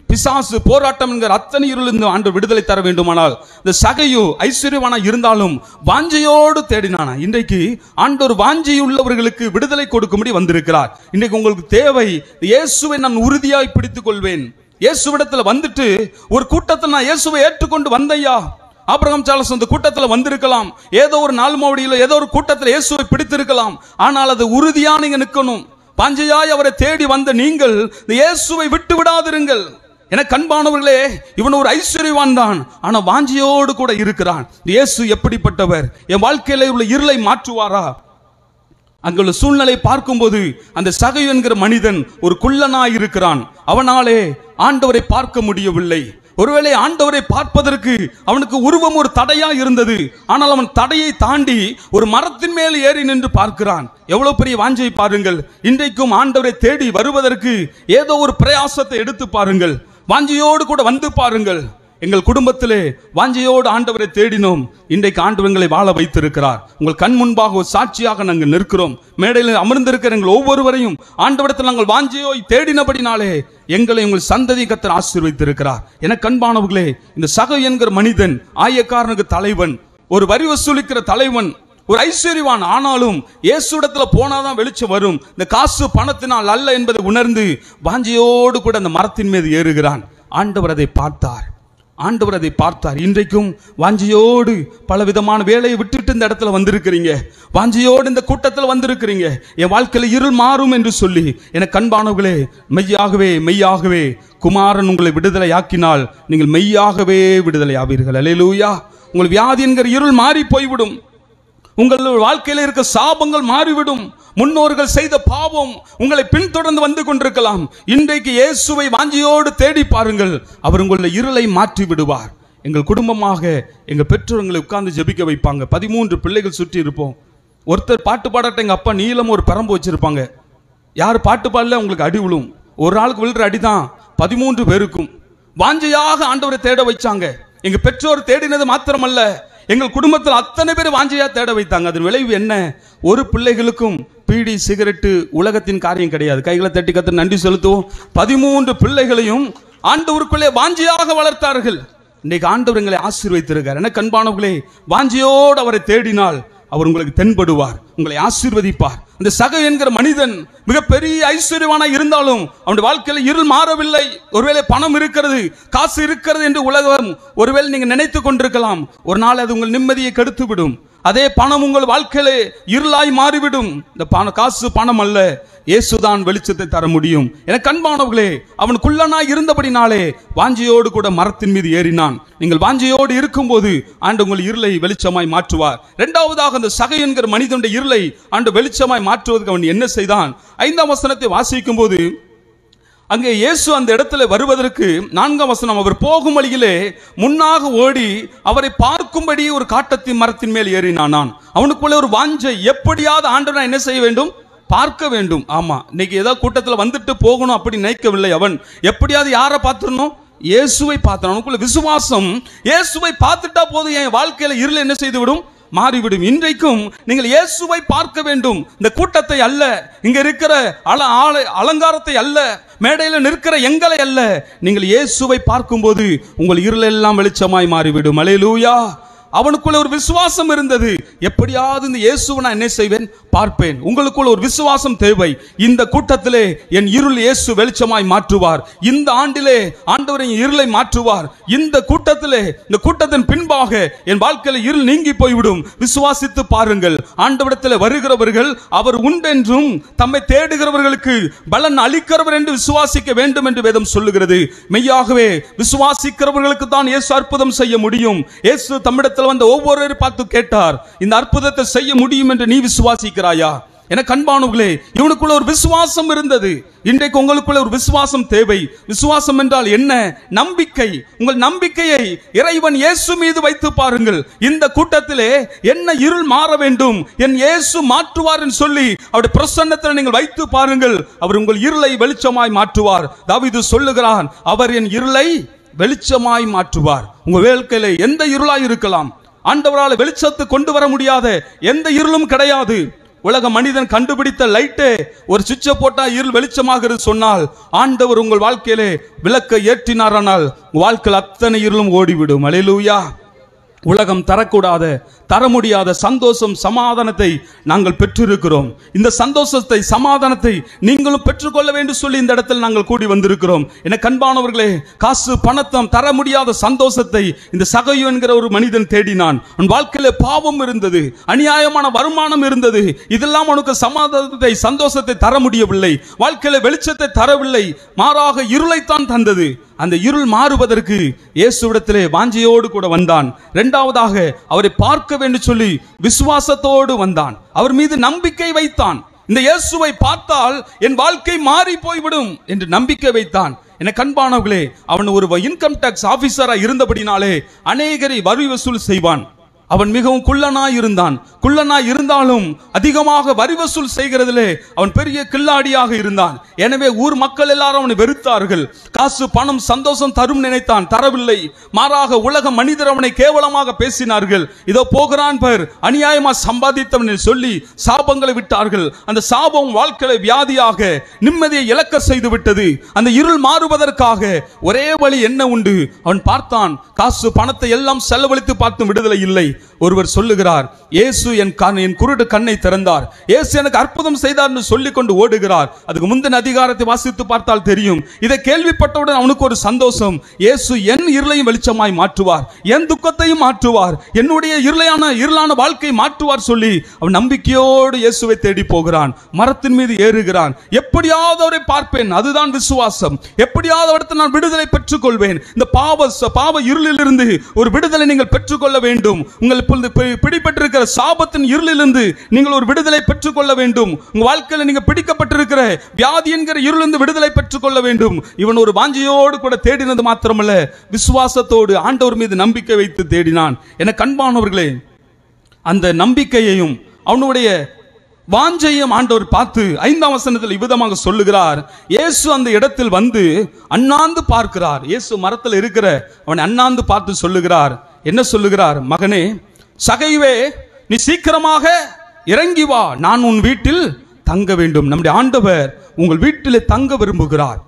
பிசாசு போராட்டம் என்கிற அத்தனை இருளிருந்து ஆண்டு விடுதலை தர வேண்டுமானால் இந்த சகையு ஐஸ்வர்யவானா இருந்தாலும் வாஞ்சையோடு தேடினானா இன்றைக்கு ஆண்டவர் வாஞ்சை உள்ளவர்களுக்கு விடுதலை கொடுக்கும்படி வந்திருக்கிறார் இன்றைக்கு உங்களுக்கு தேவை இயேசுவை நான் உறுதியாய் பிடித்துக் கொள்வேன் இயேசுவிடத்துல வந்துட்டு ஒரு கூட்டத்தில் நான் இயேசுவை ஏற்றுக்கொண்டு வந்தையா ஆபிரகாம் சார்லஸ் அந்த கூட்டத்தில் வந்திருக்கலாம் ஏதோ ஒரு நாள் மோடியில் ஏதோ ஒரு கூட்டத்தில் இயேசுவை பிடித்திருக்கலாம் ஆனால் அது உறுதியா நீங்க நிற்கணும் பாஞ்சையாய் அவரை தேடி வந்த நீங்கள் இந்த இயேசுவை விட்டு விடாதிருங்கள் என கண்பானவர்களே இவன் ஒரு ஐஸ்வர்யவான் தான் ஆனா வாஞ்சியோடு கூட இருக்கிறான் இயேசு எப்படிப்பட்டவர் என் வாழ்க்கையில உள்ள இருளை மாற்றுவாரா அங்குள்ள சூழ்நிலை பார்க்கும்போது அந்த சகை என்கிற மனிதன் ஒரு குள்ளனாய் இருக்கிறான் அவனாலே ஆண்டவரை பார்க்க முடியவில்லை ஒருவேளை ஆண்டவரை பார்ப்பதற்கு அவனுக்கு உருவம் ஒரு தடையா இருந்தது ஆனால் அவன் தடையை தாண்டி ஒரு மரத்தின் மேல் ஏறி நின்று பார்க்கிறான் எவ்வளவு பெரிய வாஞ்சை பாருங்கள் இன்றைக்கும் ஆண்டவரை தேடி வருவதற்கு ஏதோ ஒரு பிரயாசத்தை எடுத்து பாருங்கள் வாஞ்சையோடு கூட வந்து பாருங்கள் எங்கள் குடும்பத்திலே வாஞ்சையோடு ஆண்டவரை தேடினோம் இன்றைக்கு ஆண்டவர் எங்களை வாழ வைத்திருக்கிறார் உங்கள் கண் முன்பாக ஒரு சாட்சியாக நாங்கள் நிற்கிறோம் மேடையில் அமர்ந்திருக்கிற எங்கள் ஒவ்வொருவரையும் ஆண்டவரத்தில் நாங்கள் வாஞ்சையோய் தேடினபடினாலே எங்களை உங்கள் சந்ததி கத்தர் ஆசீர்வைத்திருக்கிறார் என கண்பானவர்களே இந்த சக என்கிற மனிதன் ஆயக்காரனுக்கு தலைவன் ஒரு வரி வசூலிக்கிற தலைவன் ஒரு ஐஸ்வர்யவான் ஆனாலும் இயேசுடத்துல போனாதான் வெளிச்சம் வரும் இந்த காசு பணத்தினால் அல்ல என்பதை உணர்ந்து வாஞ்சையோடு கூட அந்த மரத்தின் மீது ஏறுகிறான் ஆண்டவர் அதை பார்த்தார் ஆண்டவர் அதை பார்த்தார் இன்றைக்கும் வாஞ்சியோடு பல விதமான வேலையை விட்டுட்டு இந்த இடத்துல வந்திருக்கிறீங்க வாஞ்சியோடு இந்த கூட்டத்தில் வந்திருக்கிறீங்க என் வாழ்க்கையில் இருள் மாறும் என்று சொல்லி என கண்பானவர்களே மெய்யாகவே மெய்யாகவே குமாரன் உங்களை விடுதலை ஆக்கினால் நீங்கள் மெய்யாகவே விடுதலை ஆவீர்கள் அல்லேலூயா உங்கள் வியாதி என்கிற இருள் மாறி போய்விடும் உங்கள் வாழ்க்கையில் இருக்க சாபங்கள் மாறிவிடும் முன்னோர்கள் செய்த பாவம் உங்களை பின்தொடர்ந்து வந்து கொண்டிருக்கலாம் இன்றைக்கு இயேசுவை வாஞ்சியோடு தேடி பாருங்கள் அவர் உங்களுடைய இருளை மாற்றி விடுவார் எங்கள் குடும்பமாக எங்கள் பெற்றோர்களை உட்கார்ந்து ஜெபிக்க வைப்பாங்க பதிமூன்று பிள்ளைகள் சுற்றி இருப்போம் ஒருத்தர் பாட்டு பாடட்ட எங்க அப்பா நீளம் ஒரு பரம்பு வச்சிருப்பாங்க யார் பாட்டு பாடல உங்களுக்கு அடி விழும் ஒரு ஆளுக்கு விழுற அடிதான் பதிமூன்று பேருக்கும் வாஞ்சையாக ஆண்டவரை தேட வச்சாங்க எங்க பெற்றோர் தேடினது மாத்திரமல்ல எங்கள் குடும்பத்தில் அத்தனை பேர் வாஞ்சையா தேட வைத்தாங்க அதன் விளைவு என்ன ஒரு பிள்ளைகளுக்கும் பீடி சிகரெட்டு உலகத்தின் காரியம் கிடையாது கைகளை தட்டி கத்து நன்றி செலுத்துவோம் பதிமூன்று பிள்ளைகளையும் ஆண்டவருக்குள்ளே வாஞ்சியாக வளர்த்தார்கள் இன்னைக்கு ஆண்டவர் எங்களை ஆசீர்வைத்திருக்கார் என கண்பானவர்களே வாஞ்சியோடு அவரை தேடினால் அவர் உங்களுக்கு தென்படுவார் உங்களை ஆசீர்வதிப்பார் அந்த சக என்கிற மனிதன் மிகப்பெரிய ஐஸ்வர்யவானா இருந்தாலும் அவனுடைய வாழ்க்கையில இருள் மாறவில்லை ஒருவேளை பணம் இருக்கிறது காசு இருக்கிறது என்று உலகம் ஒருவேளை நீங்க நினைத்து கொண்டிருக்கலாம் ஒரு நாள் அது உங்கள் நிம்மதியை கெடுத்து விடும் அதே பணம் உங்கள் வாழ்க்கையிலே இருளாய் மாறிவிடும் இந்த பண காசு பணம் அல்ல இயேசுதான் வெளிச்சத்தை தர முடியும் என கண்பானவர்களே அவன் குள்ளனாய் இருந்தபடினாலே வாஞ்சியோடு கூட மரத்தின் மீது ஏறினான் நீங்கள் வாஞ்சியோடு இருக்கும்போது ஆண்டு உங்கள் இருளை வெளிச்சமாய் மாற்றுவார் இரண்டாவதாக அந்த சகை என்கிற மனிதனுடைய இருளை ஆண்டு வெளிச்சமாய் மாற்றுவதற்கு அவன் என்ன செய்தான் ஐந்தாம் வசனத்தை வாசிக்கும் போது அங்கே இயேசு அந்த இடத்துல வருவதற்கு நான்காம் வசனம் அவர் போகும் வழியிலே முன்னாக ஓடி அவரை பார்க்கும்படி ஒரு காட்டத்தின் மரத்தின் மேல் ஏறினானான் அவனுக்குள்ள ஒரு வாஞ்சை எப்படியாவது ஆண்டவனை என்ன செய்ய வேண்டும் பார்க்க வேண்டும் ஆமா இன்னைக்கு ஏதோ கூட்டத்தில் வந்துட்டு போகணும் அப்படி நினைக்கவில்லை அவன் எப்படியாவது யாரை பார்த்துடணும் இயேசுவை பார்த்தான் அவனுக்குள்ள விசுவாசம் இயேசுவை பார்த்துட்டா போதும் என் வாழ்க்கையில இருள் என்ன செய்து விடும் மாறிவிடும் இன்றைக்கும் நீங்கள் இயேசுவை பார்க்க வேண்டும் இந்த கூட்டத்தை அல்ல இங்க இருக்கிற அல ஆளை அலங்காரத்தை அல்ல மேடையில் நிற்கிற எங்களை அல்ல நீங்கள் இயேசுவை பார்க்கும்போது உங்கள் இருளெல்லாம் வெளிச்சமாய் மாறிவிடும் அலையலூயா அவனுக்குள்ள ஒரு விசுவாசம் இருந்தது எப்படியாவது இந்த இயேசுவை நான் என்ன செய்வேன் பார்ப்பேன் உங்களுக்குள்ள ஒரு விசுவாசம் தேவை இந்த கூட்டத்திலே என் இருள் இயேசு வெளிச்சமாய் மாற்றுவார் இந்த ஆண்டிலே ஆண்டவர் என் இருளை மாற்றுவார் இந்த கூட்டத்திலே இந்த கூட்டத்தின் பின்பாக என் வாழ்க்கையில இருள் நீங்கி போய்விடும் விசுவாசித்து பாருங்கள் ஆண்டவரிடத்தில் வருகிறவர்கள் அவர் உண்டென்றும் தம்மை தேடுகிறவர்களுக்கு பலன் அளிக்கிறவர் என்று விசுவாசிக்க வேண்டும் என்று வேதம் சொல்லுகிறது மெய்யாகவே விசுவாசிக்கிறவர்களுக்கு தான் இயேசு அற்புதம் செய்ய முடியும் இயேசு தம்மிடத்தில் வந்த ஒவ்வொருவரை பார்த்து கேட்டார் இந்த அற்புதத்தை செய்ய முடியும் என்று நீ விசுவாசிக்கிறாயா என கண்பானவர்களே இவனுக்குள்ள ஒரு விசுவாசம் இருந்தது இன்றைக்கு உங்களுக்குள்ள ஒரு விசுவாசம் தேவை விசுவாசம் என்றால் என்ன நம்பிக்கை உங்கள் நம்பிக்கையை இறைவன் இயேசு மீது வைத்து பாருங்கள் இந்த கூட்டத்திலே என்ன இருள் மாற வேண்டும் என் இயேசு மாற்றுவார் என்று சொல்லி அவருடைய பிரசன்னத்தில் நீங்கள் வைத்து பாருங்கள் அவர் உங்கள் இருளை வெளிச்சமாய் மாற்றுவார் தாவீது சொல்லுகிறான் அவர் என் இருளை வெளிச்சமாய் மாற்றுவார் உங்க வாழ்க்கையில எந்த இருளாய் இருக்கலாம் ஆண்டவரால் வெளிச்சத்தை கொண்டு வர முடியாத எந்த இருளும் கிடையாது உலக மனிதன் கண்டுபிடித்த லைட்டே ஒரு சுவிட்சை போட்டா இருள் வெளிச்சமாகிறது சொன்னால் ஆண்டவர் உங்கள் வாழ்க்கையிலே விளக்கை ஏற்றினாரானால் உங்கள் வாழ்க்கையில் அத்தனை இருளும் ஓடிவிடும் அலையிலூயா உலகம் தரக்கூடாத தர முடியாத சந்தோஷம் சமாதானத்தை நாங்கள் பெற்றிருக்கிறோம் இந்த சந்தோஷத்தை சமாதானத்தை நீங்களும் பெற்றுக்கொள்ள வேண்டும் சொல்லி இந்த இடத்தில் நாங்கள் கூடி வந்திருக்கிறோம் என கண்பானவர்களே காசு பணத்தம் தர முடியாத சந்தோஷத்தை இந்த சகையு என்கிற ஒரு மனிதன் தேடினான் அவன் வாழ்க்கையில பாவம் இருந்தது அநியாயமான வருமானம் இருந்தது இதெல்லாம் அவனுக்கு சமாதானத்தை சந்தோஷத்தை தர முடியவில்லை வாழ்க்கையில வெளிச்சத்தை தரவில்லை மாறாக இருளைத்தான் தந்தது அந்த இருள் மாறுவதற்கு இயேசுவிடத்திலே வாஞ்சையோடு கூட வந்தான் இரண்டாவதாக அவரை பார்க்க வேண்டும் சொல்லி விசுவாசத்தோடு வந்தான் அவர் மீது நம்பிக்கை வைத்தான் இந்த இயேசுவை பார்த்தால் என் வாழ்க்கை மாறி போய்விடும் என்று நம்பிக்கை வைத்தான் என கண்பானவர்களே அவன் ஒரு இன்கம் டாக்ஸ் ஆபீசரா இருந்தபடினாலே அநேகரை வரி வசூல் செய்வான் அவன் மிகவும் குள்ளனாய் இருந்தான் குள்ளனாய் இருந்தாலும் அதிகமாக வரி வசூல் செய்கிறதிலே அவன் பெரிய கில்லாடியாக இருந்தான் எனவே ஊர் மக்கள் எல்லாரும் அவனை வெறுத்தார்கள் காசு பணம் சந்தோஷம் தரும் நினைத்தான் தரவில்லை மாறாக உலக மனிதர் அவனை கேவலமாக பேசினார்கள் இதோ போகிறான் பேர் அநியாயமா சம்பாதித்தவன் என்று சொல்லி சாபங்களை விட்டார்கள் அந்த சாபம் வாழ்க்கையில வியாதியாக நிம்மதியை இழக்க செய்து விட்டது அந்த இருள் மாறுவதற்காக ஒரே வழி என்ன உண்டு அவன் பார்த்தான் காசு பணத்தை எல்லாம் செலவழித்து பார்த்தும் விடுதலை இல்லை ஒருவர் சொல்லுகிறார் இயேசு என் கண் என் குருடு கண்ணை திறந்தார் இயேசு எனக்கு அற்புதம் செய்தார் என்று சொல்லிக் கொண்டு ஓடுகிறார் அதுக்கு முந்தின அதிகாரத்தை வாசித்து பார்த்தால் தெரியும் இதை கேள்விப்பட்டவுடன் அவனுக்கு ஒரு சந்தோஷம் இயேசு என் இருளையும் வெளிச்சமாய் மாற்றுவார் என் துக்கத்தையும் மாற்றுவார் என்னுடைய இருளையான இருளான வாழ்க்கை மாற்றுவார் சொல்லி அவன் நம்பிக்கையோடு இயேசுவை தேடி போகிறான் மரத்தின் மீது ஏறுகிறான் எப்படியாவது அவரை பார்ப்பேன் அதுதான் விசுவாசம் எப்படியாவது அவர்த்த நான் விடுதலை பெற்றுக் கொள்வேன் இந்த பாவ பாவ இருளிலிருந்து ஒரு விடுதலை நீங்கள் பெற்றுக்கொள்ள வேண்டும் உங்கள் இப்பொழுது பி- பிடிபட்டிருக்கிற சாபத்தின் இருளிலிருந்து நீங்கள் ஒரு விடுதலை பெற்றுக்கொள்ள வேண்டும் உங்க வாழ்க்கையில நீங்க பிடிக்கப்பட்டிருக்கிற வியாதி என்கிற இருளிலிருந்து விடுதலை பெற்றுக்கொள்ள வேண்டும் இவன் ஒரு வாஞ்சையோடு கூட தேடினது மாத்திரமல்ல விசுவாசத்தோடு ஆண்டவர் மீது நம்பிக்கை வைத்து தேடினான் என கண்பானவர்களே அந்த நம்பிக்கையையும் அவனுடைய வாஞ்சையும் ஆண்டவர் பார்த்து ஐந்தாம் வசனத்தில் இவ்விதமாக சொல்லுகிறார் இயேசு அந்த இடத்தில் வந்து அண்ணாந்து பார்க்கிறார் இயேசு மரத்தில் இருக்கிற அவனை அண்ணாந்து பார்த்து சொல்லுகிறார் என்ன சொல்லுகிறார் மகனே சகைவே நீ சீக்கிரமாக இறங்கி வா நான் உன் வீட்டில் தங்க வேண்டும் நம்முடைய ஆண்டவர் உங்கள் வீட்டிலே தங்க விரும்புகிறார்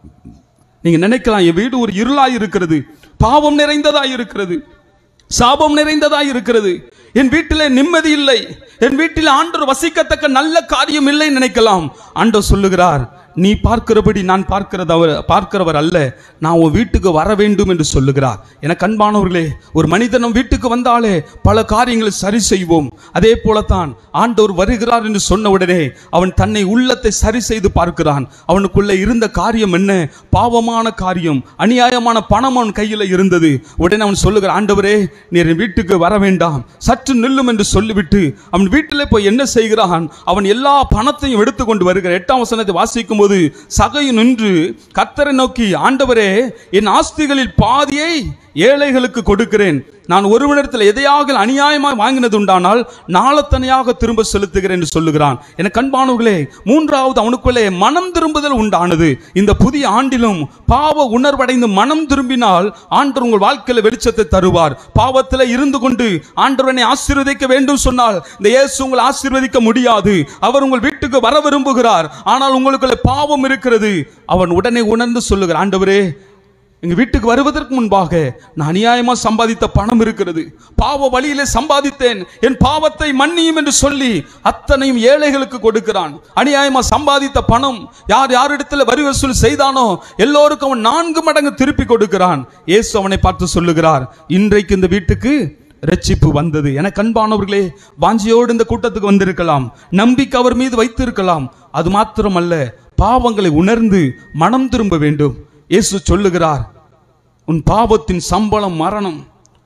நீங்க நினைக்கலாம் என் வீடு ஒரு இருளாய் இருக்கிறது பாவம் நிறைந்ததாய் இருக்கிறது சாபம் நிறைந்ததாய் இருக்கிறது என் வீட்டிலே நிம்மதி இல்லை என் வீட்டில் ஆண்டவர் வசிக்கத்தக்க நல்ல காரியம் இல்லை நினைக்கலாம் ஆண்டவர் சொல்லுகிறார் நீ பார்க்கிறபடி நான் பார்க்கிறதவர் பார்க்கிறவர் அல்ல நான் உன் வீட்டுக்கு வர வேண்டும் என்று சொல்லுகிறார் எனக்கு அன்பானவர்களே ஒரு மனிதன் நம் வீட்டுக்கு வந்தாலே பல காரியங்களை சரி செய்வோம் அதே போலத்தான் ஆண்டவர் வருகிறார் என்று சொன்ன உடனே அவன் தன்னை உள்ளத்தை சரி செய்து பார்க்கிறான் அவனுக்குள்ள இருந்த காரியம் என்ன பாவமான காரியம் அநியாயமான பணம் அவன் கையில் இருந்தது உடனே அவன் சொல்லுகிறான் ஆண்டவரே நீர் என் வீட்டுக்கு வர வேண்டாம் சற்று நில்லும் என்று சொல்லிவிட்டு அவன் வீட்டிலே போய் என்ன செய்கிறான் அவன் எல்லா பணத்தையும் எடுத்துக்கொண்டு வருகிற எட்டாம் வசனத்தை வாசிக்கும் போது சகையும் நின்று கத்தரை நோக்கி ஆண்டவரே என் ஆஸ்திகளில் பாதியை ஏழைகளுக்கு கொடுக்கிறேன் நான் ஒருவனிடத்தில் எதையாக அநியாயமாய் வாங்கினது உண்டானால் நாளத்தனையாக திரும்ப செலுத்துகிறேன் என்று சொல்லுகிறான் என கண்பானவர்களே மூன்றாவது அவனுக்குள்ளே மனம் திரும்புதல் உண்டானது இந்த புதிய ஆண்டிலும் பாவ உணர்வடைந்து மனம் திரும்பினால் ஆண்டவர் உங்கள் வாழ்க்கையில வெளிச்சத்தை தருவார் பாவத்தில் இருந்து கொண்டு ஆண்டவனை ஆசீர்வதிக்க வேண்டும் சொன்னால் இந்த இயேசு உங்களை ஆசீர்வதிக்க முடியாது அவர் உங்கள் வீட்டுக்கு வர விரும்புகிறார் ஆனால் உங்களுக்குள்ள பாவம் இருக்கிறது அவன் உடனே உணர்ந்து சொல்லுகிறார் ஆண்டவரே எங்க வீட்டுக்கு வருவதற்கு முன்பாக நான் அநியாயமா சம்பாதித்த பணம் இருக்கிறது பாவ வழியிலே சம்பாதித்தேன் என் பாவத்தை மன்னியும் என்று சொல்லி அத்தனையும் ஏழைகளுக்கு கொடுக்கிறான் அநியாயமா சம்பாதித்த பணம் யார் யாரிடத்துல வரி வசூல் செய்தானோ எல்லோருக்கும் அவன் நான்கு மடங்கு திருப்பி கொடுக்கிறான் இயேசு அவனை பார்த்து சொல்லுகிறார் இன்றைக்கு இந்த வீட்டுக்கு ரட்சிப்பு வந்தது என கண்பானவர்களே வாஞ்சியோடு இந்த கூட்டத்துக்கு வந்திருக்கலாம் நம்பிக்கை அவர் மீது வைத்திருக்கலாம் அது மாத்திரமல்ல பாவங்களை உணர்ந்து மனம் திரும்ப வேண்டும் இயேசு சொல்லுகிறார் உன் பாவத்தின் சம்பளம் மரணம்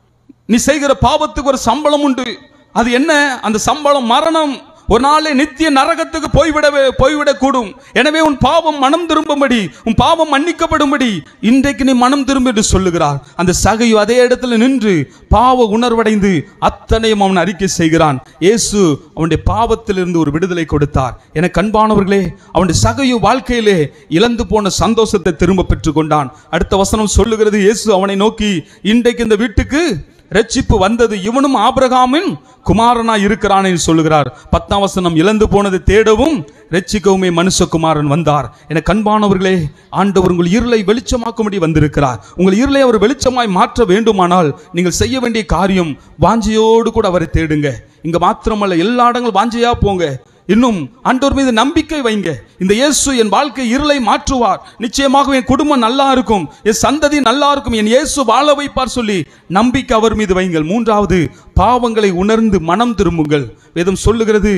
நீ செய்கிற பாவத்துக்கு ஒரு சம்பளம் உண்டு அது என்ன அந்த சம்பளம் மரணம் ஒரு நாளே நித்திய நரகத்துக்கு போய்விட போய்விடக்கூடும் எனவே உன் பாவம் மனம் திரும்பும்படி உன் பாவம் மன்னிக்கப்படும்படி இன்றைக்கு நீ மனம் திரும்ப என்று சொல்லுகிறார் அந்த சகையு அதே இடத்துல நின்று பாவ உணர்வடைந்து அத்தனையும் அவன் அறிக்கை செய்கிறான் இயேசு அவனுடைய பாவத்திலிருந்து ஒரு விடுதலை கொடுத்தார் என கண்பானவர்களே அவனுடைய சகையு வாழ்க்கையிலே இழந்து போன சந்தோஷத்தை திரும்ப பெற்றுக்கொண்டான் அடுத்த வசனம் சொல்லுகிறது இயேசு அவனை நோக்கி இன்றைக்கு இந்த வீட்டுக்கு ரட்சிப்பு வந்தது இவனும் ஆபிரகாமின் குமாரனாய் இருக்கிறான் என்று சொல்லுகிறார் பத்தாம் வசனம் இழந்து போனதை தேடவும் ரட்சிக்கவுமே மனுஷகுமாரன் வந்தார் என கண்பானவர்களே ஆண்டவர் உங்கள் இருளை வெளிச்சமாக்கும்படி வந்திருக்கிறார் உங்கள் இருளை அவர் வெளிச்சமாய் மாற்ற வேண்டுமானால் நீங்கள் செய்ய வேண்டிய காரியம் வாஞ்சையோடு கூட அவரை தேடுங்க இங்க மாத்திரமல்ல எல்லா இடங்களும் வாஞ்சையா போங்க இன்னும் ஆண்டவர் மீது நம்பிக்கை வைங்க இந்த இயேசு என் வாழ்க்கை இருளை மாற்றுவார் நிச்சயமாக என் குடும்பம் நல்லா இருக்கும் என் சந்ததி நல்லா இருக்கும் என் இயேசு வாழ வைப்பார் சொல்லி நம்பிக்கை அவர் மீது வைங்கள் மூன்றாவது பாவங்களை உணர்ந்து மனம் திரும்புங்கள் வேதம் சொல்லுகிறது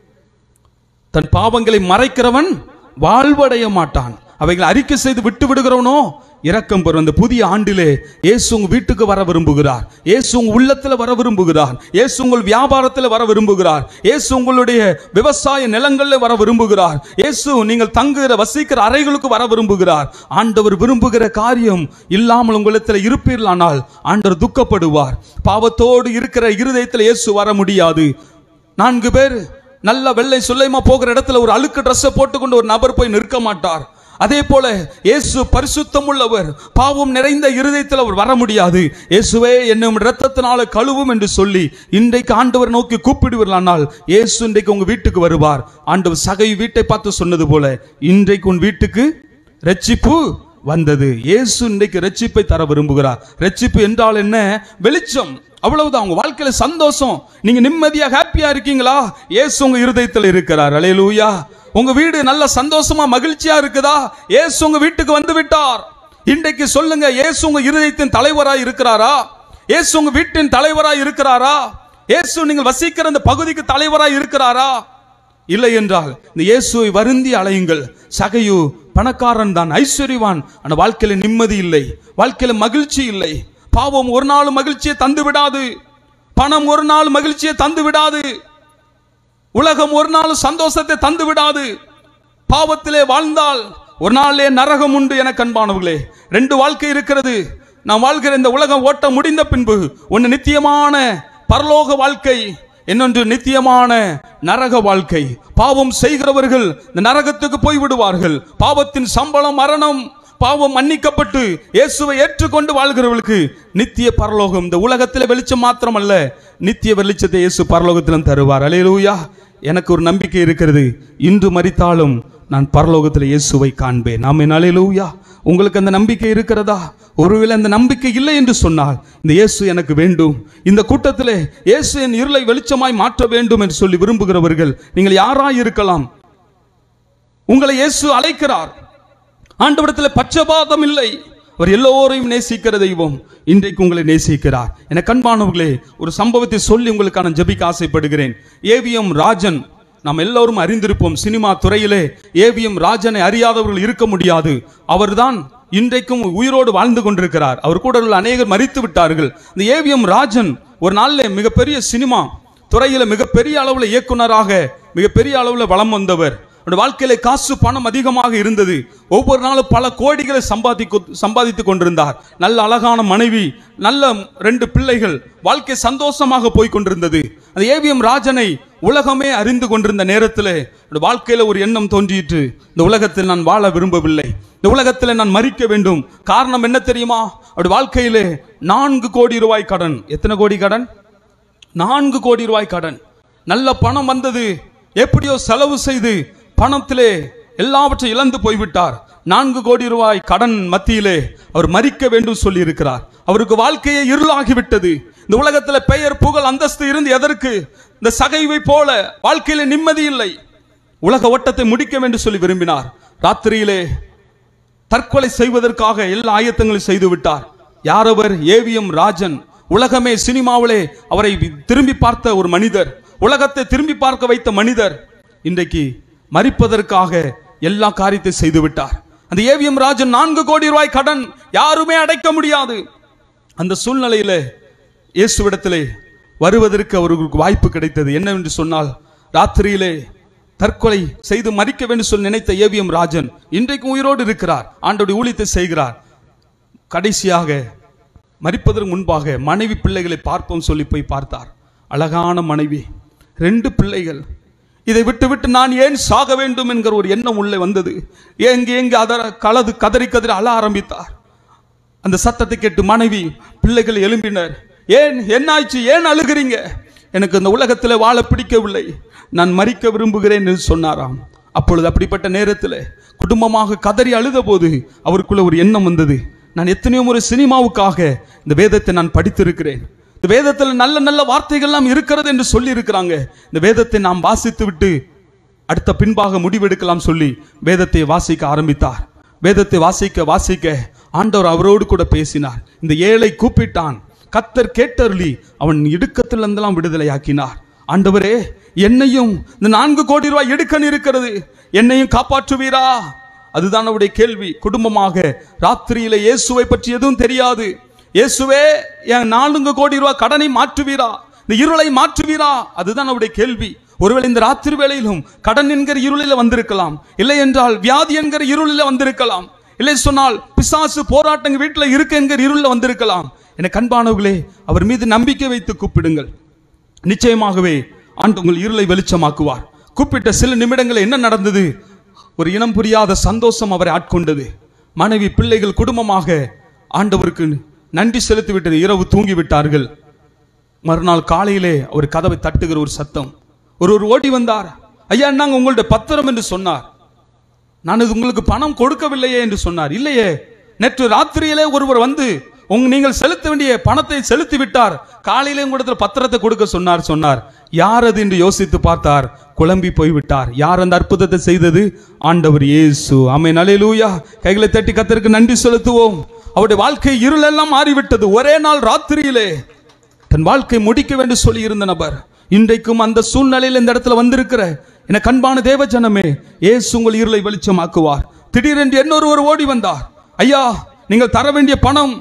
தன் பாவங்களை மறைக்கிறவன் வாழ்வடைய மாட்டான் அவைகளை அறிக்கை செய்து விட்டு விடுகிறவனோ இரக்கம் பெறும் அந்த புதிய ஆண்டிலே இயேசு உங்க வீட்டுக்கு வர விரும்புகிறார் இயேசு உங்க உள்ளத்துல வர விரும்புகிறார் இயேசு உங்கள் வியாபாரத்துல வர விரும்புகிறார் இயேசு உங்களுடைய விவசாய நிலங்கள்ல வர விரும்புகிறார் இயேசு நீங்கள் தங்குகிற வசிக்கிற அறைகளுக்கு வர விரும்புகிறார் ஆண்டவர் விரும்புகிற காரியம் இல்லாமல் உங்களிடத்தில் இருப்பீர்களானால் ஆண்டவர் துக்கப்படுவார் பாவத்தோடு இருக்கிற இருதயத்தில் இயேசு வர முடியாது நான்கு பேர் நல்ல வெள்ளை சுல்லைமா போகிற இடத்துல ஒரு அழுக்கு ட்ரெஸ்ஸை போட்டுக்கொண்டு ஒரு நபர் போய் நிற்க மாட்டார் அதே போல இயேசு பரிசுத்தம் உள்ளவர் பாவம் நிறைந்த இருதயத்தில் அவர் வர முடியாது இயேசுவே என்னும் இரத்தத்தினால கழுவும் என்று சொல்லி இன்றைக்கு ஆண்டவர் நோக்கி கூப்பிடுவீர்களானால் இயேசு இன்றைக்கு உங்க வீட்டுக்கு வருவார் ஆண்டவர் சகை வீட்டை பார்த்து சொன்னது போல இன்றைக்கு உன் வீட்டுக்கு ரட்சிப்பு வந்தது இயேசு இன்றைக்கு ரட்சிப்பை தர விரும்புகிறார் ரட்சிப்பு என்றால் என்ன வெளிச்சம் அவ்வளவுதான் உங்க வாழ்க்கையில சந்தோஷம் நீங்க நிம்மதியா ஹாப்பியா இருக்கீங்களா இயேசு உங்க இருதயத்தில் இருக்கிறார் அலையலூயா உங்க வீடு நல்ல சந்தோஷமா மகிழ்ச்சியா இருக்குதா இயேசு உங்க வீட்டுக்கு வந்து விட்டார் இன்றைக்கு சொல்லுங்க இயேசு உங்க இருதயத்தின் தலைவராய் இருக்கிறாரா இயேசு உங்க வீட்டின் தலைவராய் இருக்கிறாரா இயேசு நீங்கள் வசிக்கிற இந்த பகுதிக்கு தலைவராய் இருக்கிறாரா இல்லை என்றால் இந்த இயேசுவை வருந்தி அலையுங்கள் சகையு பணக்காரன் தான் ஐஸ்வர்யவான் ஆனா வாழ்க்கையில நிம்மதி இல்லை வாழ்க்கையில மகிழ்ச்சி இல்லை பாவம் ஒரு நாள் மகிழ்ச்சியை தந்து விடாது பணம் ஒரு நாள் மகிழ்ச்சியை தந்து விடாது உலகம் ஒரு நாள் சந்தோஷத்தை தந்து விடாது பாவத்திலே வாழ்ந்தால் ஒரு நாளிலே நரகம் உண்டு என கண்பானவர்களே ரெண்டு வாழ்க்கை இருக்கிறது நாம் வாழ்கிற இந்த உலகம் ஓட்ட முடிந்த பின்பு ஒன்று நித்தியமான பரலோக வாழ்க்கை இன்னொன்று நித்தியமான நரக வாழ்க்கை பாவம் செய்கிறவர்கள் இந்த நரகத்துக்கு போய் விடுவார்கள் பாவத்தின் சம்பளம் மரணம் பாவம் மன்னிக்கப்பட்டு இயேசுவை ஏற்றுக்கொண்டு வாழ்கிறவர்களுக்கு நித்திய பரலோகம் இந்த உலகத்தில் வெளிச்சம் மாத்திரமல்ல நித்திய வெளிச்சத்தை இயேசு பரலோகத்திலும் தருவார் அலையலூயா எனக்கு ஒரு நம்பிக்கை இருக்கிறது இன்று மரித்தாலும் நான் பரலோகத்தில் இயேசுவை காண்பேன் ஆமென் அலையலூயா உங்களுக்கு அந்த நம்பிக்கை இருக்கிறதா ஒருவேளை அந்த நம்பிக்கை இல்லை என்று சொன்னால் இந்த இயேசு எனக்கு வேண்டும் இந்த கூட்டத்திலே இயேசு என் இருளை வெளிச்சமாய் மாற்ற வேண்டும் என்று சொல்லி விரும்புகிறவர்கள் நீங்கள் யாராய் இருக்கலாம் உங்களை இயேசு அழைக்கிறார் ஆண்டவரிடத்தில் பச்சபாதம் இல்லை அவர் எல்லோரையும் நேசிக்கிற தெய்வம் இன்றைக்கு உங்களை நேசிக்கிறார் என கண்பானவர்களே ஒரு சம்பவத்தை சொல்லி உங்களுக்கான ஜெபிக்க ஆசைப்படுகிறேன் ஏவிஎம் ராஜன் நாம் எல்லோரும் அறிந்திருப்போம் சினிமா துறையிலே ஏவிஎம் ராஜனை அறியாதவர்கள் இருக்க முடியாது அவர்தான் இன்றைக்கும் உயிரோடு வாழ்ந்து கொண்டிருக்கிறார் அவர் கூட உள்ள அநேகர் மறித்து விட்டார்கள் இந்த ஏவிஎம் ராஜன் ஒரு நாள்ல மிகப்பெரிய சினிமா துறையில மிகப்பெரிய அளவுல இயக்குனராக மிகப்பெரிய அளவுல வலம் வந்தவர் அவருடைய வாழ்க்கையில காசு பணம் அதிகமாக இருந்தது ஒவ்வொரு நாளும் பல கோடிகளை சம்பாதிக்கு சம்பாதித்துக் கொண்டிருந்தார் நல்ல அழகான மனைவி நல்ல ரெண்டு பிள்ளைகள் வாழ்க்கை சந்தோஷமாக போய் கொண்டிருந்தது அந்த ஏவிஎம் ராஜனை உலகமே அறிந்து கொண்டிருந்த நேரத்தில் அவருடைய வாழ்க்கையில ஒரு எண்ணம் தோன்றிற்று இந்த உலகத்தில் நான் வாழ விரும்பவில்லை இந்த உலகத்தில் நான் மறிக்க வேண்டும் காரணம் என்ன தெரியுமா அவருடைய வாழ்க்கையிலே நான்கு கோடி ரூபாய் கடன் எத்தனை கோடி கடன் நான்கு கோடி ரூபாய் கடன் நல்ல பணம் வந்தது எப்படியோ செலவு செய்து பணத்திலே எல்லாவற்றையும் இழந்து போய்விட்டார் நான்கு கோடி ரூபாய் கடன் மத்தியிலே அவர் மறிக்க வேண்டும் சொல்லி இருக்கிறார் அவருக்கு வாழ்க்கையே இருளாகிவிட்டது இந்த உலகத்துல பெயர் புகழ் அந்தஸ்து இருந்து எதற்கு இந்த சகைவை போல வாழ்க்கையில நிம்மதி இல்லை உலக ஓட்டத்தை முடிக்க வேண்டும் சொல்லி விரும்பினார் ராத்திரியிலே தற்கொலை செய்வதற்காக எல்லா ஆயத்தங்களும் செய்து விட்டார் யாரவர் ஏவிஎம் ராஜன் உலகமே சினிமாவிலே அவரை திரும்பி பார்த்த ஒரு மனிதர் உலகத்தை திரும்பி பார்க்க வைத்த மனிதர் இன்றைக்கு மறிப்பதற்காக எல்லா காரியத்தை செய்து விட்டார் அந்த ஏவிஎம் ராஜன் நான்கு கோடி ரூபாய் கடன் யாருமே அடைக்க முடியாது அந்த சூழ்நிலையில இயேசுவிடத்திலே வருவதற்கு அவர்களுக்கு வாய்ப்பு கிடைத்தது என்னவென்று சொன்னால் ராத்திரியிலே தற்கொலை செய்து மறிக்க வேண்டும் சொல்லி நினைத்த ஏவிஎம் ராஜன் இன்றைக்கும் உயிரோடு இருக்கிறார் ஆண்டோடைய ஊழியத்தை செய்கிறார் கடைசியாக மறிப்பதற்கு முன்பாக மனைவி பிள்ளைகளை பார்ப்போம் சொல்லி போய் பார்த்தார் அழகான மனைவி ரெண்டு பிள்ளைகள் இதை விட்டு விட்டு நான் ஏன் சாக வேண்டும் என்கிற ஒரு எண்ணம் உள்ளே வந்தது ஏங்கி ஏங்கி அதர கலது கதறி கதறி அழ ஆரம்பித்தார் அந்த சத்தத்தை கேட்டு மனைவி பிள்ளைகள் எழும்பினர் ஏன் என்னாச்சு ஏன் அழுகிறீங்க எனக்கு இந்த உலகத்தில் வாழ பிடிக்கவில்லை நான் மறிக்க விரும்புகிறேன் என்று சொன்னாராம் அப்பொழுது அப்படிப்பட்ட நேரத்தில் குடும்பமாக கதறி அழுத போது அவருக்குள்ள ஒரு எண்ணம் வந்தது நான் எத்தனையோ முறை சினிமாவுக்காக இந்த வேதத்தை நான் படித்திருக்கிறேன் இந்த வேதத்தில் நல்ல நல்ல வார்த்தைகள்லாம் இருக்கிறது என்று சொல்லி இருக்கிறாங்க இந்த வேதத்தை நாம் வாசித்து விட்டு அடுத்த பின்பாக முடிவெடுக்கலாம் சொல்லி வேதத்தை வாசிக்க ஆரம்பித்தார் வேதத்தை வாசிக்க வாசிக்க ஆண்டவர் அவரோடு கூட பேசினார் இந்த ஏழை கூப்பிட்டான் கத்தர் கேட்டருளி அவன் இடுக்கத்திலிருந்தெல்லாம் விடுதலையாக்கினார் ஆண்டவரே என்னையும் இந்த நான்கு கோடி ரூபாய் எடுக்கன் இருக்கிறது என்னையும் காப்பாற்றுவீரா அதுதான் அவருடைய கேள்வி குடும்பமாக ராத்திரியில இயேசுவை பற்றி எதுவும் தெரியாது இயேசுவே என் நான்கு கோடி ரூபாய் கடனை மாற்றுவீரா இந்த இருளை மாற்றுவீரா அதுதான் அவருடைய கேள்வி ஒருவேளை இந்த ராத்திரி வேளையிலும் கடன் என்கிற இருளில வந்திருக்கலாம் இல்லை என்றால் வியாதி என்கிற இருளில வந்திருக்கலாம் இல்லை சொன்னால் பிசாசு போராட்டங்க வீட்டுல இருக்கு என்கிற இருளில் வந்திருக்கலாம் என கண்பானவர்களே அவர் மீது நம்பிக்கை வைத்து கூப்பிடுங்கள் நிச்சயமாகவே ஆண்டு உங்கள் இருளை வெளிச்சமாக்குவார் கூப்பிட்ட சில நிமிடங்கள் என்ன நடந்தது ஒரு இனம் புரியாத சந்தோஷம் அவரை ஆட்கொண்டது மனைவி பிள்ளைகள் குடும்பமாக ஆண்டவருக்கு நன்றி செலுத்திவிட்டது இரவு தூங்கி விட்டார்கள் மறுநாள் காலையிலே அவர் கதவை தட்டுகிற ஒரு சத்தம் ஒருவர் ஓடி வந்தார் ஐயா நாங்க உங்கள்ட்ட பத்திரம் என்று சொன்னார் நான் இது உங்களுக்கு பணம் கொடுக்கவில்லையே என்று சொன்னார் இல்லையே நேற்று ராத்திரியிலே ஒருவர் வந்து உங்க நீங்கள் செலுத்த வேண்டிய பணத்தை செலுத்தி விட்டார் காலையிலே உங்களிடத்துல பத்திரத்தை கொடுக்க சொன்னார் சொன்னார் யார் அது என்று யோசித்து பார்த்தார் குழம்பி போய்விட்டார் யார் அந்த அற்புதத்தை செய்தது ஆண்டவர் இயேசு ஆமென் அல்லேலூயா கைகளை தட்டி கத்தருக்கு நன்றி செலுத்துவோம் அவருடைய வாழ்க்கை இருளெல்லாம் மாறிவிட்டது ஒரே நாள் ராத்திரியிலே தன் வாழ்க்கை முடிக்க வேண்டும் சொல்லி இருந்த நபர் இன்றைக்கும் அந்த சூழ்நிலையில் இந்த இடத்துல வந்திருக்கிற என கண்பான தேவ ஜனமே ஏசு உங்கள் இருளை வெளிச்சமாக்குவார் திடீரென்று இன்னொருவர் ஓடி வந்தார் ஐயா நீங்கள் தர வேண்டிய பணம்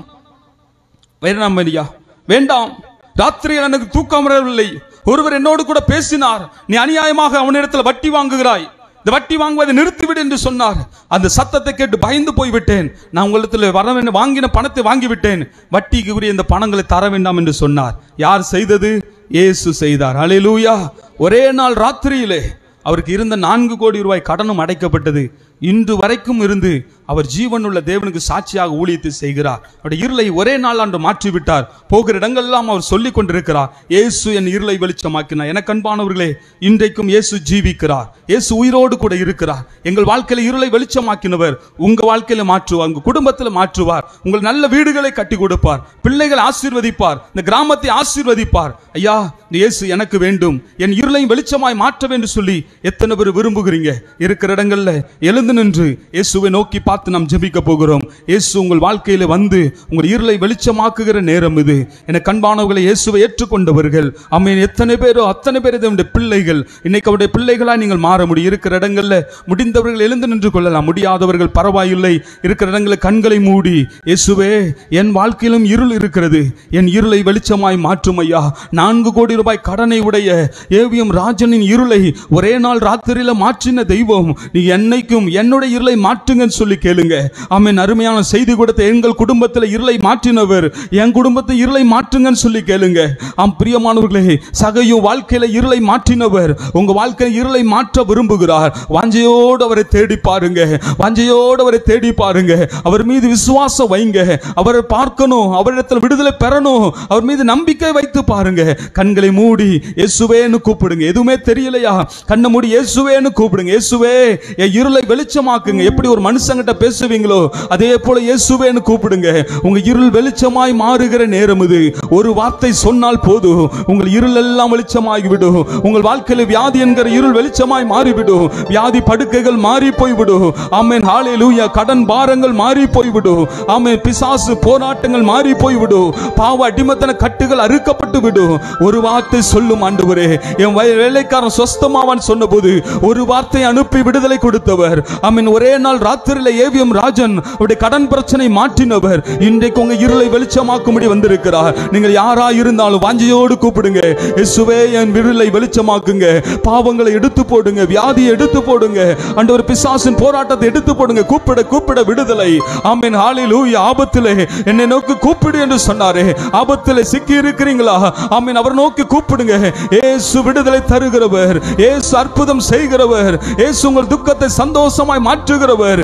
வேண்டாம் ஐயா வேண்டாம் ராத்திரியில் எனக்கு தூக்கம் வரவில்லை ஒருவர் என்னோடு கூட பேசினார் நீ அநியாயமாக அவனிடத்தில் வட்டி வாங்குகிறாய் இந்த வட்டி வாங்குவதை நிறுத்திவிடு என்று சொன்னார் அந்த சத்தத்தை கேட்டு பயந்து போய்விட்டேன் நான் உங்களிடத்தில் வர வேண்டும் வாங்கின பணத்தை வாங்கிவிட்டேன் வட்டிக்கு உரிய இந்த பணங்களை தர வேண்டாம் என்று சொன்னார் யார் செய்தது இயேசு செய்தார் அலையலூயா ஒரே நாள் ராத்திரியிலே அவருக்கு இருந்த நான்கு கோடி ரூபாய் கடனும் அடைக்கப்பட்டது இன்று வரைக்கும் இருந்து அவர் ஜீவனுள்ள தேவனுக்கு சாட்சியாக ஊழியத்தை செய்கிறார் அவருடைய இருளை ஒரே நாள் அன்று மாற்றிவிட்டார் போகிற இடங்கள்லாம் அவர் சொல்லிக் கொண்டிருக்கிறார் இயேசு என் இருளை வெளிச்சமாக்கினார் என கண்பானவர்களே இன்றைக்கும் இயேசு ஜீவிக்கிறார் இயேசு உயிரோடு கூட இருக்கிறார் எங்கள் வாழ்க்கையில இருளை வெளிச்சமாக்கினவர் உங்க வாழ்க்கையில மாற்றுவார் உங்க குடும்பத்தில் மாற்றுவார் உங்கள் நல்ல வீடுகளை கட்டி கொடுப்பார் பிள்ளைகளை ஆசீர்வதிப்பார் இந்த கிராமத்தை ஆசீர்வதிப்பார் ஐயா இந்த இயேசு எனக்கு வேண்டும் என் இருளையும் வெளிச்சமாய் மாற்ற வேண்டும் சொல்லி எத்தனை பேர் விரும்புகிறீங்க இருக்கிற இடங்கள்ல எழுந்து நின்று இயேசுவை நோக்கி பார்த்து நாம் ஜெபிக்க போகிறோம் இயேசு உங்கள் வாழ்க்கையில வந்து உங்கள் இருளை வெளிச்சமாக்குகிற நேரம் இது என கண்பானவர்களை இயேசுவை ஏற்றுக்கொண்டவர்கள் அம்மன் எத்தனை பேரோ அத்தனை பேர் இதனுடைய பிள்ளைகள் இன்னைக்கு அவருடைய பிள்ளைகளா நீங்கள் மாற முடியும் இருக்கிற இடங்கள்ல முடிந்தவர்கள் எழுந்து நின்று கொள்ளலாம் முடியாதவர்கள் பரவாயில்லை இருக்கிற இடங்களில் கண்களை மூடி இயேசுவே என் வாழ்க்கையிலும் இருள் இருக்கிறது என் இருளை வெளிச்சமாய் மாற்றும் ஐயா நான்கு கோடி ரூபாய் கடனை உடைய ஏவிஎம் ராஜனின் இருளை ஒரே நாள் ராத்திரியில மாற்றின தெய்வம் நீ என்னைக்கும் என்னுடைய இருளை மாற்றுங்கன்னு சொல்லி கேளுங்க ஆமென் அருமையான செய்தி கொடுத்த எங்கள் குடும்பத்தில் இருளை மாற்றினவர் என் குடும்பத்தை இருளை மாற்றுங்கன்னு சொல்லி கேளுங்க ஆம் பிரியமானவர்களே சகையும் வாழ்க்கையில இருளை மாற்றினவர் உங்க வாழ்க்கையில இருளை மாற்ற விரும்புகிறார் வாஞ்சையோடு அவரை தேடி பாருங்க வாஞ்சையோடு அவரை தேடி பாருங்க அவர் மீது விசுவாசம் வைங்க அவரை பார்க்கணும் அவரிடத்தில் விடுதலை பெறணும் அவர் மீது நம்பிக்கை வைத்து பாருங்க கண்களை மூடி இயேசுவேன்னு கூப்பிடுங்க எதுவுமே தெரியலையா கண்ணை மூடி இயேசுவேன்னு கூப்பிடுங்க இயேசுவே என் இருளை வெளிச்சமாக்குங்க எப்படி ஒரு மனுஷங்கிட்ட பேசுவீங்களோ அதே போல இயேசுவேன்னு கூப்பிடுங்க உங்க இருள் வெளிச்சமாய் மாறுகிற நேரம் இது ஒரு வார்த்தை சொன்னால் போதும் உங்கள் இருள் எல்லாம் வெளிச்சமாகி விடும் உங்கள் வாழ்க்கையில வியாதி என்கிற இருள் வெளிச்சமாய் மாறிவிடும் வியாதி படுக்கைகள் மாறி போய்விடும் ஆமென் ஹalleluya கடன் பாரங்கள் மாறி போய்விடும் ஆமென் பிசாசு போராட்டங்கள் மாறி போய்விடும் பாவ அடிமத்தன கட்டுகள் அறுக்கப்பட்டு விடும் ஒரு வார்த்தை சொல்லும் ஆண்டவரே என் வய- வேலைக்காரன் சொஸ்தமாவான் சொன்னபோது ஒரு வார்த்தை அனுப்பி விடுதலை கொடுத்தவர் ஆமென் ஒரே நாள் ராத்திரியில ஏவிஎம் ராஜன் அவருடைய கடன் பிரச்சனை மாற்றினவர் இன்றைக்கு உங்க இருளை வெளிச்சமாக்கும்படி வந்திருக்கிறார் நீங்கள் யாரா இருந்தாலும் வாஞ்சையோடு கூப்பிடுங்க இயேசுவே என் விருளை வெளிச்சமாக்குங்க பாவங்களை எடுத்து போடுங்க வியாதியை எடுத்து போடுங்க ஆண்டவர் பிசாசின் போராட்டத்தை எடுத்து போடுங்க கூப்பிட கூப்பிட விடுதலை ஆமென் ஹalleluya ஆபத்திலே என்னை நோக்கி கூப்பிடு என்று சொன்னாரே ஆபத்திலே சிக்கி இருக்கிறீங்களா ஆமென் அவர் நோக்கி கூப்பிடுங்க இயேசு விடுதலை தருகிறவர் இயேசு அற்புதம் செய்கிறவர் இயேசு உங்கள் துக்கத்தை சந்தோஷமாய் மாற்றுகிறவர் ஆமென்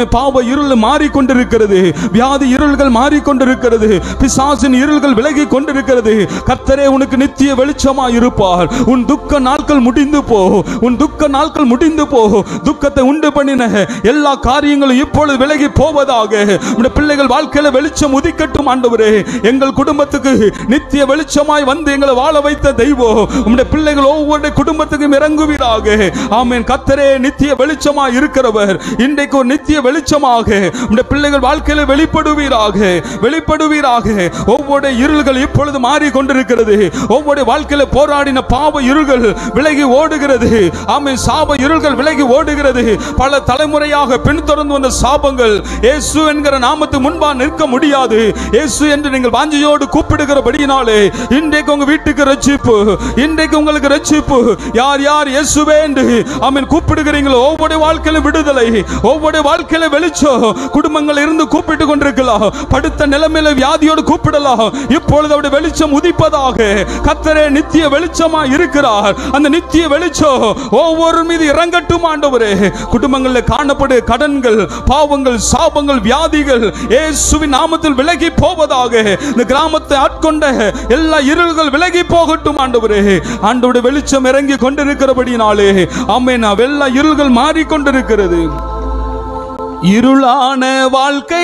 பாவ இருள் மாறிக்கொண்டிருக்கிறது வியாதி இருள்கள் மாறிக்கொண்டிருக்கிறது பிசாசின் இருள்கள் விலகி கொண்டிருக்கிறது கர்த்தரே உனக்கு நித்திய வெளிச்சமா இருப்பார் உன் துக்க நாட்கள் முடிந்து போ உன் துக்க நாட்கள் முடிந்து போ துக்கத்தை உண்டு பண்ணின எல்லா காரியங்களும் இப்பொழுது விலகி போவதாக உடைய பிள்ளைகள் வாழ்க்கையில வெளிச்சம் உதிக்கட்டும் ஆண்டவரே எங்கள் குடும்பத்துக்கு நித்திய வெளிச்சமாய் வந்து எங்களை வாழ வைத்த தெய்வம் உம்முடைய பிள்ளைகள் ஒவ்வொரு குடும்பத்துக்கும் இறங்குவீராக ஆமென் கத்தரே நித்திய வெளிச்சமாய் இருக்கிறவர் இன்றைக்கு ஒரு நித்திய வெளிச்சமாக உம்முடைய பிள்ளைகள் வாழ்க்கையில வெளிப்படுவீராக வெளிப்படுவீராக ஒவ்வொரு இருள்கள் இப்பொழுது மாறி கொண்டிருக்கிறது ஒவ்வொரு வாழ்க்கையில போராடின பாவ இருள்கள் விலகி ஓடுகிறது ஆமென் சாப இருள்கள் விலகி ஓடுகிறது பல தலைமுறையாக பின்தொடர்ந்து வந்த சாபங்கள் இயேசு என்கிற நாமத்து முன்பா நிற்க முடியாது இயேசு என்று நீங்கள் வாஞ்சையோடு கூப்பிடுகிறபடியினாலே இன்றைக்கு உங்க வீட்டுக்கு ரட்சிப்பு இன்றைக்கு உங்களுக்கு ரட்சிப்பு யார் யார் இயேசுவே என்று ஆமென் கூப்பிடுகிறீங்களோ ஒவ்வொரு வாழ்க்கையில விடுதலை ஒவ்வொரு வாழ்க்கையில வெளிச்சம் குடும்பங்கள் இருந்து கூப்பிட்டு கொண்டிருக்கலாம் படுத்த நிலைமையில வியாதியோடு கூப்பிடலாம் இப்பொழுது அவருடைய வெளிச்சம் உதிப்பதாக கத்தரே நித்திய வெளிச்சமா இருக்கிறார் அந்த நித்திய வெளிச்சம் ஒவ்வொரு மீது இறங்கட்டும் ஆண்டவரே குடும்பங்களில் காணப்படு கடன்கள் பாவங்கள் சாபங்கள் வியாதிகள் இயேசுவின் நாமத்தில் விலகி போவதாக இந்த கிராமத்தை ஆட்கொண்ட எல்லா இருள்கள் விலகி போகட்டும் ஆண்டவரே ஆண்டவருடைய வெளிச்சம் இறங்கி கொண்டிருக்கிறபடினாலே ஆமென் எல்லா இருள்கள் மாறிக்கொண்டிருக்கிறது இருளான வாழ்க்கை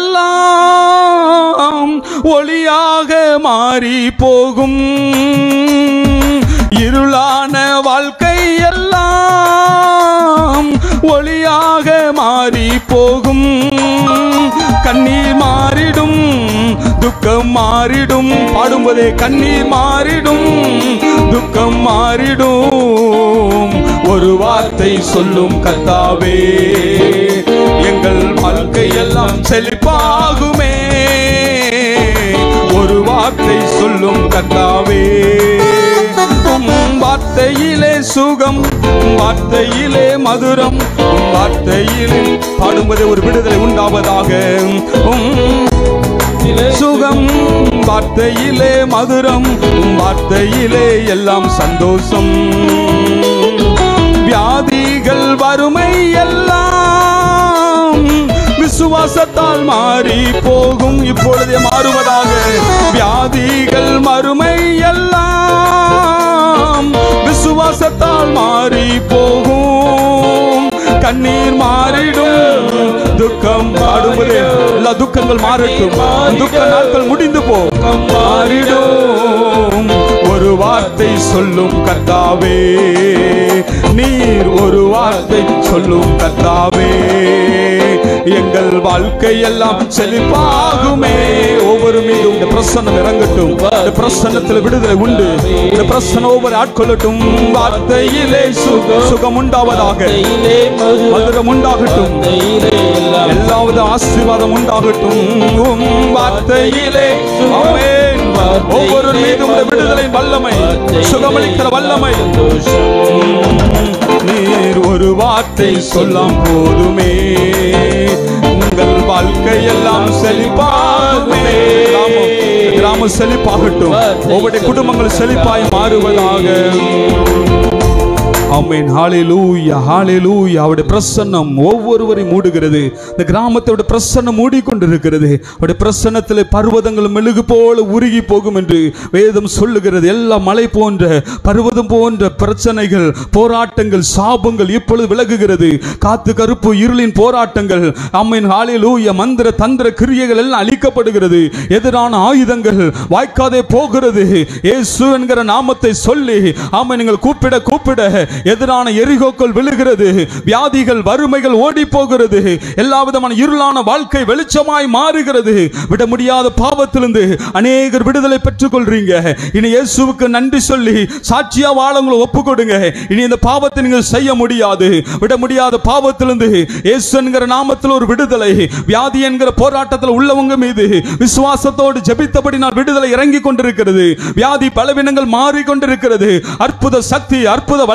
எல்லாம் ஒளியாக மாறி போகும் இருளான வாழ்க்கை எல்லாம் ஒளியாக மாறி போகும் கண்ணீர் மாறிடும் துக்கம் மாறிடும் பாடும்போதே கண்ணீர் மாறிடும் துக்கம் மாறிடும் ஒரு வார்த்தை சொல்லும் கத்தாவே எங்கள் வாழ்க்கை எல்லாம் செழிப்பாகுமே ஒரு வார்த்தை சொல்லும் கத்தாவே உம் வார்த்தையிலே சுகம் உம் வார்த்தையிலே மதுரம் உம் வார்த்தையிலே பாடும்போது ஒரு விடுதலை உண்டாவதாக உம் சுகம் உம் வார்த்தையிலே மதுரம் உம் வார்த்தையிலே எல்லாம் சந்தோஷம் வியாதிகள் வறுமை எல்லாம் விசுவாசத்தால் மாறி போகும் இப்பொழுதே மாறுவதாக வியாதிகள் மறுமை எல்லாம் விசுவாசத்தால் மாறி போகும் கண்ணீர் மாறிடும் துக்கம் பாடுவதே எல்லா துக்கங்கள் மாறட்டும் துக்க நாட்கள் முடிந்து போ மாறிடும் ஒரு வார்த்தை சொல்லும் கர்த்தாவே நீர் ஒரு வார்த்தை சொல்லும் கர்த்தாவே எங்கள் வாழ்க்கை எல்லாம் செழிப்பாகுமே ஒவ்வொரு மீதும் இந்த பிரசன்னம் இறங்கட்டும் இந்த பிரசன்னத்தில் விடுதலை உண்டு இந்த பிரசன்னம் ஒவ்வொரு ஆட்கொள்ளட்டும் வார்த்தையிலே சுகம் சுகம் உண்டாவதாக மதுரம் உண்டாகட்டும் எல்லாவது ஆசீர்வாதம் உண்டாகட்டும் உம் வார்த்தையிலே ஆமென் ஒவ்வொரு மீதும் இந்த விடுதலை வல்லமை சுகமளிக்கிற வல்லமை நீர் ஒரு வார்த்தை சொல்லாம் போதுமே உங்கள் வாழ்க்கை எல்லாம் செழிப்பாகுமே கிராமம் கிராமம் செழிப்பாகட்டும் ஒவ்வொரு குடும்பங்கள் செழிப்பாய் மாறுவதாக ஆமென் ஹalleluya ஹalleluya அவருடைய பிரசன்னம் ஒவ்வொருவரை மூடுகிறது இந்த கிராமத்தோட பிரசன்னம் மூடிக்கொண்டிருக்கிறது அவருடைய பிரசன்னத்தில் பர்வதங்கள் மெழுகு போல உருகி போகும் என்று வேதம் சொல்லுகிறது எல்லா மலை போன்ற பர்வதம் போன்ற பிரச்சனைகள் போராட்டங்கள் சாபங்கள் இப்பொழுது விலகுகிறது காத்து கருப்பு இருளின் போராட்டங்கள் அம்மின் ஹalleluya மந்திர தந்திர கிரியைகள் எல்லாம் அழிக்கப்படுகிறது எதிரான ஆயுதங்கள் வாய்க்காதே போகிறது இயேசு என்கிற நாமத்தை சொல்லி ஆமை நீங்கள் கூப்பிட கூப்பிட எதிரான எரிகோக்கள் விழுகிறது வியாதிகள் வறுமைகள் ஓடி போகிறது எல்லா விதமான இருளான வாழ்க்கை வெளிச்சமாய் மாறுகிறது விட முடியாத பாவத்திலிருந்து அநேகர் விடுதலை பெற்றுக் கொள்றீங்க இனி இயேசுவுக்கு நன்றி சொல்லி சாட்சியா வாழ உங்களை ஒப்பு கொடுங்க இனி இந்த பாவத்தை நீங்கள் செய்ய முடியாது விட முடியாத பாவத்திலிருந்து இயேசு என்கிற நாமத்தில் ஒரு விடுதலை வியாதி என்கிற போராட்டத்தில் உள்ளவங்க மீது விசுவாசத்தோடு ஜெபித்தபடி நான் விடுதலை இறங்கி கொண்டிருக்கிறது வியாதி பலவீனங்கள் மாறிக்கொண்டிருக்கிறது அற்புத சக்தி அற்புத வல்லமை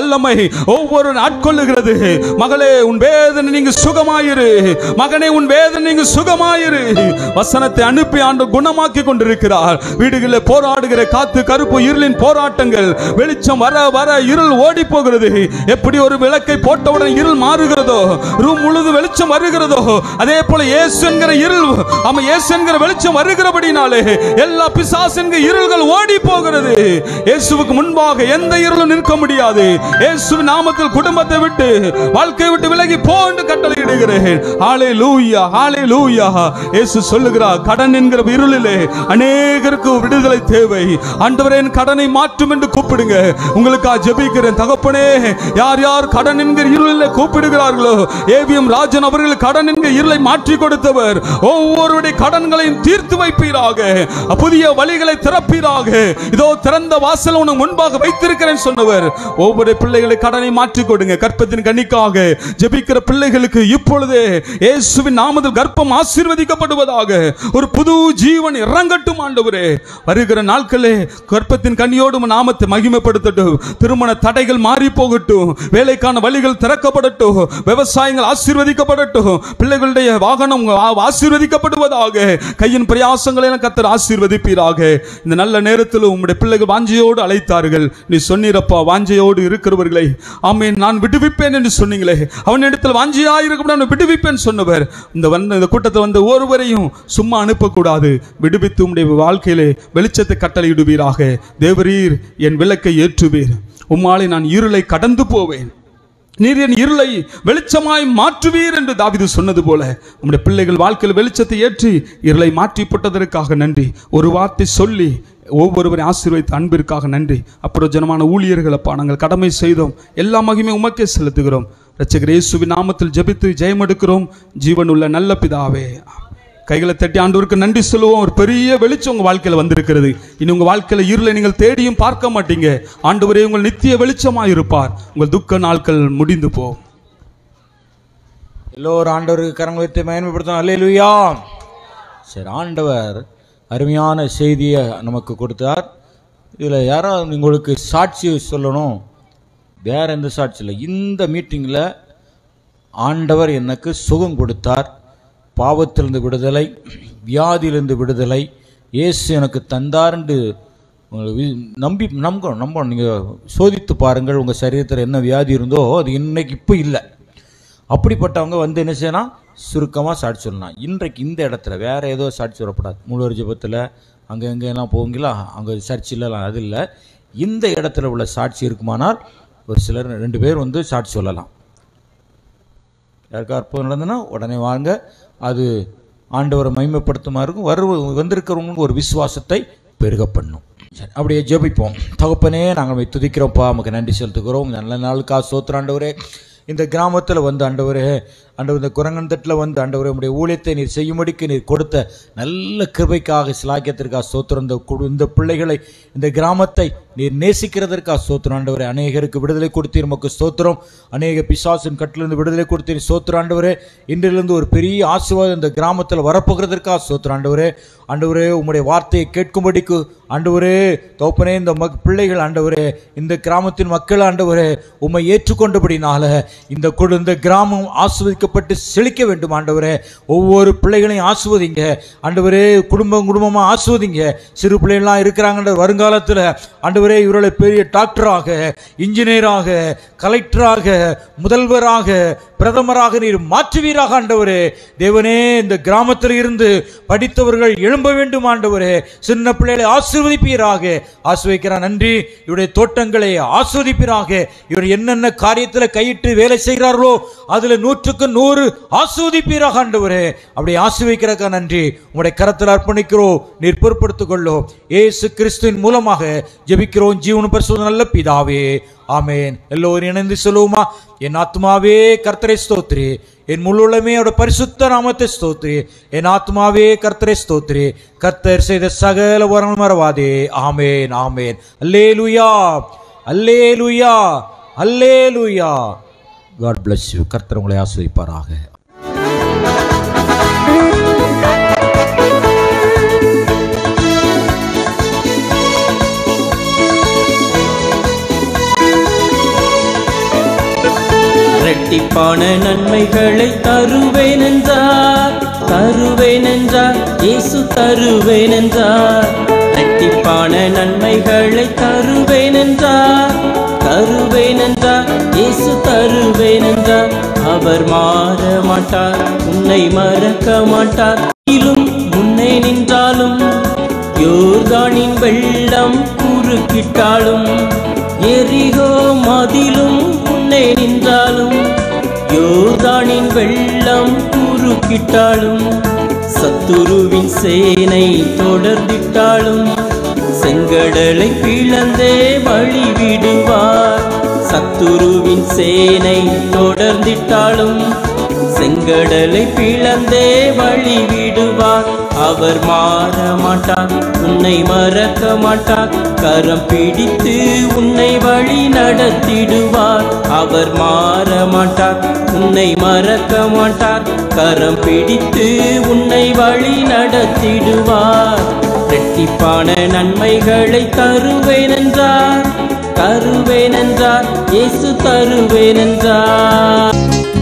ஒவ்வொரு ஆட்கொள்ளுகிறது மகளே உன் வேதனை நீங்க சுகமாயிரு மகனே உன் வேதனை நீங்க சுகமாயிரு வசனத்தை அனுப்பி ஆண்டு குணமாக்கி கொண்டிருக்கிறார் வீடுகளில் போராடுகிற காத்து கருப்பு இருளின் போராட்டங்கள் வெளிச்சம் வர வர இருள் ஓடி போகிறது எப்படி ஒரு விளக்கை போட்டவுடன் இருள் மாறுகிறதோ ரூம் முழுது வெளிச்சம் வருகிறதோ அதே போல இயேசு என்கிற இருள் ஆமா இயேசு என்கிற வெளிச்சம் வருகிறபடினாலே எல்லா பிசாசு என்கிற இருள்கள் ஓடி போகிறது இயேசுவுக்கு முன்பாக எந்த இருளும் நிற்க முடியாது இயேசுவின் நாமத்தில் குடும்பத்தை விட்டு வாழ்க்கையை விட்டு விலகி போ என்று கட்டளையிடுகிறேன் ஹாலே லூயா ஹாலே லூயா இயேசு சொல்லுகிறார் கடன் என்கிற இருளிலே அநேகருக்கு விடுதலை தேவை ஆண்டவரே என் கடனை மாற்றும் என்று கூப்பிடுங்க உங்களுக்கா ஜெபிக்கிறேன் தகப்பனே யார் யார் கடன் என்கிற இருளிலே கூப்பிடுகிறார்களோ ஏவிஎம் ராஜன் அவர்கள் கடன் என்கிற இருளை மாற்றி கொடுத்தவர் ஒவ்வொருடைய கடன்களையும் தீர்த்து வைப்பீராக புதிய வழிகளை திறப்பீராக இதோ திறந்த வாசல் உனக்கு முன்பாக வைத்திருக்கிறேன் சொன்னவர் ஒவ்வொரு பிள்ளைகளை கடனை மாற்றி கொடுங்க கற்பத்தின் கண்ணிக்காக ஜெபிக்கிற பிள்ளைகளுக்கு இப்பொழுதே இயேசுவின் நாமத்தில் கர்ப்பம் ஆசீர்வதிக்கப்படுவதாக ஒரு புது ஜீவன் இறங்கட்டும் ஆண்டவரே வருகிற நாட்களே கர்ப்பத்தின் கண்ணியோடு உம் நாமத்தை மகிமைப்படுத்தட்டும் திருமண தடைகள் மாறி போகட்டும் வேலைக்கான வழிகள் திறக்கப்படட்டும் விவசாயங்கள் ஆசீர்வதிக்கப்படட்டும் பிள்ளைகளுடைய வாகனம் ஆ- ஆசீர்வதிக்கப்படுவதாக கையின் பிரயாசங்களை எல்லாம் கத்தர் ஆசீர்வதிப்பீராக இந்த நல்ல நேரத்தில் உம்முடைய பிள்ளைகள் வாஞ்சையோடு அழைத்தார்கள் நீ சொன்னீரப்பா வாஞ்சையோடு இருக்கிறவர்களை ஆமென் நான் விடுவிப்பேன் என்று சொன்னீங்களே அவனிடத்தில் வாஞ்சியா இருக்க நான் விடுவிப்பேன் சொன்னவர் இந்த வந்த இந்த கூட்டத்தில் வந்த ஒருவரையும் சும்மா அனுப்பக்கூடாது விடுவித்து உம்முடைய வாழ்க்கையிலே வெளிச்சத்தை கட்டளையிடுவீராக தேவரீர் என் விளக்கை ஏற்றுவீர் உம்மாலே நான் இருளை கடந்து போவேன் நீர் என் இருளை வெளிச்சமாய் மாற்றுவீர் என்று தாவிது சொன்னது போல உம்முடைய பிள்ளைகள் வாழ்க்கையில் வெளிச்சத்தை ஏற்றி இருளை மாற்றி போட்டதற்காக நன்றி ஒரு வார்த்தை சொல்லி ஒவ்வொருவரை ஆசீர்வதித்த அன்பிற்காக நன்றி அப்புறம் ஜனமான ஊழியர்கள் அப்பா நாங்கள் கடமை செய்தோம் எல்லா மகிமை உமக்கே செலுத்துகிறோம் ரட்சகர் இயேசுவின் நாமத்தில் ஜெபித்து ஜெயமெடுக்கிறோம் ஜீவனுள்ள நல்ல பிதாவே கைகளை தட்டி ஆண்டவருக்கு நன்றி சொல்லுவோம் ஒரு பெரிய வெளிச்சம் உங்க வாழ்க்கையில வந்திருக்கிறது இனி உங்க வாழ்க்கையில இருளை நீங்கள் தேடியும் பார்க்க மாட்டீங்க ஆண்டவரே உங்கள் நித்திய வெளிச்சமாய் இருப்பார் உங்கள் துக்க நாட்கள் முடிந்து போகும் எல்லோரும் ஆண்டவருக்கு கரங்களை வைத்து மேன்மைப்படுத்தணும் அல்லேலூயா சரி ஆண்டவர் அருமையான செய்தியை நமக்கு கொடுத்தார் இதில் யாராவது உங்களுக்கு சாட்சி சொல்லணும் வேற எந்த சாட்சி இல்லை இந்த மீட்டிங்கில் ஆண்டவர் எனக்கு சுகம் கொடுத்தார் பாவத்திலிருந்து விடுதலை வியாதியிலிருந்து விடுதலை இயேசு எனக்கு தந்தார்ன்று உங்களுக்கு வி- நம்பி நம்பணும் நம்பணும் நீங்கள் சோதித்து பாருங்கள் உங்கள் சரீரத்தில் என்ன வியாதி இருந்தோ அது இன்னைக்கு இப்போ இல்லை அப்படிப்பட்டவங்க வந்து என்ன செய்யலாம் சுருக்கமாக சாட்சி சொல்லலாம் இன்றைக்கு இந்த இடத்துல வேற ஏதோ சாட்சி சொல்லப்படாது முழுவர் ஜெபத்தில் அங்கே எங்கே எல்லாம் போவீங்களா அங்கே சர்ச்சிலலாம் அது இல்லை இந்த இடத்துல உள்ள சாட்சி இருக்குமானால் ஒரு சிலர் ரெண்டு பேர் வந்து சாட்சி சொல்லலாம் யாருக்கா அற்புதம் நடந்ததுன்னா உடனே வாங்க அது ஆண்டவரை மகிமைப்படுத்துமா இருக்கும் வரு வந்திருக்கிறவங்களுக்கு ஒரு விசுவாசத்தை பெருக பண்ணும் சரி அப்படியே ஜெபிப்போம் தகப்பனே நாங்கள் உம்மை துதிக்கிறோம்ப்பா நமக்கு நன்றி செலுத்துகிறோம் இந்த நல்ல நாளுக்கா சோத்திர ஆண்டவரே இந்த கிராமத்தில் வந்து ஆண்டவரே ஆண்டவர் இந்த குரங்கன் தட்டில் வந்து ஆண்டவரே உடைய ஊழியத்தை நீர் செய்யும்படிக்கு நீர் கொடுத்த நல்ல கிருபைக்காக சிலாக்கியத்திற்காக சோத்திரம் இந்த குடு- இந்த பிள்ளைகளை இந்த கிராமத்தை நீர் நேசிக்கிறதற்காக சோத்திரம் ஆண்டவரே அநேகருக்கு விடுதலை கொடுத்தீர் நமக்கு ஸ்தோத்திரம் அநேக பிசாசின் கட்டிலிருந்து விடுதலை கொடுத்தீர் சோத்திரம் ஆண்டவரே இன்றிலிருந்து ஒரு பெரிய ஆசீர்வாதம் இந்த கிராமத்தில் வரப்போகிறதற்காக சோத்திரம் ஆண்டவரே ஆண்டவரே உம்முடைய வார்த்தையை கேட்கும்படிக்கு ஆண்டவரே தோப்பனே இந்த மக் பிள்ளைகள் ஆண்டவரே இந்த கிராமத்தின் மக்கள் ஆண்டவரே உம்மை ஏற்றுக்கொண்டபடினால இந்த குடு இந்த கிராமம் ஆஸ்வதிக்கப்பட்டு செழிக்க வேண்டும் ஆண்டவரே ஒவ்வொரு பிள்ளைகளையும் ஆஸ்வதிங்க ஆண்டவரே குடும்பம் குடும்பமாக ஆஸ்வதிங்க சிறு பிள்ளைகள்லாம் இருக்கிறாங்கன்ற வருங்காலத்தில் ஆண்டவரே இவர்களை பெரிய டாக்டராக இன்ஜினியராக கலெக்டராக முதல்வராக பிரதமராக நீர் மாற்றுவீராக ஆண்டவரே தேவனே இந்த கிராமத்தில் இருந்து படித்தவர்கள் எழும்ப வேண்டும் ஆண்டவரே சின்ன பிள்ளைகளை ஆசீர்வதிப்பீராக ஆசிர்வதிக்கிறார் நன்றி இவருடைய தோட்டங்களை ஆஸ்வதிப்பீராக இவர் என்னென்ன காரியத்தில் கையிட்டு வேலை செய்கிறார்களோ அதுல நூற்றுக்கு நூறு ஆஸ்வதிப்பீராக ஆண்டவரே அப்படி ஆசீர்வதிக்கிறக்கா நன்றி உங்களுடைய கரத்தில் அர்ப்பணிக்கிறோம் நீர் பொறுப்படுத்திக் கொள்ளோம் ஏசு கிறிஸ்துவின் மூலமாக ஜெபிக்கிறோம் ஜீவன பரிசுத்த நல்ல பிதாவே ஆமென் எல்லோரும் இணைந்து சொல்லுவோமா என் ஆத்மாவே கர்த்தரை ஸ்தோத்ரி என் முழுளமே அவருடைய பரிசுத்த நாமத்தை ஸ்தோத்ரி என் ஆத்மாவே கர்த்தரை ஸ்தோத்ரி கர்த்தர் செய்த சகல வரங்கள் மறவாதே ஆமேன் ஆமேன் அல்லேலுயா அல்லேலுயா அல்லேலுயா காட் bless யூ கர்த்தர் உங்களை ஆஸ்வதிப்பாராக இரட்டிப்பான நன்மைகளை தருவேன் என்றார் தருவேன் என்றார் இயேசு தருவேன் என்றார் இரட்டிப்பான நன்மைகளை தருவேன் என்றார் தருவேன் என்றார் இயேசு தருவேன் என்றார் அவர் மாற மாட்டார் உன்னை மறக்க மாட்டார் இலும் முன்னே நின்றாலும் யோர்தானின் வெள்ளம் குறுக்கிட்டாலும் எரிகோ மதிலும் முன்னே நின்றாலும் யோர்தானின் வெள்ளம் குறுக்கிட்டாலும் சத்துருவின் சேனை தொடர்ந்திட்டாலும் செங்கடலை பிளந்தே வழி விடுவார் சத்துருவின் சேனை தொடர்ந்திட்டாலும் செங்கடலை பிளந்தே வழி விடுவார் அவர் மாற மாட்டார் உன்னை மறக்க மாட்டார் கரம் பிடித்து உன்னை வழி நடத்திடுவார் அவர் மாற மாட்டார் உன்னை மறக்க மாட்டார் கரம் பிடித்து உன்னை வழி நடத்திடுவார் இரட்டிப்பான நன்மைகளை தருவேன் என்றார் தருவேன் என்றார் இயேசு தருவேன் என்றார்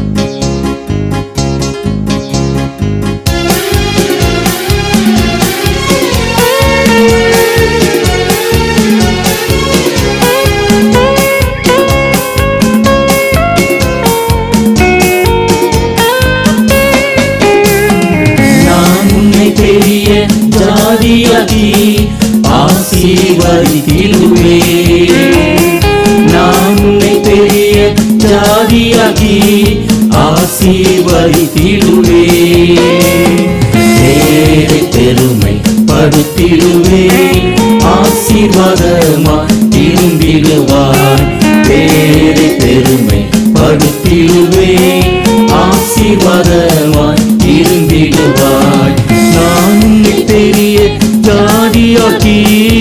நான் உன்னை பெரிய ஜாதியாகி ஆசீர்வதித்திடுவே நான் உன்னை பெரிய ஜாதியாகி ஆசீர்வதித்திடுவே பேரை பெருமை படுத்திடுவே ஆசீர்வாதமாய் திரும்பிடுவாய் பேரை பெருமை படுத்திடுவே ஆசீர்வாதமாய் திரும்பிடுவாய் நான் உன்னை பெரிய ஜாதியாக்கி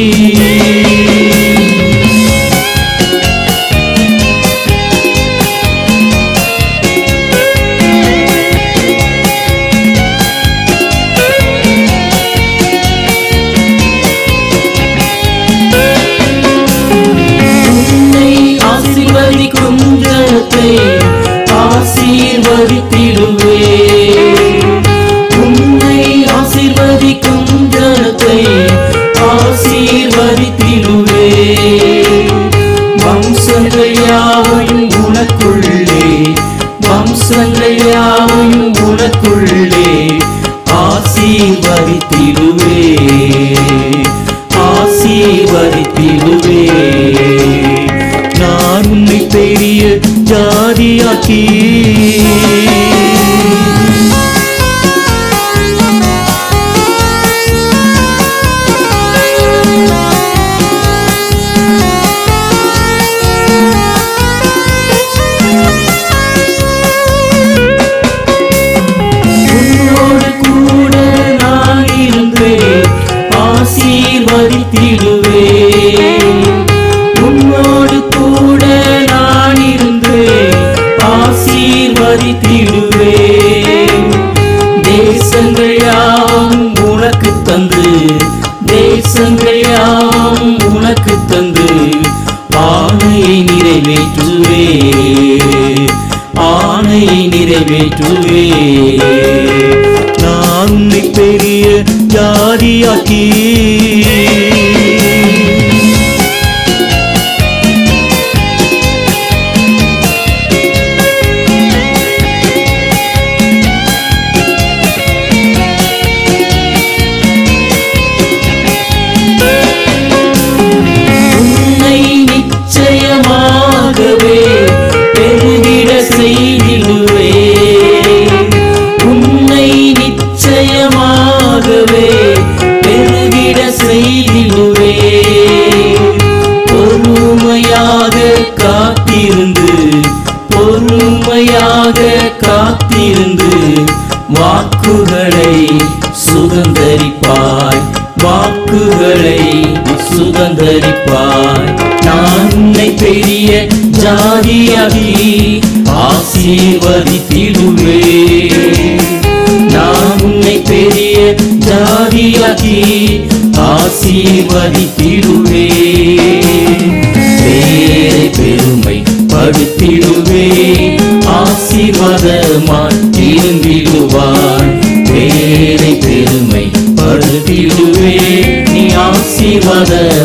உன்னை ஆசீர்வதிக்கும் ஜனத்தை ஆசீர்வதித்திடுவே உன்னை ஆசீர்வதிக்கும் ஜனத்தை ஆசீர்வதித்திடுவே வம்சங்கள் யாவையும் உனக்குள்ளே வம்சங்கள் யாவையும் உனக்குள்ளே ஆசீர்வதித்திடுவே ஆசீர்வதித்திடுவே நான் உன்னை பெரிய ஜாதியாக்கி உன்னோடு கூட நான் இருந்தேன் ஆசீர்வதித்திடுவே உன்னோடு கூட நான் இருந்தேன் ஆசீர்வதித்திடுவே தேசங்கள் யாவும் உனக்கு தந்து தேசங்கள் யாவும் உனக்கு தந்து ஆணையை நிறைவேற்றுவே ஆணையை நிறைவேற்றுவே நான் உன்னை பெரிய ஜாதியாக்கி உன்னை நிச்சயமாகவே பெருகிட செய்திடுவே உன்னை நிச்சயமாகவே பெருகிட செய்திடுவே பொறுமையாக காத்திருந்து பொறுமையாக காத்திருந்து வாக்குகளை சுதந்தரிப்பாய் வாக்குகளை சுதந்தரிப்பாய் நான் உன்னை பெரிய ஜாதியாகி ஆசீர்வதித்திடுவே நான் உன்னை பெரிய ஜாதியாகி ஆசீர்வதித்திடுவே பேரை பெருமை படுத்திடுவே ஆசீர்வாதமாய் இருந்திடுவாய் பேரை பெருமை படுத்திடுவே நீ ஆசீர்வாத